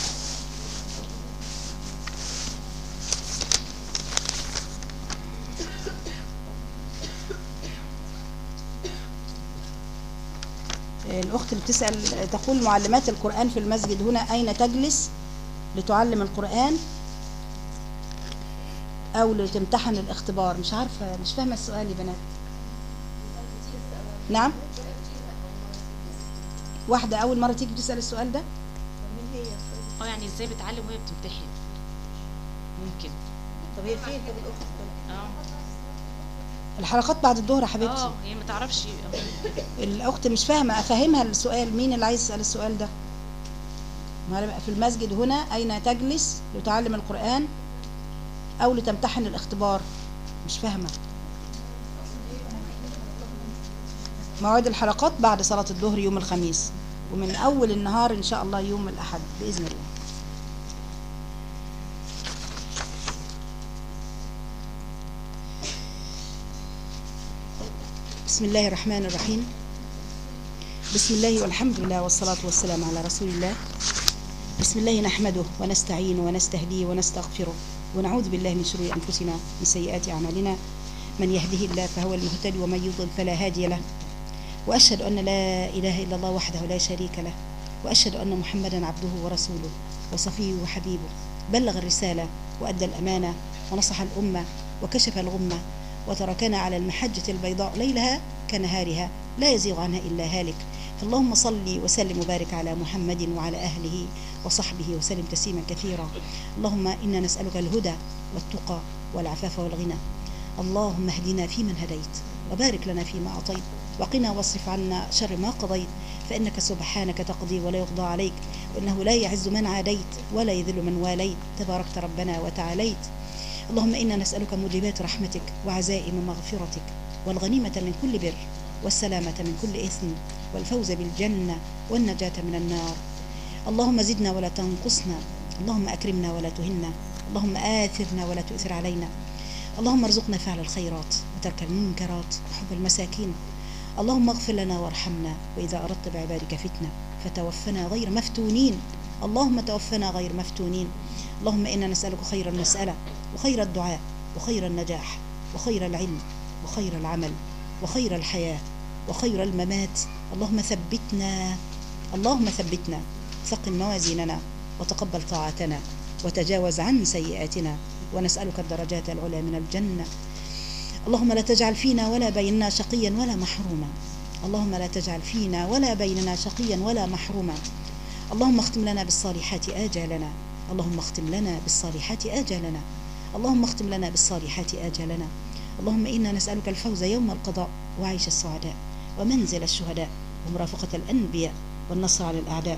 A: الأخت اللي بتسأل تقول معلمات القرآن في المسجد هنا أين تجلس لتعلم القرآن أو لتمتحن الاختبار مش عارفة مش فاهمة السؤال يا بنات نعم واحدة أول مرة تيجي تسأل السؤال ده
C: اه يعني ازاي بتعلم وهي بتمتحن ممكن
B: طب هي فين طب الاخت
C: اه
A: الحلقات بعد الظهر يا حبيبتي
C: اه هي ما تعرفش
A: الأخت مش فاهمة أفهمها السؤال مين اللي عايز يسأل السؤال ده معلم- في المسجد هنا أين تجلس لتعلم القرآن أو لتمتحن الاختبار مش فاهمة موعد الحلقات بعد صلاة الظهر يوم الخميس ومن أول النهار إن شاء الله يوم الأحد بإذن الله بسم الله الرحمن الرحيم بسم الله والحمد لله والصلاة والسلام على رسول الله بسم الله نحمده ونستعين ونستهديه ونستغفره ونعوذ بالله من شرور أنفسنا من سيئات أعمالنا من يهده الله فهو المهتدي ومن يضلل فلا هادي له وأشهد أن لا إله إلا الله وحده لا شريك له وأشهد أن محمدا عبده ورسوله وصفيه وحبيبه بلغ الرسالة وأدى الأمانة ونصح الأمة وكشف الغمة وتركنا على المحجة البيضاء ليلها كنهارها لا يزيغ عنها إلا هالك فاللهم صل وسلم وبارك على محمد وعلى أهله وصحبه وسلم تسليما كثيرا اللهم إنا نسألك الهدى والتقى والعفاف والغنى اللهم اهدنا فيمن هديت وبارك لنا فيما أعطيت وقنا واصرف عنا شر ما قضيت فإنك سبحانك تقضي ولا يقضى عليك وإنه لا يعز من عاديت ولا يذل من واليت تباركت ربنا وتعاليت اللهم إنا نسألك موجبات رحمتك وعزائم مغفرتك والغنيمة من كل بر والسلامة من كل إثم والفوز بالجنة والنجاة من النار اللهم زدنا ولا تنقصنا اللهم أكرمنا ولا تهنا اللهم آثرنا ولا تؤثر علينا اللهم ارزقنا فعل الخيرات وترك المنكرات وحب المساكين اللهم اغفر لنا وارحمنا وإذا أردت بعبادك فتنة فتوفنا غير مفتونين اللهم توفنا غير مفتونين اللهم إنا نسألك خير المسألة وخير الدعاء وخير النجاح وخير العلم وخير العمل وخير الحياة وخير الممات اللهم ثبتنا اللهم ثبتنا ثقل موازيننا وتقبل طاعتنا وتجاوز عن سيئاتنا ونسألك الدرجات العلى من الجنة اللهم لا تجعل فينا ولا بيننا شقيا ولا محروما اللهم لا تجعل فينا ولا بيننا شقيا ولا محروما اللهم اختم لنا بالصالحات آجالنا اللهم اختم لنا بالصالحات آجالنا اللهم اختم لنا بالصالحات آجالنا اللهم إنا نسألك الفوز يوم القضاء وعيش السعداء ومنزل الشهداء ومرافقة الأنبياء والنصر على الأعداء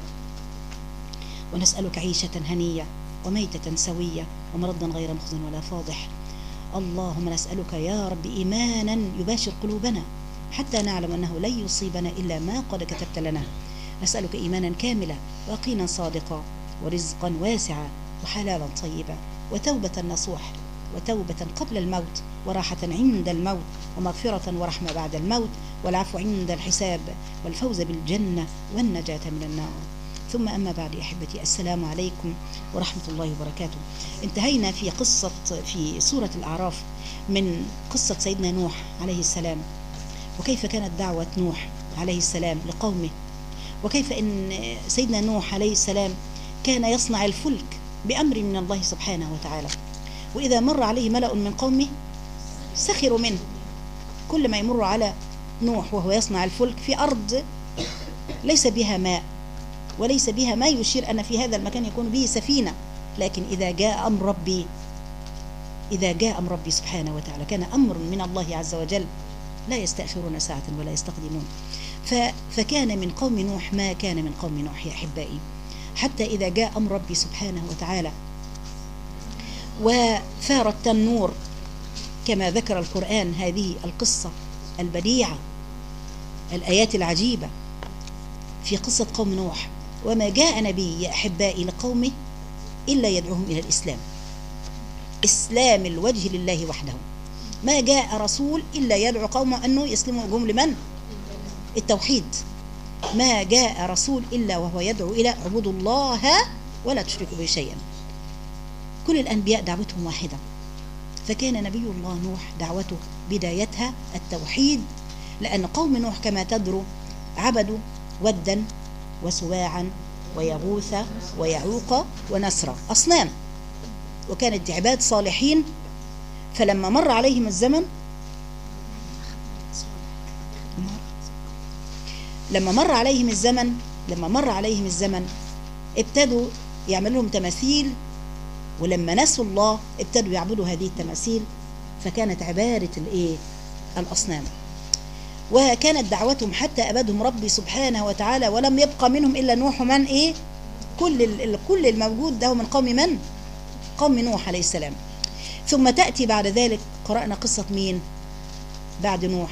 A: ونسألك عيشة هنية وميتة سوية ومرضا غير مخزن ولا فاضح اللهم نسألك يا رب إيمانا يباشر قلوبنا حتى نعلم أنه لن يصيبنا إلا ما قد كتبت لنا نسألك إيمانا كاملا ويقينا صادقا ورزقا واسعا وحلالا طيبا وتوبة نصوح وتوبة قبل الموت وراحة عند الموت ومغفرة ورحمة بعد الموت والعفو عند الحساب والفوز بالجنة والنجاة من النار ثم أما بعد أحبتي السلام عليكم ورحمة الله وبركاته انتهينا في قصة في سورة الأعراف من قصة سيدنا نوح عليه السلام وكيف كانت دعوة نوح عليه السلام لقومه وكيف أن سيدنا نوح عليه السلام كان يصنع الفلك بأمر من الله سبحانه وتعالى وإذا مر عليه ملأ من قومه سخروا منه كل ما يمر على نوح وهو يصنع الفلك في أرض ليس بها ماء وليس بها ما يشير أن في هذا المكان يكون به سفينة لكن إذا جاء أمر ربي إذا جاء أمر ربي سبحانه وتعالى كان أمر من الله عز وجل لا يستأخرون ساعة ولا يستقدمون فكان من قوم نوح ما كان من قوم نوح يا أحبائي حتى إذا جاء أمر ربي سبحانه وتعالى وثار التنور كما ذكر القرآن هذه القصة البديعة الآيات العجيبة في قصة قوم نوح وما جاء نبي يا أحبائي لقومه إلا يدعوهم إلى الإسلام إسلام الوجه لله وحده ما جاء رسول إلا يدعو قومه أنه يسلموا وجههم لمن؟ التوحيد ما جاء رسول إلا وهو يدعو إلى اعبدوا الله ولا تشركوا به شيئا كل الأنبياء دعوتهم واحدة فكان نبي الله نوح دعوته بدايتها التوحيد لأن قوم نوح كما تدروا عبدوا ودا وسواعا ويغوث ويعوق ونسرا أصنام وكانت دي عباد صالحين فلما مر عليهم الزمن لما مر عليهم الزمن لما مر عليهم الزمن ابتدوا يعملوا لهم تماثيل ولما نسوا الله ابتدوا يعبدوا هذه التماثيل فكانت عبادة الايه الاصنام وكانت دعوتهم حتى ابدهم ربي سبحانه وتعالى ولم يبقى منهم الا نوح من ايه كل ال- كل الموجود ده هو من قوم من قوم نوح عليه السلام ثم تأتي بعد ذلك قرأنا قصة مين بعد نوح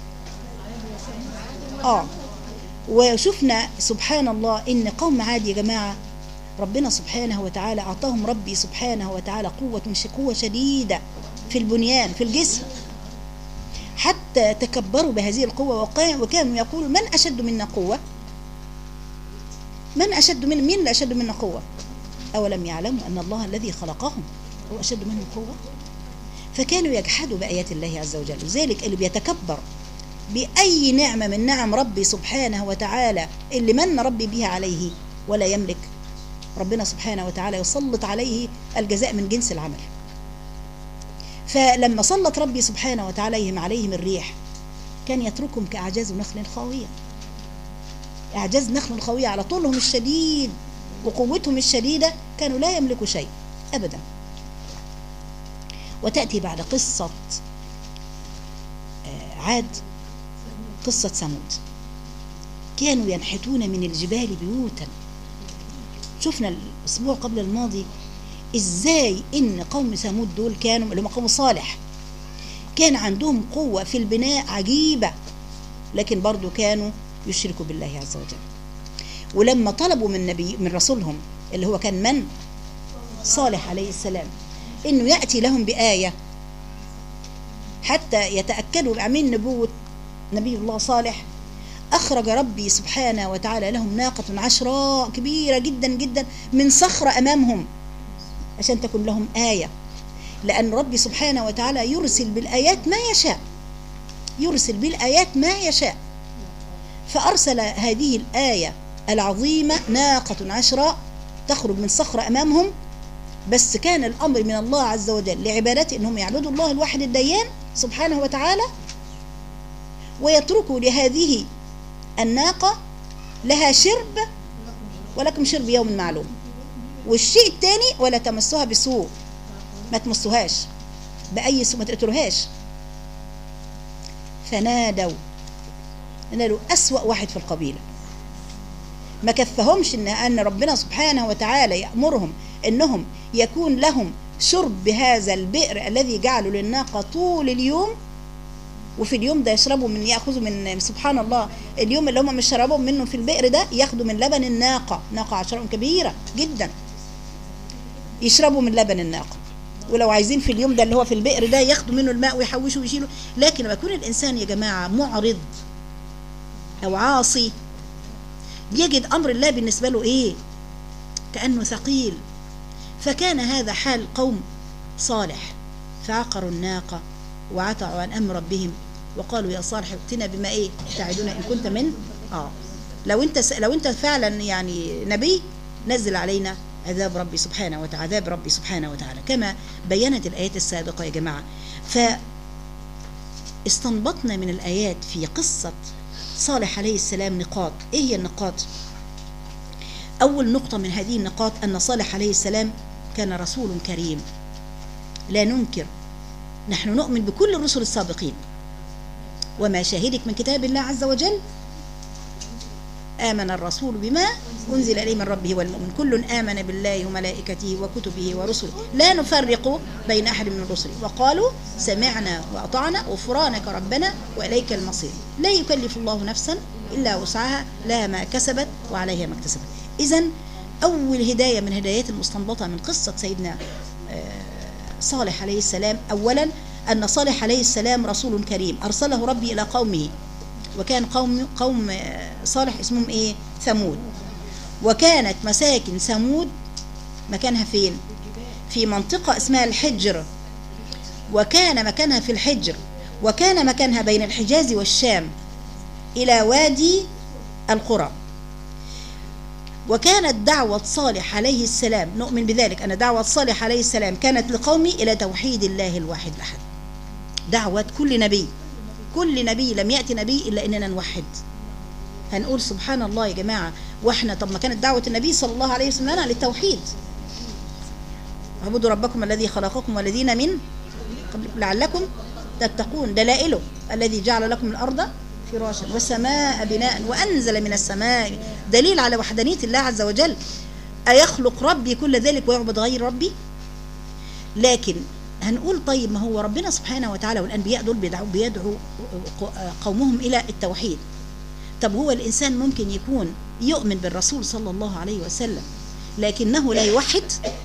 A: اه وشفنا سبحان الله ان قوم عاد يا جماعه ربنا سبحانه وتعالى اعطاهم ربي سبحانه وتعالى قوه ش- قوه شديده في البنيان في الجسم حتى تكبروا بهذه القوه وقا- وكانوا يقولوا من اشد منا قوه من اشد من مين اللي اشد منا قوه اولم يعلموا ان الله الذي خلقهم هو اشد منهم قوه فكانوا يجحدوا بايات الله عز وجل لذلك اللي بيتكبر بأي نعمة من نعم ربي سبحانه وتعالى اللي من ربي بها عليه ولا يملك ربنا سبحانه وتعالى يسلط عليه الجزاء من جنس العمل فلما سلط ربي سبحانه وتعالى عليهم عليهم الريح كان يتركهم كأعجاز نخل خاوية أعجاز نخل خاوية على طولهم الشديد وقوتهم الشديدة كانوا لا يملكوا شيء أبدا وتأتي بعد قصة آه، عاد قصة ثمود كانوا ينحتون من الجبال بيوتا شفنا الأسبوع قبل الماضي إزاي إن قوم ثمود دول كانوا اللي هم قوم صالح كان عندهم قوة في البناء عجيبة لكن برضو كانوا يشركوا بالله عز وجل ولما طلبوا من نبي من رسولهم اللي هو كان من صالح عليه السلام انه ياتي لهم بايه حتى يتاكدوا بعمين نبوه نبي الله صالح أخرج ربي سبحانه وتعالى لهم ناقة عشراء كبيرة جدا جدا من صخرة أمامهم عشان تكون لهم آية لأن ربي سبحانه وتعالى يرسل بالآيات ما يشاء يرسل بالآيات ما يشاء فأرسل هذه الآية العظيمة ناقة عشراء تخرج من صخرة أمامهم بس كان الأمر من الله عز وجل لعبادته أنهم يعبدوا الله الواحد الديان سبحانه وتعالى ويتركوا لهذه الناقة لها شرب ولكم شرب يوم معلوم والشيء الثاني ولا تمسوها بسوء ما تمسوهاش بأي سوء ما تقتلوهاش فنادوا نادوا أسوأ واحد في القبيلة ما كفهمش إن أن ربنا سبحانه وتعالى يأمرهم إنهم يكون لهم شرب بهذا البئر الذي جعله للناقة طول اليوم وفي اليوم ده يشربوا من ياخذوا من سبحان الله اليوم اللي هم مش شربوا منه في البئر ده ياخدوا من لبن الناقه ناقه عشرة كبيره جدا يشربوا من لبن الناقه ولو عايزين في اليوم ده اللي هو في البئر ده ياخدوا منه الماء ويحوشوا ويشيلوا لكن لما يكون الانسان يا جماعه معرض او عاصي يجد امر الله بالنسبه له ايه كانه ثقيل فكان هذا حال قوم صالح فعقروا الناقه وعتوا عن امر ربهم وقالوا يا صالح ائتنا بما ايه تعدنا ان كنت من اه لو انت س... لو انت فعلا يعني نبي نزل علينا عذاب ربي سبحانه وتعالى عذاب ربي سبحانه وتعالى كما بينت الايات السابقه يا جماعه ف استنبطنا من الايات في قصه صالح عليه السلام نقاط ايه هي النقاط اول نقطه من هذه النقاط ان صالح عليه السلام كان رسول كريم لا ننكر نحن نؤمن بكل الرسل السابقين وما شاهدك من كتاب الله عز وجل آمن الرسول بما أنزل إليه من ربه والمؤمن كل آمن بالله وملائكته وكتبه ورسله لا نفرق بين أحد من الرسل وقالوا سمعنا وأطعنا غفرانك ربنا وإليك المصير لا يكلف الله نفسا إلا وسعها لها ما كسبت وعليها ما اكتسبت إذا أول هداية من هدايات المستنبطة من قصة سيدنا آه، صالح عليه السلام أولا أن صالح عليه السلام رسول كريم أرسله ربي إلى قومه وكان قوم قوم آه، صالح اسمهم إيه ثمود وكانت مساكن ثمود مكانها فين في منطقة اسمها الحجر وكان مكانها في الحجر وكان مكانها بين الحجاز والشام إلى وادي القرى وكانت دعوة صالح عليه السلام نؤمن بذلك أن دعوة صالح عليه السلام كانت لقومه إلى توحيد الله الواحد الأحد دعوة كل نبي كل نبي لم يأتي نبي إلا إننا نوحد هنقول سبحان الله يا جماعة واحنا طب ما كانت دعوة النبي صلى الله عليه وسلم لنا للتوحيد اعبدوا ربكم الذي خلقكم والذين من قبل لعلكم تتقون دلائله الذي جعل لكم الأرض فراشا والسماء بناء وأنزل من السماء دليل على وحدانية الله عز وجل أيخلق ربي كل ذلك ويعبد غير ربي لكن هنقول طيب ما هو ربنا سبحانه وتعالى والأنبياء دول بيدعوا بيدعوا قومهم إلى التوحيد طب هو الإنسان ممكن يكون يؤمن بالرسول صلى الله عليه وسلم لكنه لا يوحد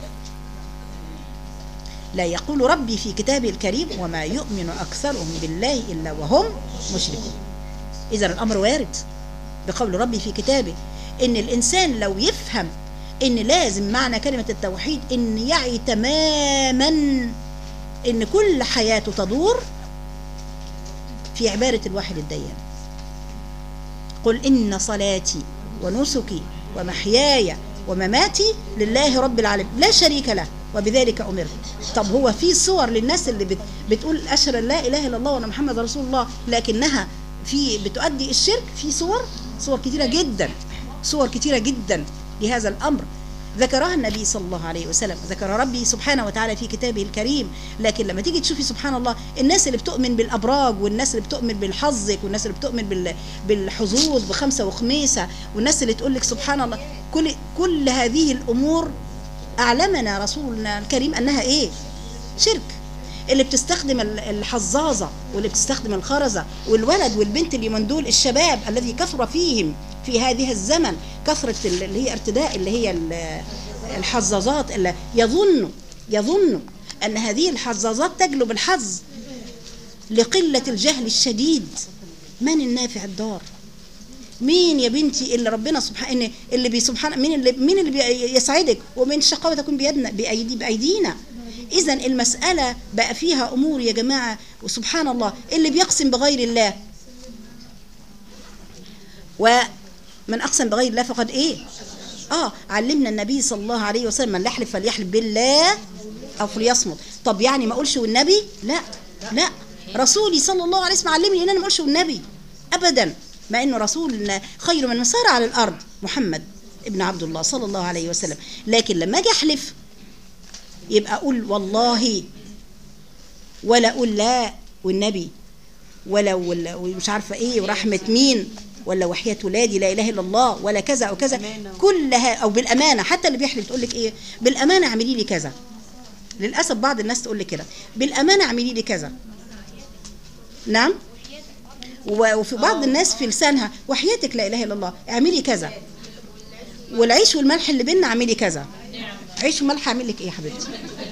A: لا يقول ربي في كتابه الكريم وما يؤمن أكثرهم بالله إلا وهم مشركون إذا الأمر وارد بقول ربي في كتابه إن الإنسان لو يفهم إن لازم معنى كلمة التوحيد إن يعي تماما إن كل حياته تدور في عبارة الواحد الديان قل إن صلاتي ونسكي ومحياي ومماتي لله رب العالمين لا شريك له وبذلك أمرت طب هو في صور للناس اللي بت بتقول أشهد أن لا إله إلا الله وأن محمد رسول الله لكنها في بتؤدي الشرك في صور صور كثيرة جدا صور كثيرة جدا لهذا الأمر ذكرها النبي صلى الله عليه وسلم ذكر ربي سبحانه وتعالى في كتابه الكريم لكن لما تيجي تشوفي سبحان الله الناس اللي بتؤمن بالأبراج والناس اللي بتؤمن بالحظك والناس اللي بتؤمن بال- بالحظوظ بخمسة وخميسة والناس اللي تقول لك سبحان الله كل كل هذه الأمور أعلمنا رسولنا الكريم أنها إيه شرك اللي بتستخدم ال- الحظاظة واللي بتستخدم الخرزة والولد والبنت اللي من دول الشباب الذي كثر فيهم في هذه الزمن كثرة ال- اللي هي ارتداء اللي هي ال- الحظاظات اللي يظن يظن أن هذه الحظاظات تجلب الحظ لقلة الجهل الشديد من النافع الضار مين يا بنتي اللي ربنا سبحانه اللي بي سبحانه مين اللي مين اللي بي- يسعدك ومن الشقاوة تكون بيدنا بأيدي بأيدينا إذا المسألة بقى فيها أمور يا جماعة وسبحان الله اللي بيقسم بغير الله ومن أقسم بغير الله فقد إيه آه علمنا النبي صلى الله عليه وسلم من يحلف فليحلف بالله أو فليصمت طب يعني ما أقولش والنبي لا لا رسولي صلى الله عليه وسلم علمني إن أنا ما أقولش والنبي أبدا مع إنه رسول خير من مسار على الأرض محمد ابن عبد الله صلى الله عليه وسلم لكن لما أجي أحلف يبقى أقول والله ولا أقول لا والنبي ولا ولا ومش عارفة إيه ورحمة مين ولا وحياة ولادي لا إله إلا الله ولا كذا أو كذا كلها أو بالأمانة حتى اللي بيحلف تقول لك إيه بالأمانة اعملي لي كذا للأسف بعض الناس تقول لي كده بالأمانة اعملي لي كذا نعم و- وفي بعض الناس في لسانها وحياتك لا اله الا الله اعملي كذا والعيش والملح اللي بينا اعملي كذا عيش وملح اعمل لك ايه يا حبيبتي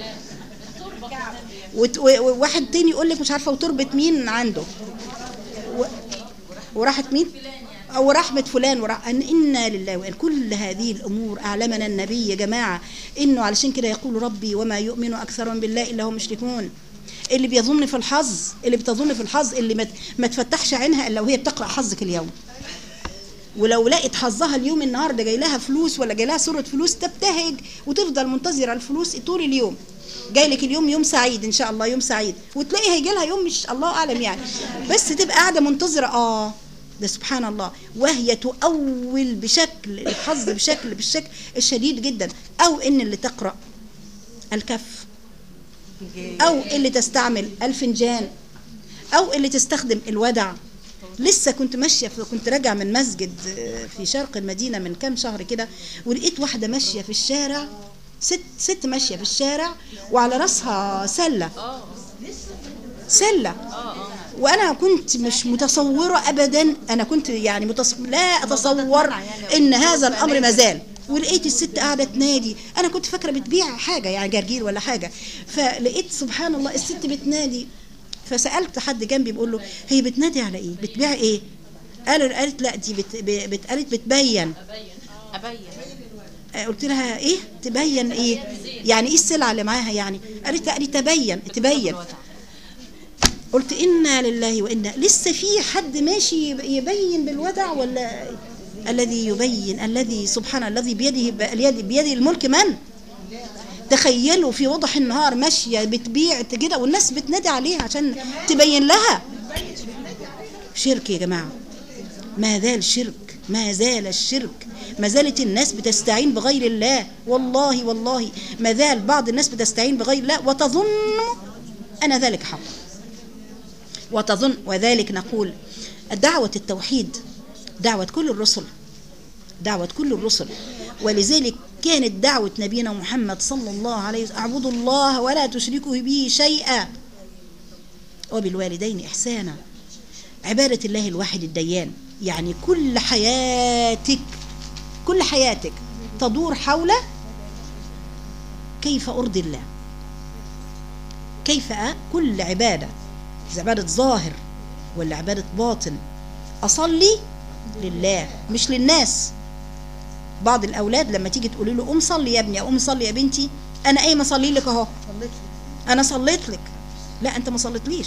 A: وت- و- وواحد تاني يقول لك مش عارفه وتربه مين عنده و... وراحت مين او رحمه فلان ورح... أن انا لله وان كل هذه الامور اعلمنا النبي يا جماعه انه علشان كده يقول ربي وما يؤمن اكثرهم بالله الا هم مشركون اللي بيظن في الحظ اللي بتظن في الحظ اللي ما, ما تفتحش عينها الا وهي بتقرا حظك اليوم ولو لقت حظها اليوم النهارده جاي لها فلوس ولا جاي لها صوره فلوس تبتهج وتفضل منتظره الفلوس طول اليوم جاي لك اليوم يوم سعيد ان شاء الله يوم سعيد وتلاقي هيجي لها يوم مش الله اعلم يعني بس تبقى قاعده منتظره اه ده سبحان الله وهي تؤول بشكل الحظ بشكل بالشكل الشديد جدا او ان اللي تقرا الكف او اللي تستعمل الفنجان او اللي تستخدم الودع لسه كنت ماشيه في كنت راجعه من مسجد آه، في شرق المدينه من كام شهر كده ولقيت واحده ماشيه في الشارع ست ست ماشيه في الشارع وعلى راسها سله سله وانا كنت مش متصوره ابدا انا كنت يعني متص... لا اتصور ان هذا الامر ما زال ولقيت الست قاعده تنادي انا كنت فاكره بتبيع حاجه يعني جرجير ولا حاجه فلقيت سبحان الله الست بتنادي فسالت حد جنبي بقول له هي بتنادي على ايه بتبيع ايه قال قالت لا دي بت... ب- بت... قالت بتبين
C: ابين
A: آه، قلت لها ايه تبين ايه يعني ايه السلعه اللي معاها يعني قالت لا دي تبين تبين قلت انا لله وانا لسه في حد ماشي يبين بالودع ولا الذي يبين الذي سبحانه الذي بيده اليد بيده الملك من تخيلوا في وضح النهار ماشيه بتبيع كده والناس بتنادي عليها عشان تبين لها شرك يا جماعه ما زال شرك ما زال الشرك ما زالت الناس بتستعين بغير الله والله والله ما زال بعض الناس بتستعين بغير الله وتظن أن ذلك حق وتظن وذلك نقول دعوة التوحيد دعوة كل الرسل دعوة كل الرسل ولذلك كانت دعوة نبينا محمد صلى الله عليه وسلم اعبدوا الله ولا تشركوا به شيئا وبالوالدين إحسانا عبادة الله الواحد الديان يعني كل حياتك كل حياتك تدور حول كيف أرضي الله كيف أ- كل عبادة إذا عبادة ظاهر ولا عبادة باطن أصلي لله مش للناس بعض الأولاد لما تيجي تقولي له قوم صلي يا ابني أو قوم صلي يا بنتي أنا قايمة أصلي لك أهو أنا صليت لك لا أنت ما صليتليش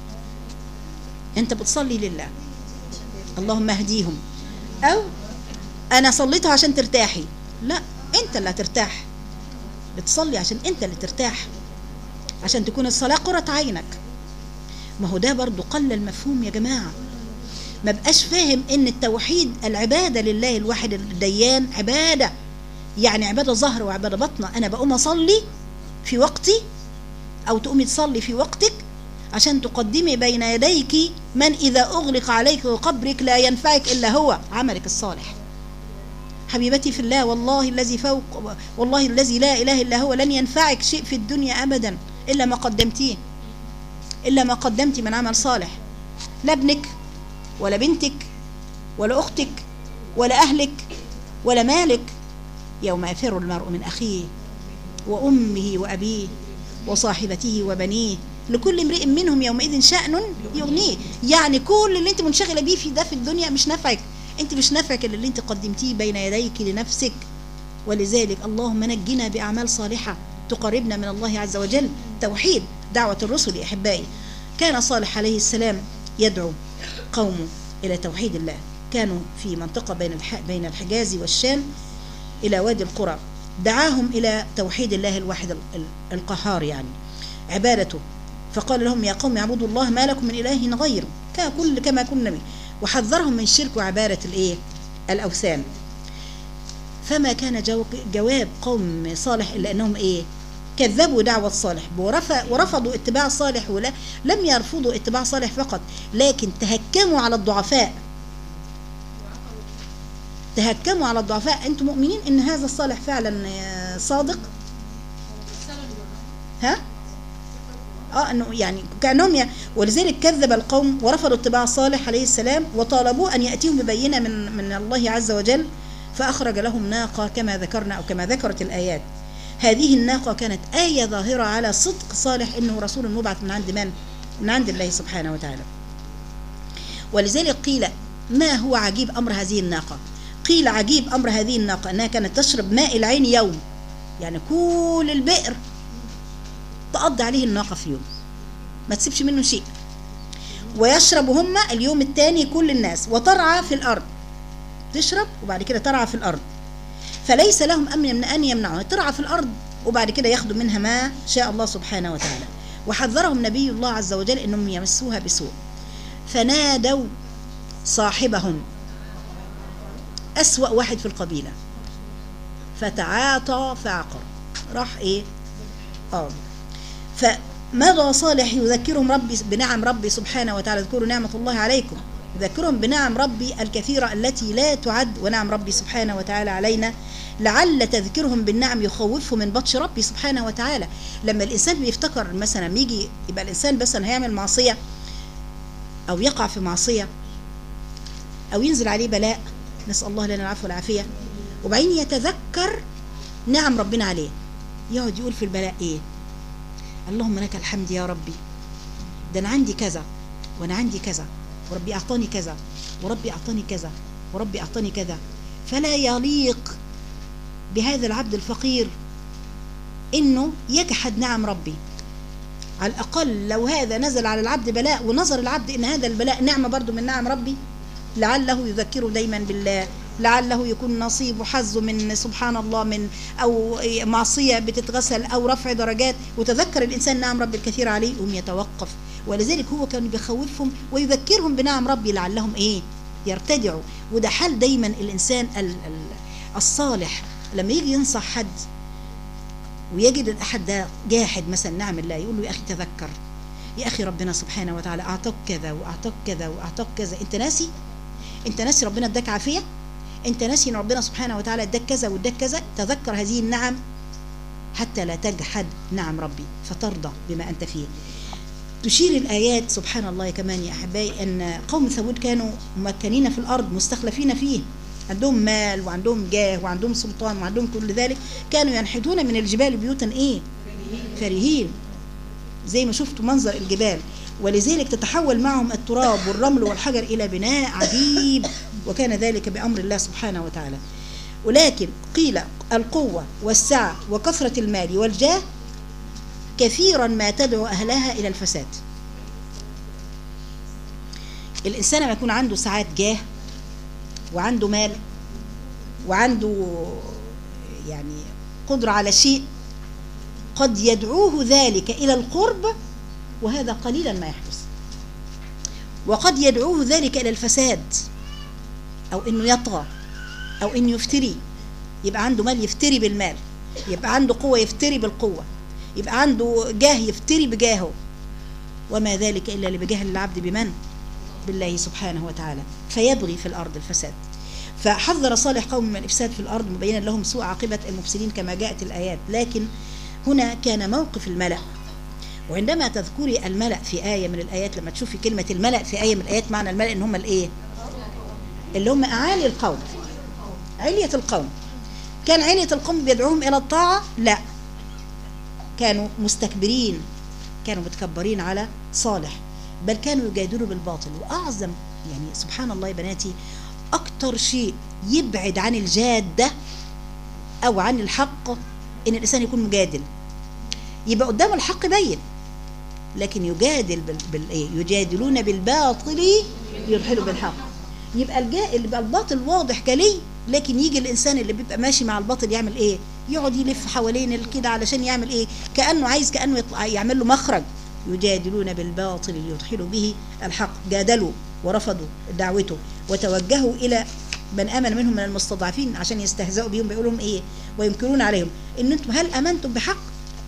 A: أنت بتصلي لله اللهم اهديهم أو أنا صليتها عشان ترتاحي لا أنت اللي هترتاح بتصلي عشان أنت اللي ترتاح عشان تكون الصلاة قرة عينك ما هو ده برضو قل المفهوم يا جماعة ما بقاش فاهم ان التوحيد العبادة لله الواحد الديان عبادة يعني عبادة ظهر وعبادة بطنة انا بقوم اصلي في وقتي او تقومي تصلي في وقتك عشان تقدمي بين يديك من اذا اغلق عليك قبرك لا ينفعك الا هو عملك الصالح حبيبتي في الله والله الذي فوق والله الذي لا اله الا هو لن ينفعك شيء في الدنيا ابدا الا ما قدمتيه الا ما قدمت من عمل صالح لا ابنك ولا بنتك ولا اختك ولا اهلك ولا مالك يوم يفر المرء من اخيه وامه وابيه وصاحبته وبنيه لكل امرئ منهم يومئذ شأن يغنيه يعني كل اللي انت منشغله بيه في ده في الدنيا مش نافعك انت مش نافعك الا اللي انت قدمتيه بين يديك لنفسك ولذلك اللهم نجنا باعمال صالحه تقربنا من الله عز وجل توحيد دعوه الرسل احبائي كان صالح عليه السلام يدعو قومه الى توحيد الله كانوا في منطقه بين الح... بين الحجاز والشام الى وادي القرى دعاهم الى توحيد الله الواحد ال- ال- القهار يعني عبادته فقال لهم يا قوم اعبدوا الله ما لكم من اله غيره ككل كما كنا به وحذرهم من شرك وعباده الايه الاوثان فما كان جو جواب قوم صالح الا انهم ايه كذبوا دعوة صالح ورف- ورفضوا اتباع صالح ولا لم يرفضوا اتباع صالح فقط لكن تهكموا على الضعفاء تهكموا على الضعفاء انتم مؤمنين ان هذا الصالح فعلا آه، صادق ها اه انه يعني كانهم ي... ولذلك كذب القوم ورفضوا اتباع صالح عليه السلام وطالبوه ان ياتيهم ببينه من من الله عز وجل فاخرج لهم ناقه كما ذكرنا او كما ذكرت الايات هذه الناقه كانت ايه ظاهره على صدق صالح انه رسول مبعث من عند من؟ من عند الله سبحانه وتعالى. ولذلك قيل ما هو عجيب امر هذه الناقه؟ قيل عجيب امر هذه الناقه انها كانت تشرب ماء العين يوم يعني كل البئر تقضي عليه الناقه في يوم ما تسيبش منه شيء ويشرب هم اليوم الثاني كل الناس وترعى في الارض تشرب وبعد كده ترعى في الارض فليس لهم امن من ان يمنعوها ترعى في الارض وبعد كده ياخدوا منها ما شاء الله سبحانه وتعالى وحذرهم نبي الله عز وجل انهم يمسوها بسوء فنادوا صاحبهم أسوأ واحد في القبيلة فتعاطى فعقر راح ايه اه فمضى صالح يذكرهم ربي بنعم ربي سبحانه وتعالى اذكروا نعمة الله عليكم يذكرهم بنعم ربي الكثيرة التي لا تعد ونعم ربي سبحانه وتعالى علينا لعل تذكيرهم بالنعم يخوفهم من بطش ربي سبحانه وتعالى لما الإنسان بيفتكر مثلا يجي يبقى الإنسان مثلا هيعمل معصية أو يقع في معصية أو ينزل عليه بلاء نسأل الله لنا العفو والعافية وبعدين يتذكر نعم ربنا عليه يقعد يقول في البلاء إيه اللهم لك الحمد يا ربي ده أنا عندي كذا وأنا عندي كذا وربي أعطاني كذا وربي أعطاني كذا وربي أعطاني كذا فلا يليق بهذا العبد الفقير إنه يجحد نعم ربي على الأقل لو هذا نزل على العبد بلاء ونظر العبد إن هذا البلاء نعمة برضو من نعم ربي لعله يذكره دايما بالله لعله يكون نصيب وحظه من سبحان الله من أو معصية بتتغسل أو رفع درجات وتذكر الإنسان نعم ربي الكثير عليه يقوم يتوقف ولذلك هو كان بيخوفهم ويذكرهم بنعم ربي لعلهم إيه يرتدعوا وده حال دايما الإنسان ال- ال- الصالح لما يجي ينصح حد ويجد الأحد ده جاحد مثلا نعم الله يقول له يا أخي تذكر يا أخي ربنا سبحانه وتعالى أعطاك كذا وأعطاك كذا وأعطاك كذا أنت ناسي أنت ناسي ربنا اداك عافية أنت ناسي أن ربنا سبحانه وتعالى اداك كذا واداك كذا تذكر هذه النعم حتى لا تجحد نعم ربي فترضى بما أنت فيه تشير الآيات سبحان الله كمان يا أحبائي أن قوم ثمود كانوا ممكنين في الأرض مستخلفين فيه عندهم مال وعندهم جاه وعندهم سلطان وعندهم كل ذلك كانوا ينحتون من الجبال بيوتا إيه فرهين زي ما شفتوا منظر الجبال ولذلك تتحول معهم التراب والرمل والحجر إلى بناء عجيب وكان ذلك بأمر الله سبحانه وتعالى ولكن قيل القوة والسعة وكثرة المال والجاه كثيرا ما تدعو أهلها إلى الفساد الإنسان لما يكون عنده ساعات جاه وعنده مال وعنده يعني قدرة على شيء قد يدعوه ذلك إلى القرب وهذا قليلا ما يحدث وقد يدعوه ذلك إلى الفساد أو إنه يطغى أو إنه يفتري يبقى عنده مال يفتري بالمال يبقى عنده قوة يفتري بالقوة يبقى عنده جاه يفتري بجاهه وما ذلك إلا لبجهل العبد بمن بالله سبحانه وتعالى فيبغي في الأرض الفساد فحذر صالح قوم من الإفساد في الأرض مبينا لهم سوء عاقبة المفسدين كما جاءت الآيات لكن هنا كان موقف الملأ وعندما تذكري الملأ في آية من الآيات لما تشوفي كلمة الملأ في آية من الآيات معنى الملأ إن هم الإيه اللي هم أعالي القوم علية القوم كان علية القوم بيدعوهم إلى الطاعة لا كانوا مستكبرين كانوا متكبرين على صالح بل كانوا يجادلوا بالباطل وأعظم يعني سبحان الله يا بناتي أكتر شيء يبعد عن الجادة أو عن الحق إن الإنسان يكون مجادل يبقى قدام الحق بين لكن يجادل بال... بال... إيه؟ يجادلون بالباطل ليرحلوا بالحق يبقى الجا... اللي بقى الباطل واضح جلي لكن يجي الانسان اللي بيبقى ماشي مع الباطل يعمل ايه يقعد يلف حوالين كده علشان يعمل ايه كانه عايز كانه يطلع يعمل له مخرج يجادلون بالباطل ليدخلوا به الحق جادلوا ورفضوا دعوته وتوجهوا الى من امن منهم من المستضعفين عشان يستهزئوا بهم بيقولوا لهم ايه وينكرون عليهم ان انتم هل امنتم بحق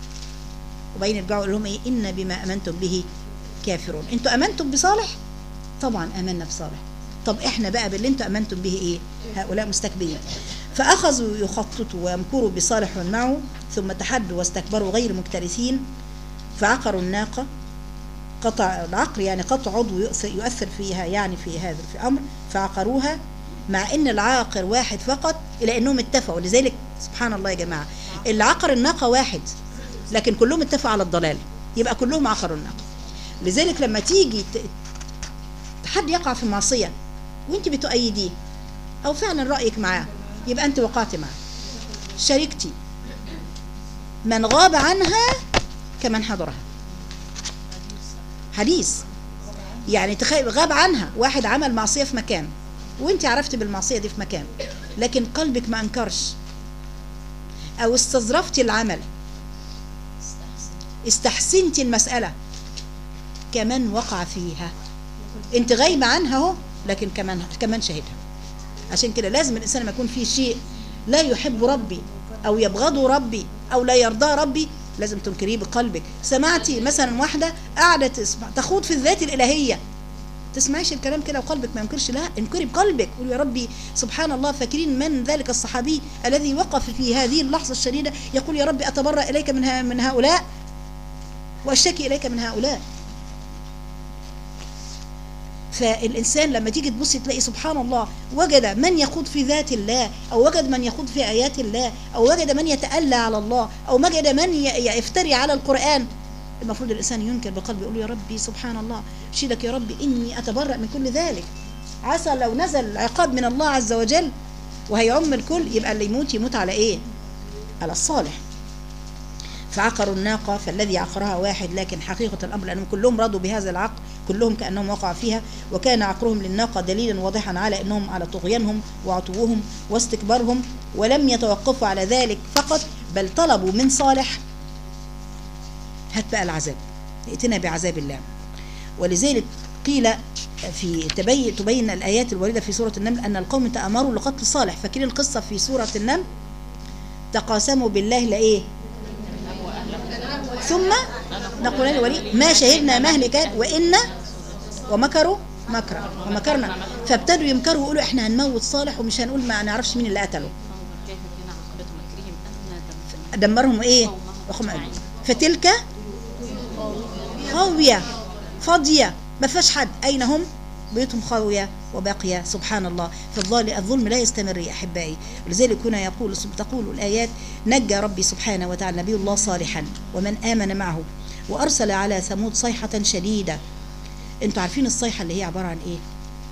A: وبعدين يرجعوا يقول لهم ايه ان بما امنتم به كافرون انتم امنتم بصالح طبعا امنا بصالح طب احنا بقى باللي انتم امنتم به ايه هؤلاء مستكبرين فاخذوا يخططوا ويمكروا بصالح ومن معه ثم تحدوا واستكبروا غير مكترثين فعقروا الناقه قطع العقر يعني قطع عضو يؤثر, يؤثر فيها يعني في هذا في امر فعقروها مع ان العاقر واحد فقط الى انهم اتفقوا لذلك سبحان الله يا جماعه اللي عقر الناقه واحد لكن كلهم اتفقوا على الضلال يبقى كلهم عقروا الناقه لذلك لما تيجي حد يقع في معصيه وانت بتؤيديه او فعلا رايك معاه يبقى انت وقعت معاه شاركتي من غاب عنها كمن حضرها حديث يعني تخيل غاب عنها واحد عمل معصيه في مكان وانت عرفت بالمعصيه دي في مكان لكن قلبك ما انكرش او استظرفتي العمل استحسنتي المساله كمان وقع فيها انت غايبه عنها اهو لكن كمان كمان شهدها عشان كده لازم الانسان لما يكون فيه شيء لا يحب ربي او يبغضه ربي او لا يرضاه ربي لازم تنكريه بقلبك سمعتي مثلا واحده قاعده تسمع تخوض في الذات الالهيه تسمعيش الكلام كده وقلبك ما ينكرش لا انكري بقلبك قولي يا ربي سبحان الله فاكرين من ذلك الصحابي الذي وقف في هذه اللحظة الشديدة يقول يا ربي أتبرأ إليك من, ها من هؤلاء وأشتكي إليك من هؤلاء فالإنسان لما تيجي تبصي تلاقي سبحان الله وجد من يخوض في ذات الله أو وجد من يخوض في آيات الله أو وجد من يتألى على الله أو وجد من ي- يفتري على القرآن المفروض الإنسان ينكر بقلبه يقول يا ربي سبحان الله أشهدك يا ربي إني أتبرأ من كل ذلك عسى لو نزل عقاب من الله عز وجل وهيعم الكل يبقى اللي يموت يموت على إيه على الصالح فعقروا الناقة فالذي عقرها واحد لكن حقيقة الأمر لأنهم كلهم رضوا بهذا العقر كلهم كأنهم وقعوا فيها وكان عقرهم للناقة دليلا واضحا على أنهم على طغيانهم وعتوهم واستكبارهم ولم يتوقفوا على ذلك فقط بل طلبوا من صالح هات بقى العذاب ائتنا بعذاب الله ولذلك قيل في تبين تبين الآيات الواردة في سورة النمل أن القوم تأمروا لقتل صالح فاكرين القصة في سورة النمل تقاسموا بالله لإيه ثم نقول للولي ما شهدنا مهلكات وإن ومكروا مكرا ومكرنا فابتدوا يمكروا ويقولوا احنا هنموت صالح ومش هنقول ما نعرفش مين اللي قتله
C: كيف كان عاقبة مكرهم أن دمرنا
A: دمرهم ايه وهم أجمعين. فتلك خاوية فاضية ما فيهاش حد أين هم بيوتهم خاوية وباقية سبحان الله فالظالم الظلم لا يستمر يا أحبائي ولذلك هنا يقول تقول الآيات نجى ربي سبحانه وتعالى نبي الله صالحا ومن آمن معه وأرسل على ثمود صيحة شديدة انتوا عارفين الصيحة اللي هي عبارة عن ايه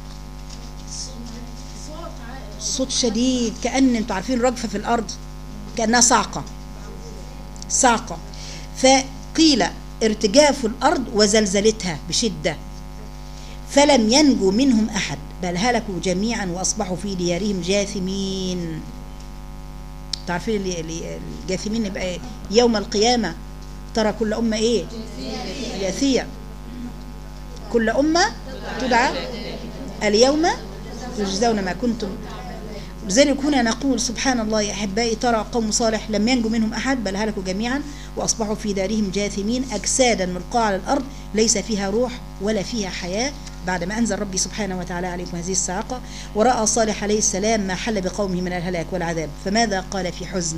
A: صوت شديد كأن انتوا عارفين رجفة في الأرض كأنها صعقة صعقة فقيل ارتجاف الأرض وزلزلتها بشدة فلم ينجو منهم أحد بل هلكوا جميعا وأصبحوا في ديارهم جاثمين تعرفين اللي اللي- الجاثمين يبقى إيه؟ يوم القيامة ترى كل أمة إيه جاثية كل أمة تدعى اليوم تجزون ما كنتم لذلك هنا نقول سبحان الله يا أحبائي ترى قوم صالح لم ينجو منهم أحد بل هلكوا جميعا وأصبحوا في دارهم جاثمين أجسادا ملقاة على الأرض ليس فيها روح ولا فيها حياة بعد ما أنزل ربي سبحانه وتعالى عليكم هذه الصاعقة ورأى صالح عليه السلام ما حل بقومه من الهلاك والعذاب فماذا قال في حزن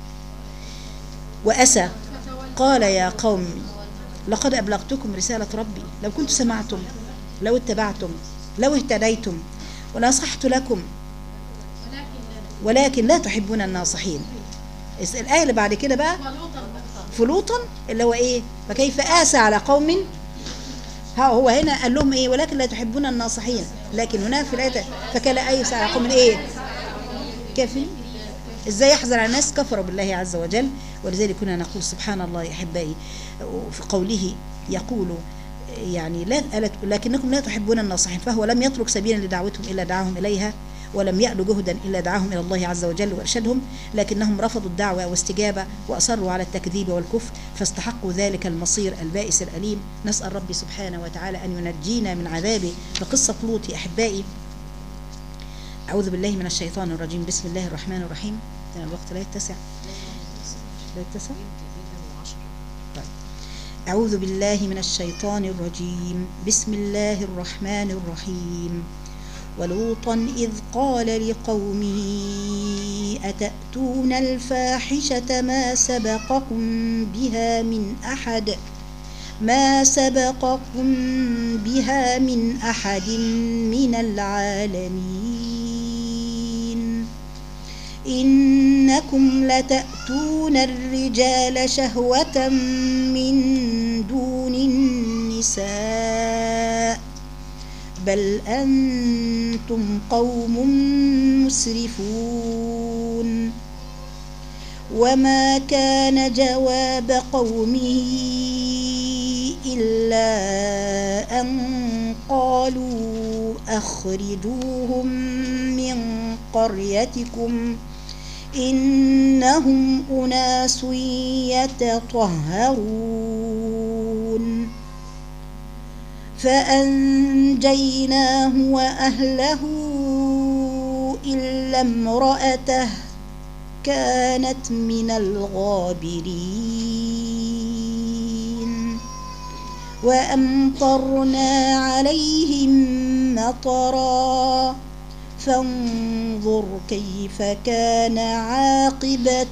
A: وأسى قال يا قوم لقد أبلغتكم رسالة ربي لو كنت سمعتم لو اتبعتم لو اهتديتم ونصحت لكم ولكن لا تحبون الناصحين اس- الآية اللي بعد كده بقى فلوطا اللي هو ايه فكيف آسى على قوم ها هو هنا قال لهم ايه ولكن لا تحبون الناصحين لكن هناك في الآية فكان آيس على قوم ايه كافرين ازاي يحزن على الناس كفروا بالله عز وجل ولذلك كنا نقول سبحان الله يا احبائي في قوله يقول يعني لا ألا- لكنكم لا تحبون الناصحين فهو لم يترك سبيلا لدعوتهم الا دعاهم اليها ولم يألوا جهدا الا دعاهم الى الله عز وجل وارشدهم لكنهم رفضوا الدعوه واستجابه واصروا على التكذيب والكفر فاستحقوا ذلك المصير البائس الاليم نسال ربي سبحانه وتعالى ان ينجينا من عذابه فقصه لوط يا احبائي أعوذ بالله من الشيطان الرجيم بسم الله الرحمن الرحيم يعني الوقت لا يتسع لا يتسع طيب. أعوذ بالله من الشيطان الرجيم بسم الله الرحمن الرحيم ولوطا إذ قال لقومه أتأتون الفاحشة ما سبقكم بها من أحد ما سبقكم بها من أحد من العالمين إنكم لتأتون الرجال شهوة من دون النساء بل أنتم قوم مسرفون وما كان جواب قومه إلا أن قالوا أخرجوهم من قريتكم إنهم أناس يتطهرون فأنجيناه وأهله إلا امرأته كانت من الغابرين وأمطرنا عليهم مطرا فانظر كيف كان عاقبة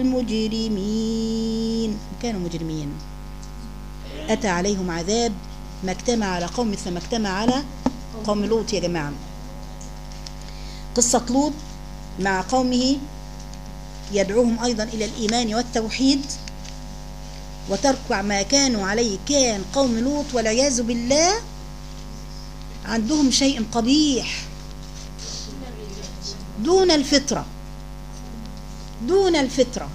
A: المجرمين كانوا مجرمين أتى عليهم عذاب ما اجتمع على قوم مثل ما اجتمع على قوم لوط يا جماعة قصة لوط مع قومه يدعوهم أيضا إلى الإيمان والتوحيد وترك ما كانوا عليه كان قوم لوط والعياذ بالله عندهم شيء قبيح دون الفطرة دون الفطرة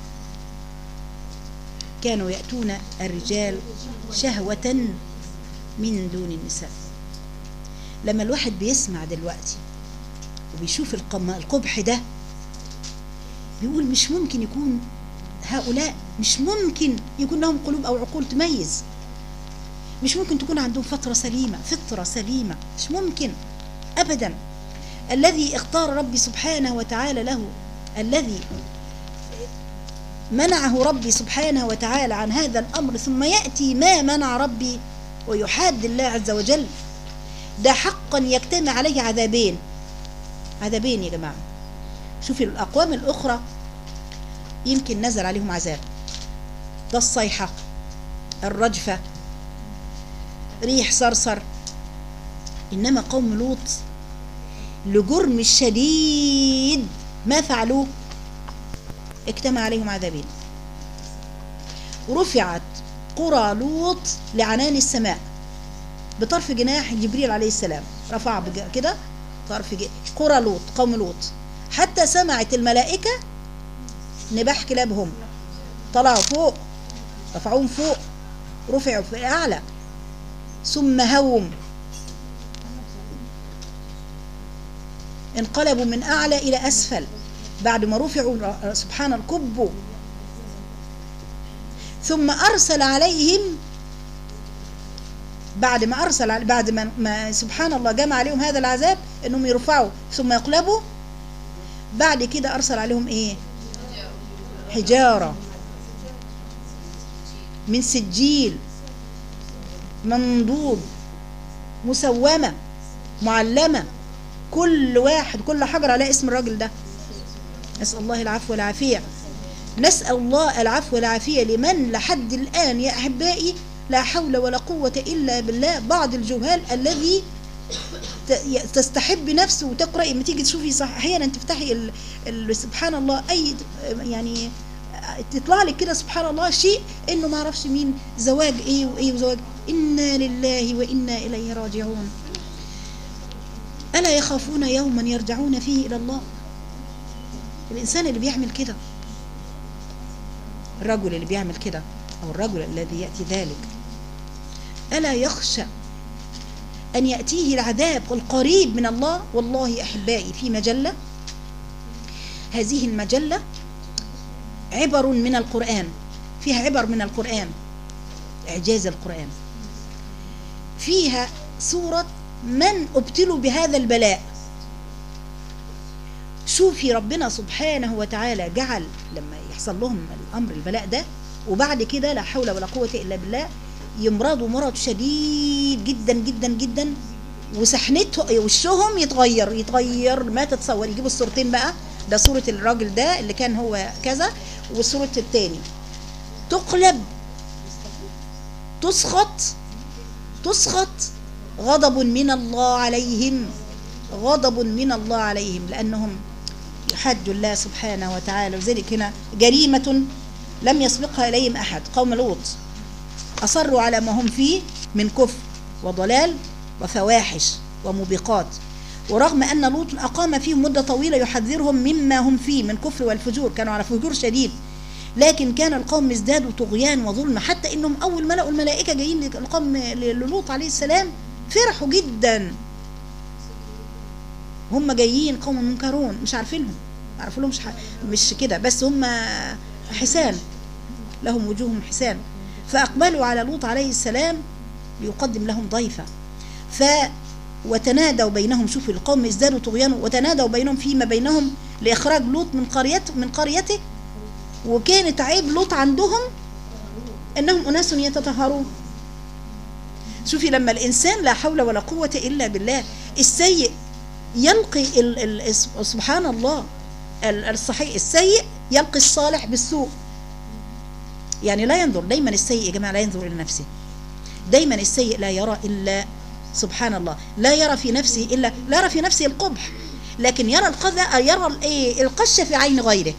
A: كانوا يأتون الرجال شهوة من دون النساء لما الواحد بيسمع دلوقتي وبيشوف القم- القبح ده بيقول مش ممكن يكون هؤلاء مش ممكن يكون لهم قلوب أو عقول تميز مش ممكن تكون عندهم فطرة سليمة فطرة سليمة مش ممكن أبدا الذي اختار ربي سبحانه وتعالى له الذي منعه ربي سبحانه وتعالى عن هذا الأمر ثم يأتي ما منع ربي ويحاد الله عز وجل ده حقا يجتمع عليه عذابين عذابين يا جماعة شوفي الأقوام الأخرى يمكن نزل عليهم عذاب ده الصيحة الرجفة ريح صرصر إنما قوم لوط لجرم الشديد ما فعلوه اجتمع عليهم عذابين رفعت قرى لوط لعنان السماء بطرف جناح جبريل عليه السلام رفع بج- كده طرف ج- قرى لوط قوم لوط حتى سمعت الملائكة نباح كلابهم طلعوا فوق رفعوهم فوق رفعوا في أعلى ثم هوم انقلبوا من أعلى إلى أسفل بعد ما رفعوا ر- سبحان الكبوا ثم أرسل عليهم بعد ما أرسل على- بعد ما, ما سبحان الله جمع عليهم هذا العذاب أنهم يرفعوا ثم يقلبوا بعد كده أرسل عليهم إيه حجارة من سجيل منضود مسومة معلمة كل واحد كل حجر على اسم الراجل ده نسأل الله العفو والعافية نسأل الله العفو والعافية لمن لحد الآن يا أحبائي لا حول ولا قوة إلا بالله بعض الجهال الذي ت- ي- تستحب نفسه وتقرأي لما تيجي تشوفي صح أحيانا تفتحي ال... ال... سبحان الله أي يعني تطلع لك كده سبحان الله شيء انه ما اعرفش مين زواج ايه وايه وزواج انا لله وانا اليه راجعون الا يخافون يوما يرجعون فيه الى الله الانسان اللي بيعمل كده الرجل اللي بيعمل كده او الرجل الذي ياتي ذلك الا يخشى ان ياتيه العذاب القريب من الله والله احبائي في مجله هذه المجله عبر من القرآن فيها عبر من القرآن إعجاز القرآن فيها سورة من ابتلوا بهذا البلاء شوفي ربنا سبحانه وتعالى جعل لما يحصل لهم الأمر البلاء ده وبعد كده لا حول ولا قوة إلا بالله يمرضوا مرض شديد جدا جدا جدا وسحنته وشهم يتغير يتغير ما تتصور يجيبوا الصورتين بقى ده صورة الراجل ده اللي كان هو كذا وصورة التاني تقلب تسخط تسخط غضب من الله عليهم غضب من الله عليهم لأنهم يحدوا الله سبحانه وتعالى وذلك هنا جريمة لم يسبقها إليهم أحد قوم لوط أصروا على ما هم فيه من كفر وضلال وفواحش وموبقات ورغم أن لوط أقام فيهم مدة طويلة يحذرهم مما هم فيه من كفر والفجور كانوا على فجور شديد لكن كان القوم ازدادوا طغيان وظلم حتى انهم اول ما لقوا الملائكه جايين القوم للوط عليه السلام فرحوا جدا هم جايين قوم منكرون مش عارفينهم ما عرفوا لهمش ح- مش كده بس هم حسان لهم وجوههم حسان فاقبلوا على لوط عليه السلام ليقدم لهم ضيفا ف وتنادوا بينهم شوفوا القوم ازدادوا طغيانا وتنادوا بينهم فيما بينهم لاخراج لوط من قريته من قريته وكانت عيب لوط عندهم انهم اناس يتطهرون شوفي لما الانسان لا حول ولا قوه الا بالله السيء يلقي ال ال سبحان الله ال- الصحيح السيء يلقي الصالح بالسوء يعني لا ينظر دايما السيء يا جماعه لا ينظر الى نفسه دايما السيء لا يرى الا سبحان الله لا يرى في نفسه الا لا يرى في نفسه القبح لكن يرى القذى يرى الايه القش في عين غيره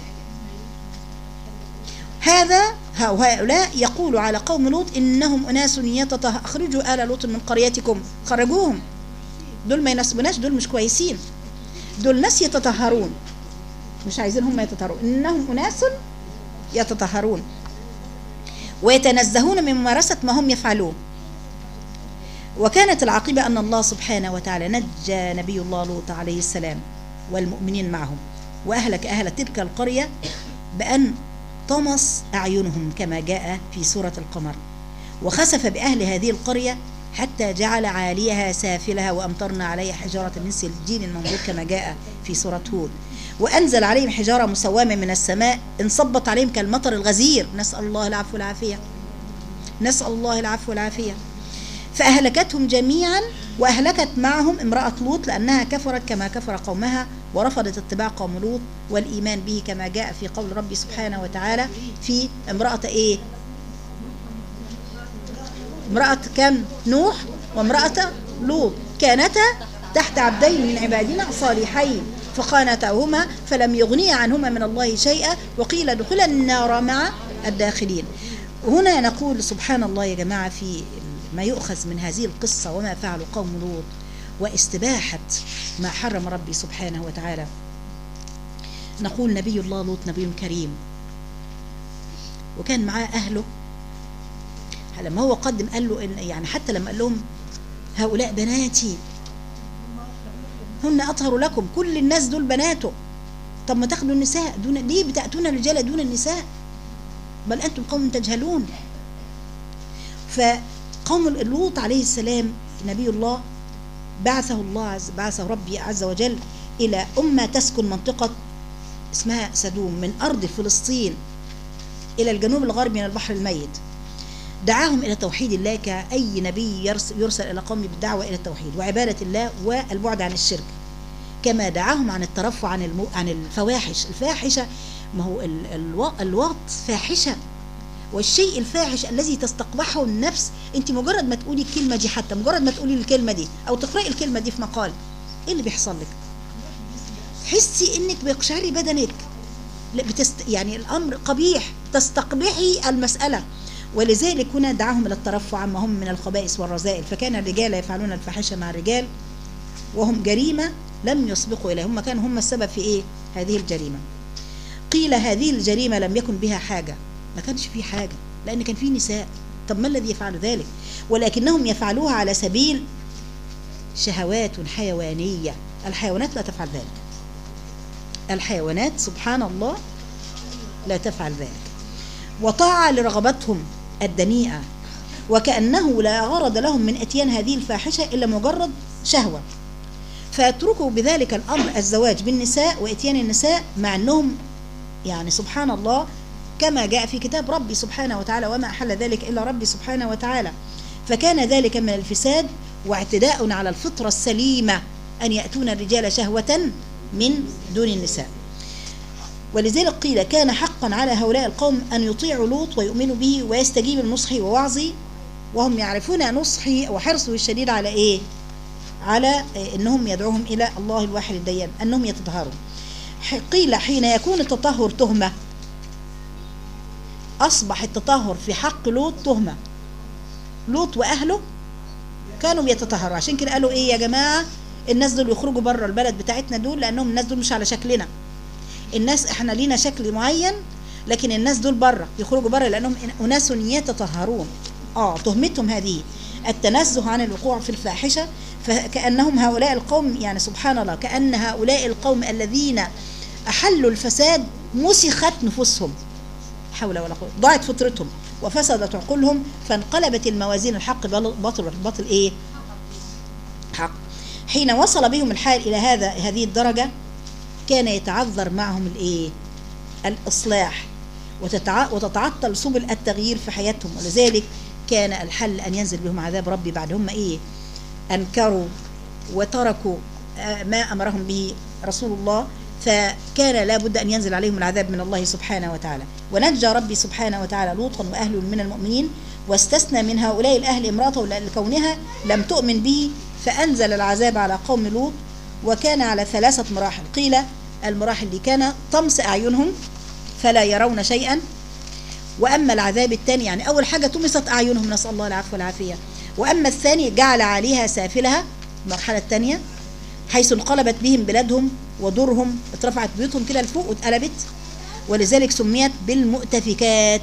A: هذا هؤلاء يقول على قوم لوط انهم اناس يتطه اخرجوا ال لوط من قريتكم خرجوهم دول ما يناسبوناش دول مش كويسين دول ناس يتطهرون مش عايزين هم يتطهرون انهم اناس يتطهرون ويتنزهون من ممارسه ما هم يفعلون وكانت العاقبه ان الله سبحانه وتعالى نجى نبي الله لوط عليه السلام والمؤمنين معهم واهلك اهل تلك القريه بان طمس اعينهم كما جاء في سوره القمر وخسف باهل هذه القريه حتى جعل عاليها سافلها وامطرنا عليها حجاره من سجيل منضود كما جاء في سوره هود وانزل عليهم حجاره مسومه من السماء انصبت عليهم كالمطر الغزير نسال الله العفو والعافيه نسال الله العفو والعافيه فأهلكتهم جميعا وأهلكت معهم امرأة لوط لأنها كفرت كما كفر قومها ورفضت اتباع قوم لوط والإيمان به كما جاء في قول ربي سبحانه وتعالى في امرأة إيه امرأة كان نوح وامرأة لوط كانتا تحت عبدين من عبادنا صالحين فخانتاهما فلم يغنيا عنهما من الله شيئا وقيل ادخلا النار مع الداخلين هنا نقول سبحان الله يا جماعة في ما يؤخذ من هذه القصة وما فعل قوم لوط واستباحة ما حرم ربي سبحانه وتعالى نقول نبي الله لوط نبي كريم وكان معاه أهله لما هو قدم قال له إن يعني حتى لما قال لهم هؤلاء بناتي هن أطهر لكم كل الناس دول بناته طب ما تاخدوا النساء دون ليه بتأتون الرجال دون النساء بل أنتم قوم تجهلون فقوم لوط عليه السلام نبي الله بعثه الله عز بعثه ربي عز وجل إلى أمة تسكن منطقة اسمها سدوم من أرض فلسطين إلى الجنوب الغربي من البحر الميت دعاهم إلى توحيد الله كأي نبي يرسل, يرسل إلى قومه بالدعوة إلى التوحيد وعبادة الله والبعد عن الشرك كما دعاهم عن الترفع عن المو عن الفواحش الفاحشة ما هو ال- الوا- الواط فاحشة والشيء الفاحش الذي تستقبحه النفس انت مجرد ما تقولي الكلمة دي حتى مجرد ما تقولي الكلمة دي او تقرأي الكلمة دي في مقال ايه اللي بيحصل لك حسي انك بيقشعري بدنك لا بتست يعني الامر قبيح تستقبحي المسألة ولذلك هنا دعاهم الى الترفع عما هم من الخبائث والرذائل فكان الرجال يفعلون الفاحشة مع الرجال وهم جريمة لم يسبقوا إليها هم كانوا هم السبب في إيه هذه الجريمة قيل هذه الجريمة لم يكن بها حاجة ما كانش فيه حاجة لأن كان فيه نساء طب ما الذي يفعل ذلك ولكنهم يفعلوها على سبيل شهوات حيوانية الحيوانات لا تفعل ذلك الحيوانات سبحان الله لا تفعل ذلك وطاعة لرغبتهم الدنيئة وكأنه لا غرض لهم من اتيان هذه الفاحشة إلا مجرد شهوة فيتركوا بذلك الأمر الزواج بالنساء وإتيان النساء مع أنهم يعني سبحان الله كما جاء في كتاب ربي سبحانه وتعالى وما أحل ذلك إلا ربي سبحانه وتعالى فكان ذلك من الفساد واعتداء على الفطرة السليمة أن يأتون الرجال شهوة من دون النساء ولذلك قيل كان حقا على هؤلاء القوم أن يطيعوا لوط ويؤمنوا به ويستجيب النصح ووعظه وهم يعرفون نصحي وحرصه الشديد على إيه على انهم يدعوهم الى الله الواحد الديان انهم يتطهروا قيل حين يكون التطهر تهمه اصبح التطهر في حق لوط تهمه لوط واهله كانوا بيتطهروا عشان كده قالوا ايه يا جماعه الناس دول يخرجوا بره البلد بتاعتنا دول لانهم الناس دول مش على شكلنا الناس احنا لينا شكل معين لكن الناس دول بره يخرجوا بره لانهم اناس يتطهرون اه تهمتهم هذه التنزه عن الوقوع في الفاحشه فكأنهم هؤلاء القوم يعني سبحان الله كأن هؤلاء القوم الذين أحلوا الفساد مسخت نفوسهم حول ولا قوة ضاعت فطرتهم وفسدت عقولهم فانقلبت الموازين الحق باطل والباطل ايه حق حين وصل بهم الحال إلى هذا هذه الدرجة كان يتعذر معهم الايه الإصلاح وتتع... وتتعطل سبل التغيير في حياتهم ولذلك كان الحل أن ينزل بهم عذاب ربي بعد هم إيه أنكروا وتركوا آه، ما أمرهم به رسول الله فكان لابد أن ينزل عليهم العذاب من الله سبحانه وتعالى ونجى ربي سبحانه وتعالى لوطا وأهله من المؤمنين واستثنى من هؤلاء الأهل امرأته لكونها لم تؤمن به فأنزل العذاب على قوم لوط وكان على ثلاثة مراحل قيل المراحل دي كان طمس أعينهم فلا يرون شيئا وأما العذاب الثاني يعني أول حاجة طمست أعينهم نسأل الله العفو والعافية وأما الثاني جعل عليها سافلها المرحلة الثانية حيث انقلبت بهم بلادهم ودورهم اترفعت بيوتهم كده لفوق واتقلبت ولذلك سميت بالمؤتفكات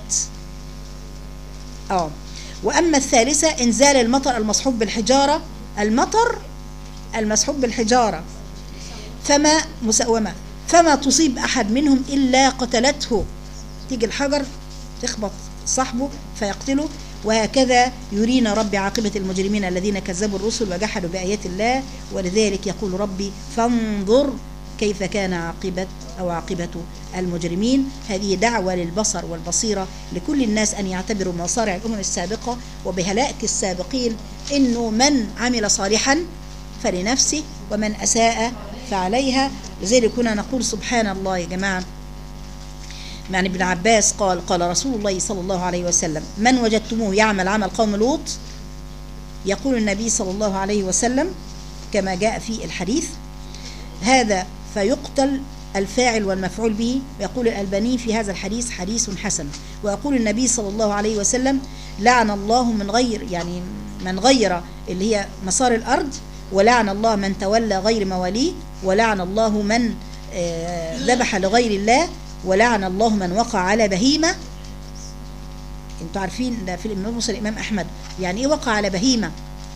A: اه واما الثالثه انزال المطر المصحوب بالحجاره المطر المسحوب بالحجاره فما مسومه فما تصيب احد منهم الا قتلته تيجي الحجر تخبط صاحبه فيقتله وهكذا يرينا ربي عاقبة المجرمين الذين كذبوا الرسل وجحدوا بآيات الله ولذلك يقول ربي فانظر كيف كان عاقبة أو عاقبة المجرمين هذه دعوة للبصر والبصيرة لكل الناس أن يعتبروا مصارع الأمم السابقة وبهلاك السابقين إنه من عمل صالحا فلنفسه ومن أساء فعليها لذلك كنا نقول سبحان الله يا جماعة يعني ابن عباس قال قال رسول الله صلى الله عليه وسلم من وجدتموه يعمل عمل قوم لوط يقول النبي صلى الله عليه وسلم كما جاء في الحديث هذا فيقتل الفاعل والمفعول به ويقول الألباني في هذا الحديث حديث حسن ويقول النبي صلى الله عليه وسلم لعن الله من غير يعني من غير اللي هي مسار الأرض ولعن الله من تولى غير مواليه ولعن الله من آه، ذبح لغير الله ولعن الله من وقع على بهيمة انتوا عارفين ده في الإمام مسلم الإمام أحمد يعني إيه وقع على بهيمة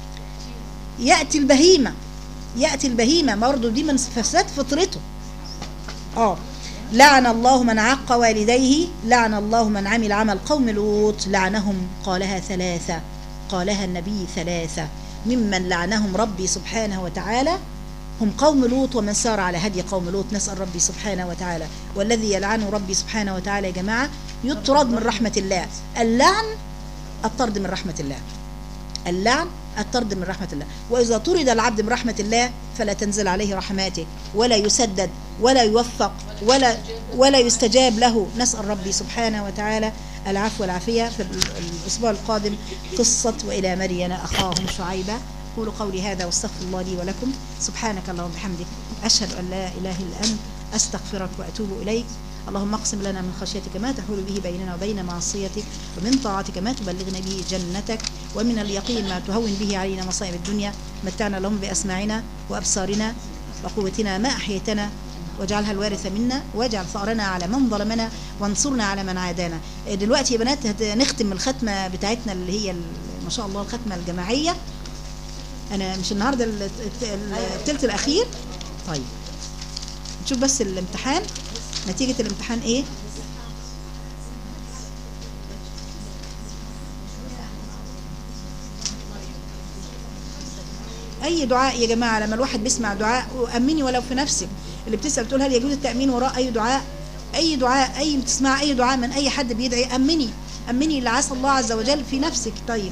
A: يأتي البهيمة يأتي البهيمة برضه دي من فساد فطرته اه لعن الله من عق والديه لعن الله من عمل عمل قوم لوط لعنهم قالها ثلاثة قالها النبي ثلاثة ممن لعنهم ربي سبحانه وتعالى هم قوم لوط ومن سار على هدي قوم لوط نسأل ربي سبحانه وتعالى والذي يلعنه ربي سبحانه وتعالى يا جماعة يطرد من رحمة الله اللعن الطرد من رحمة الله اللعن الطرد من رحمة الله وإذا طرد العبد من رحمة الله فلا تنزل عليه رحماته ولا يسدد ولا يوفق ولا ولا يستجاب له نسأل ربي سبحانه وتعالى العفو والعافية في الأسبوع القادم قصة وإلى مريم أخاهم شعيبة قولوا قولي هذا واستغفر الله لي ولكم سبحانك اللهم وبحمدك أشهد أن لا إله إلا أنت أستغفرك وأتوب إليك اللهم اقسم لنا من خشيتك ما تحول به بيننا وبين معصيتك ومن طاعتك ما تبلغنا به جنتك ومن اليقين ما تهون به علينا مصائب الدنيا متعنا اللهم بأسماعنا وأبصارنا وقوتنا ما أحيتنا واجعلها الوارث منا واجعل ثأرنا على من ظلمنا وانصرنا على من عادانا دلوقتي يا بنات هنختم الختمة بتاعتنا اللي هي ما شاء الله الختمة الجماعية أنا مش النهاردة ال- ال- التلت الأخير طيب نشوف بس الامتحان نتيجة الامتحان ايه اي دعاء يا جماعة لما الواحد بيسمع دعاء امني ولو في نفسك اللي بتسأل بتقول هل يجوز التأمين وراء اي دعاء اي دعاء اي بتسمع اي دعاء من اي حد بيدعي امني امني لعسى الله عز وجل في نفسك طيب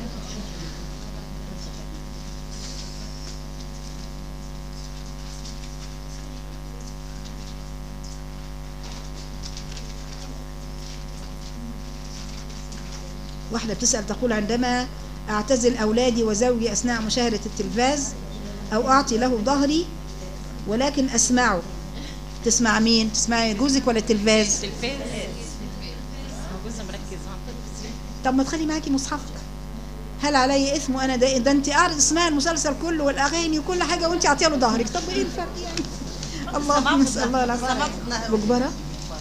A: واحدة بتسأل تقول عندما أعتزل أولادي وزوجي أثناء مشاهدة التلفاز أو أعطي له ظهري ولكن أسمعه تسمع مين؟ تسمع جوزك ولا التلفاز؟
C: التلفاز هو جوزها مركز ها
A: طب ما تخلي معاكي مصحفك هل علي إثم وأنا ده, ده أنت قاعدة تسمعي المسلسل كله والأغاني وكل حاجة وأنت عاطيه له ظهرك طب إيه الفرق يعني؟ اللهم نسأل الله العافية مجبرة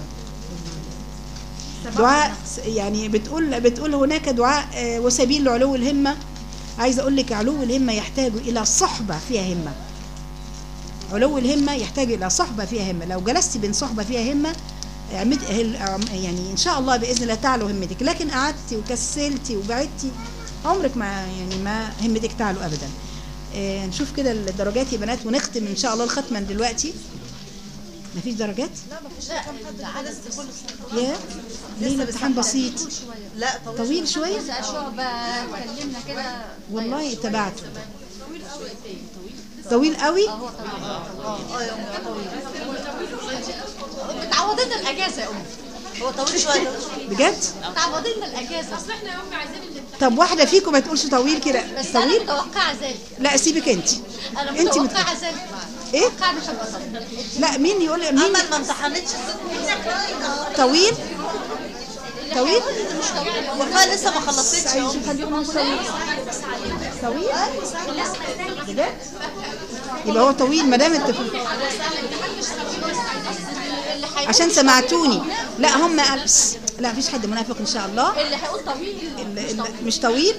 A: دعاء يعني بتقول بتقول هناك دعاء آه، وسبيل لعلو الهمة عايزة أقول لك علو الهمة يحتاج إلى صحبة فيها همة علو الهمة يحتاج إلى صحبة فيها همة لو جلستي بين صحبة فيها همة عمد- هل- عم- يعني إن شاء الله بإذن الله تعلو همتك لكن قعدتي وكسلتي وبعدتي عمرك ما يعني ما همتك تعلو أبدا آه، نشوف كده الدرجات يا بنات ونختم إن شاء الله الختمة دلوقتي مفيش درجات
B: لا مفيش كام حد
C: عدد
B: لسه كل
A: يا ليه الامتحان بسيط
B: لا طويل
A: طويل شويه
F: شعبة اتكلمنا كده
A: والله تبعته طويل قوي
B: اه يا أم طويل
C: تعوضينا الاجازه يا ام
B: هو طويل شويه
A: بجد
C: تعوضينا الاجازه
E: اصل احنا يا امي عايزين الامتحان
A: طب واحده فيكم ما تقولش طويل كده
C: بس انا
A: طويل
C: متوقعه ذلك
A: لا سيبك انت
C: انا
A: انت
C: متوقعه ذلك
A: ايه
C: متوقعه مش هبقى صغيرة.
A: لا مين يقول مين
B: امل ما امتحنتش الست
A: طويل طويل
B: وفاء لسه ما خلصتش يا أم.
A: خليهم مش طويل طويل بجد يبقى هو طويل ما دام انت في- عشان سمعتوني لا هم ألبس لا مفيش حد منافق ان شاء الله
C: اللي هيقول طويل
A: اللي اللي مش طويل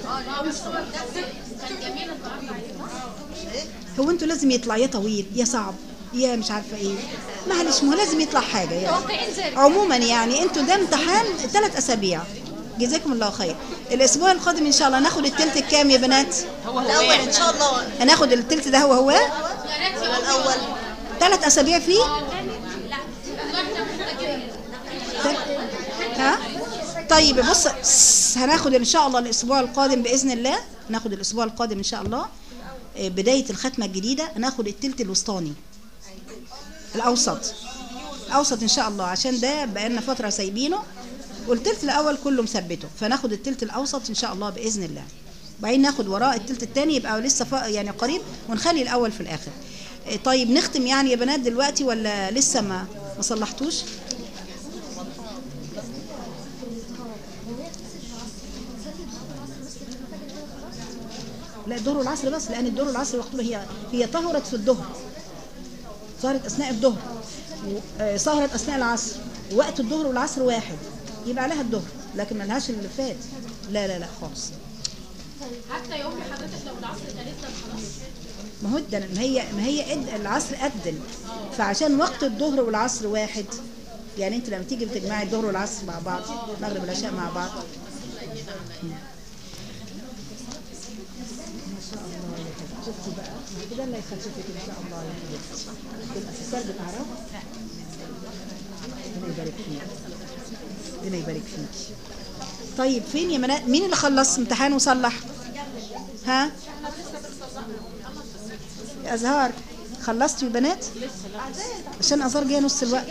A: هو انتوا لازم يطلع يا طويل يا صعب يا مش عارفه ايه معلش ما هو لازم يطلع حاجه يعني
C: متوقعين ذلك
A: عموما يعني انتوا ده امتحان ثلاث اسابيع جزاكم الله خير الاسبوع القادم ان شاء الله ناخد التلت الكام يا بنات
B: الاول ان شاء الله
A: هناخد التلت ده هو هو
B: الاول
A: ثلاث اسابيع فيه ها طيب بص سس، هناخد ان شاء الله الاسبوع القادم باذن الله ناخد الاسبوع القادم ان شاء الله آه، بدايه الختمه الجديده هناخد التلت الوسطاني الاوسط الاوسط ان شاء الله عشان ده بقالنا فتره سايبينه والتلت الاول كله مثبته فناخد التلت الاوسط ان شاء الله باذن الله وبعدين ناخد وراه التلت الثاني يبقى لسه ف- يعني قريب ونخلي الاول في الاخر آه، طيب نختم يعني يا بنات دلوقتي ولا لسه ما ما صلحتوش لا الظهر والعصر بس لان الظهر والعصر وقتها هي هي طهرت في الظهر ظهرت اثناء الظهر و- آه، ظهرت اثناء العصر وقت الظهر والعصر واحد يبقى عليها الظهر لكن ما لهاش اللي فات لا لا لا خالص
E: حتى يا امي حضرتك لو العصر قالت لك خلاص
A: ما هو ده ما هي ما هي أد العصر أدن فعشان وقت الظهر والعصر واحد يعني انت لما تيجي بتجمعي الظهر والعصر مع بعض المغرب والعشاء مع بعض مم. ما شاء الله يا حبيبتي شفتي بقى ما كده الله يخليك ان شاء الله يا حبيبتي الاساسات بتعرف ربنا يبارك فيك ربنا يبارك فيك طيب فين يا منى مين اللي خلص امتحان وصلح ها يا أزهار خلصتوا يا بنات؟ عشان أزهار جاية نص الوقت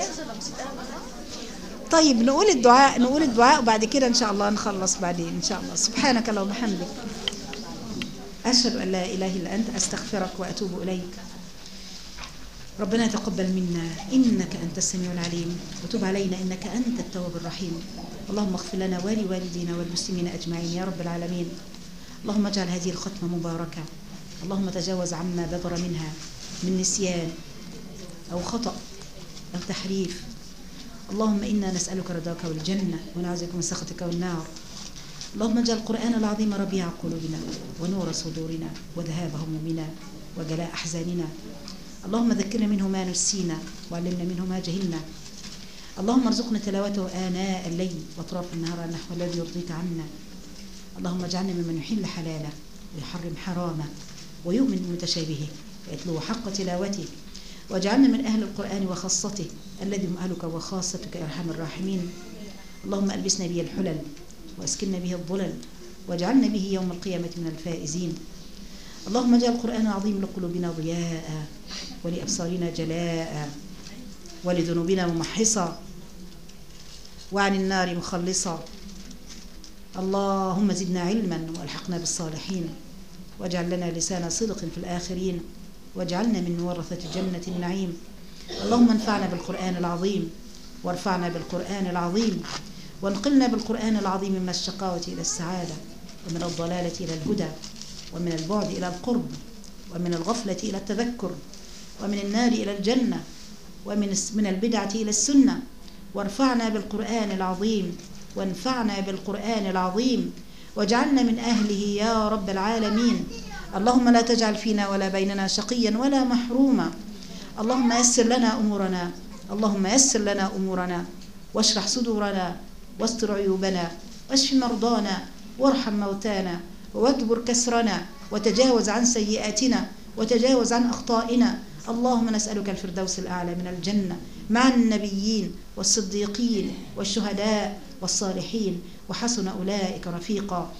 A: طيب نقول الدعاء نقول الدعاء وبعد كده إن شاء الله نخلص بعدين إن شاء الله سبحانك اللهم وبحمدك أشهد أن لا إله إلا أنت أستغفرك وأتوب إليك ربنا تقبل منا إنك أنت السميع العليم وتب علينا إنك أنت التواب الرحيم اللهم اغفر لنا ولوالدينا والمسلمين أجمعين يا رب العالمين اللهم اجعل هذه الختمة مباركة اللهم تجاوز عما بدر منها من نسيان أو خطأ أو تحريف اللهم إنا نسألك رضاك والجنة ونعوذ بك من سخطك والنار اللهم اجعل القرآن العظيم ربيع قلوبنا ونور صدورنا وذهاب همومنا وجلاء أحزاننا اللهم ذكرنا منه ما نسينا وعلمنا منه ما جهلنا اللهم ارزقنا تلاوته آناء الليل وأطراف النهار على النحو الذي يرضيك عنا اللهم اجعلنا ممن يحل حلاله ويحرم حرامه ويؤمن بمتشابهه ويتلو حق تلاوته واجعلنا من أهل القرآن وخاصته الذي هم أهلك وخاصتك يا أرحم الراحمين اللهم ألبسنا به الحلل وأسكننا به الظلل واجعلنا به يوم القيامة من الفائزين اللهم اجعل القرآن العظيم لقلوبنا ضياء ولأبصارنا جلاء ولذنوبنا ممحصا وعن النار مخلصا اللهم زدنا علما والحقنا بالصالحين واجعل لنا لسان صدق في الآخرين واجعلنا من ورثة جنة النعيم اللهم انفعنا بالقرآن العظيم وارفعنا بالقرآن العظيم وانقلنا بالقرآن العظيم من الشقاوة إلى السعادة ومن الضلالة إلى الهدى ومن البعد إلى القرب ومن الغفلة إلى التذكر ومن النار إلى الجنة ومن من البدعة إلى السنة وارفعنا بالقرآن العظيم وانفعنا بالقرآن العظيم واجعلنا من أهله يا رب العالمين اللهم لا تجعل فينا ولا بيننا شقيا ولا محروما اللهم يسر لنا أمورنا اللهم يسر لنا أمورنا واشرح صدورنا واستر عيوبنا واشف مرضانا وارحم موتانا واجبر كسرنا وتجاوز عن سيئاتنا وتجاوز عن أخطائنا اللهم نسألك الفردوس الأعلى من الجنة مع النبيين والصديقين والشهداء والصالحين وحسن أولئك رفيقا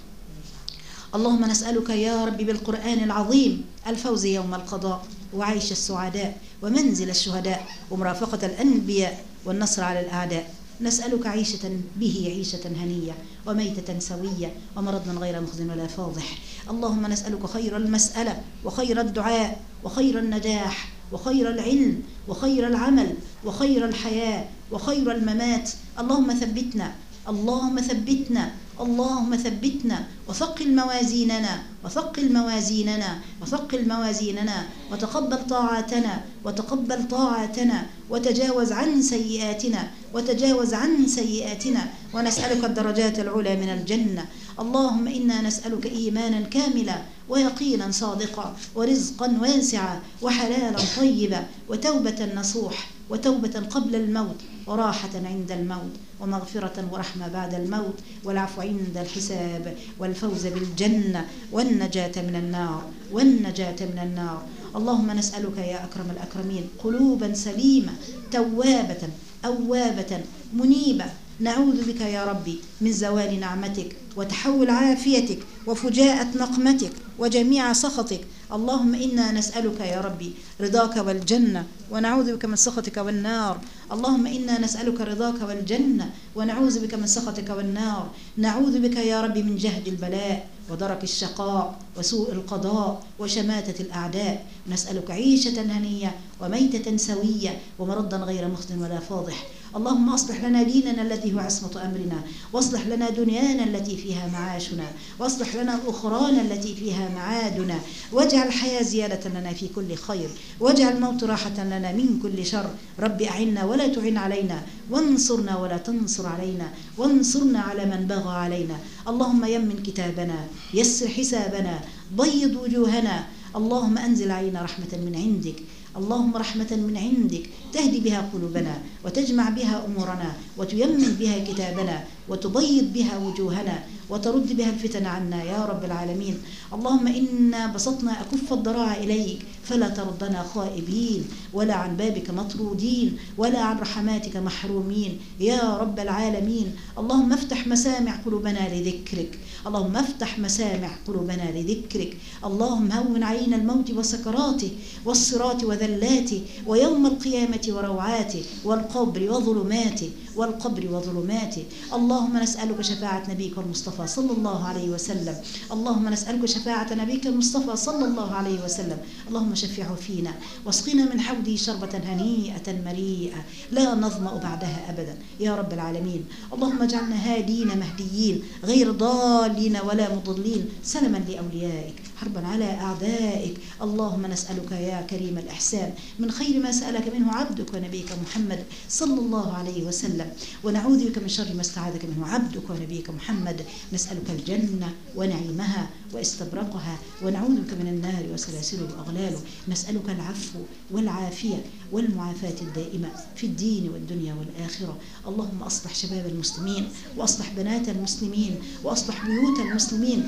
A: اللهم نسألك يا رب بالقرآن العظيم الفوز يوم القضاء وعيش السعداء ومنزل الشهداء ومرافقة الأنبياء والنصر على الأعداء نسألك عيشة به عيشة هنية وميتة سوية ومرضا غير مخزن ولا فاضح اللهم نسألك خير المسألة وخير الدعاء وخير النجاح وخير العلم وخير العمل وخير الحياة وخير الممات اللهم ثبتنا اللهم ثبتنا اللهم ثبتنا وثقل موازيننا وثقل موازيننا وثقل موازيننا وتقبل طاعاتنا وتقبل طاعاتنا وتجاوز عن سيئاتنا وتجاوز عن سيئاتنا ونسألك الدرجات العلى من الجنة اللهم إنا نسألك إيمانا كاملا ويقينا صادقا ورزقا واسعا وحلالا طيبا وتوبة نصوح وتوبة قبل الموت وراحة عند الموت ومغفرة ورحمة بعد الموت والعفو عند الحساب والفوز بالجنة والنجاة من النار والنجاة من النار اللهم نسألك يا أكرم الأكرمين قلوبا سليمة توابة أوابة منيبة نعوذ بك يا ربي من زوال نعمتك وتحول عافيتك وفجاءة نقمتك وجميع سخطك اللهم إنا نسألك يا ربي رضاك والجنة ونعوذ بك من سخطك والنار اللهم إنا نسألك رضاك والجنة ونعوذ بك من سخطك والنار نعوذ بك يا ربي من جهد البلاء ودرك الشقاء وسوء القضاء وشماتة الأعداء نسألك عيشة هنية وميتة سوية ومرضا غير مخزن ولا فاضح اللهم اصلح لنا ديننا الذي هو عصمة أمرنا واصلح لنا دنيانا التي فيها معاشنا واصلح لنا أخرانا التي فيها معادنا واجعل الحياة زيادة لنا في كل خير واجعل الموت راحة لنا من كل شر رب أعنا ولا تعن علينا وانصرنا ولا تنصر علينا وانصرنا على من بغى علينا اللهم يمن كتابنا يسر حسابنا بيض وجوهنا اللهم أنزل علينا رحمة من عندك اللهم رحمة من عندك تهدي بها قلوبنا وتجمع بها أمورنا وتيمن بها كتابنا وتبيض بها وجوهنا وترد بها الفتن عنا يا رب العالمين اللهم إنا بسطنا أكف الضراع إليك فلا تردنا خائبين ولا عن بابك مطرودين ولا عن رحماتك محرومين يا رب العالمين اللهم افتح مسامع قلوبنا لذكرك اللهم افتح مسامع قلوبنا لذكرك اللهم هون علينا الموت وسكراته والصراط وذلاته ويوم القيامة وروعاته والقبر وظلماته والقبر وظلماته اللهم نسألك شفاعة نبيك المصطفى صلى الله عليه وسلم اللهم نسألك شفاعة نبيك المصطفى صلى الله عليه وسلم اللهم شفعه فينا واسقنا من حوضه شربة هنيئة مريئة لا نظمأ بعدها أبدا يا رب العالمين اللهم اجعلنا هادين مهديين غير ضالين ولا مضلين سلما لأوليائك حربا على أعدائك اللهم نسألك يا كريم الإحسان من خير ما سألك منه عبدك ونبيك محمد صلى الله عليه وسلم ونعوذ بك من شر ما استعاذك منه عبدك ونبيك محمد نسألك الجنة ونعيمها واستبرقها ونعوذ بك من النار وسلاسله وأغلاله نسألك العفو والعافية والمعافاة الدائمة في الدين والدنيا والآخرة اللهم أصلح شباب المسلمين وأصلح بنات المسلمين وأصلح بيوت المسلمين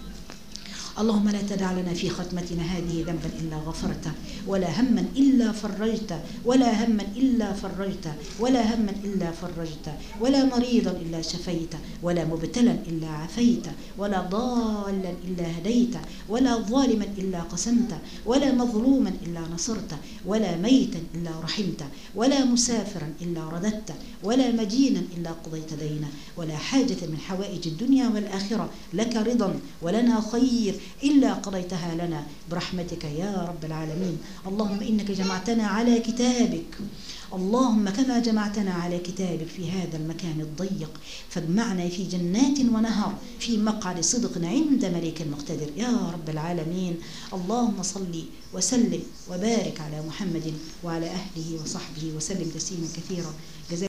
A: اللهم لا تدع لنا في ختمتنا هذه ذنبا إلا غفرته ولا هما إلا فرجته ولا هما إلا فرجته ولا هما إلا فرجته ولا مريضا إلا شفيته ولا مبتلا إلا عافيته ولا ضالا إلا هديته ولا ظالما إلا قسمته ولا مظلوما إلا نصرته ولا ميتا إلا رحمته ولا مسافرا إلا رددته ولا مدينا إلا قضيت دينه ولا حاجة من حوائج الدنيا والآخرة لك رضا ولنا خير إلا قضيتها لنا برحمتك يا رب العالمين اللهم إنك جمعتنا على كتابك اللهم كما جمعتنا على كتابك في هذا المكان الضيق فاجمعنا في جنات ونهر في مقعد صدق عند ملك مقتدر يا رب العالمين اللهم صل وسلم وبارك على محمد وعلى أهله وصحبه وسلم تسليما كثيرا جزاك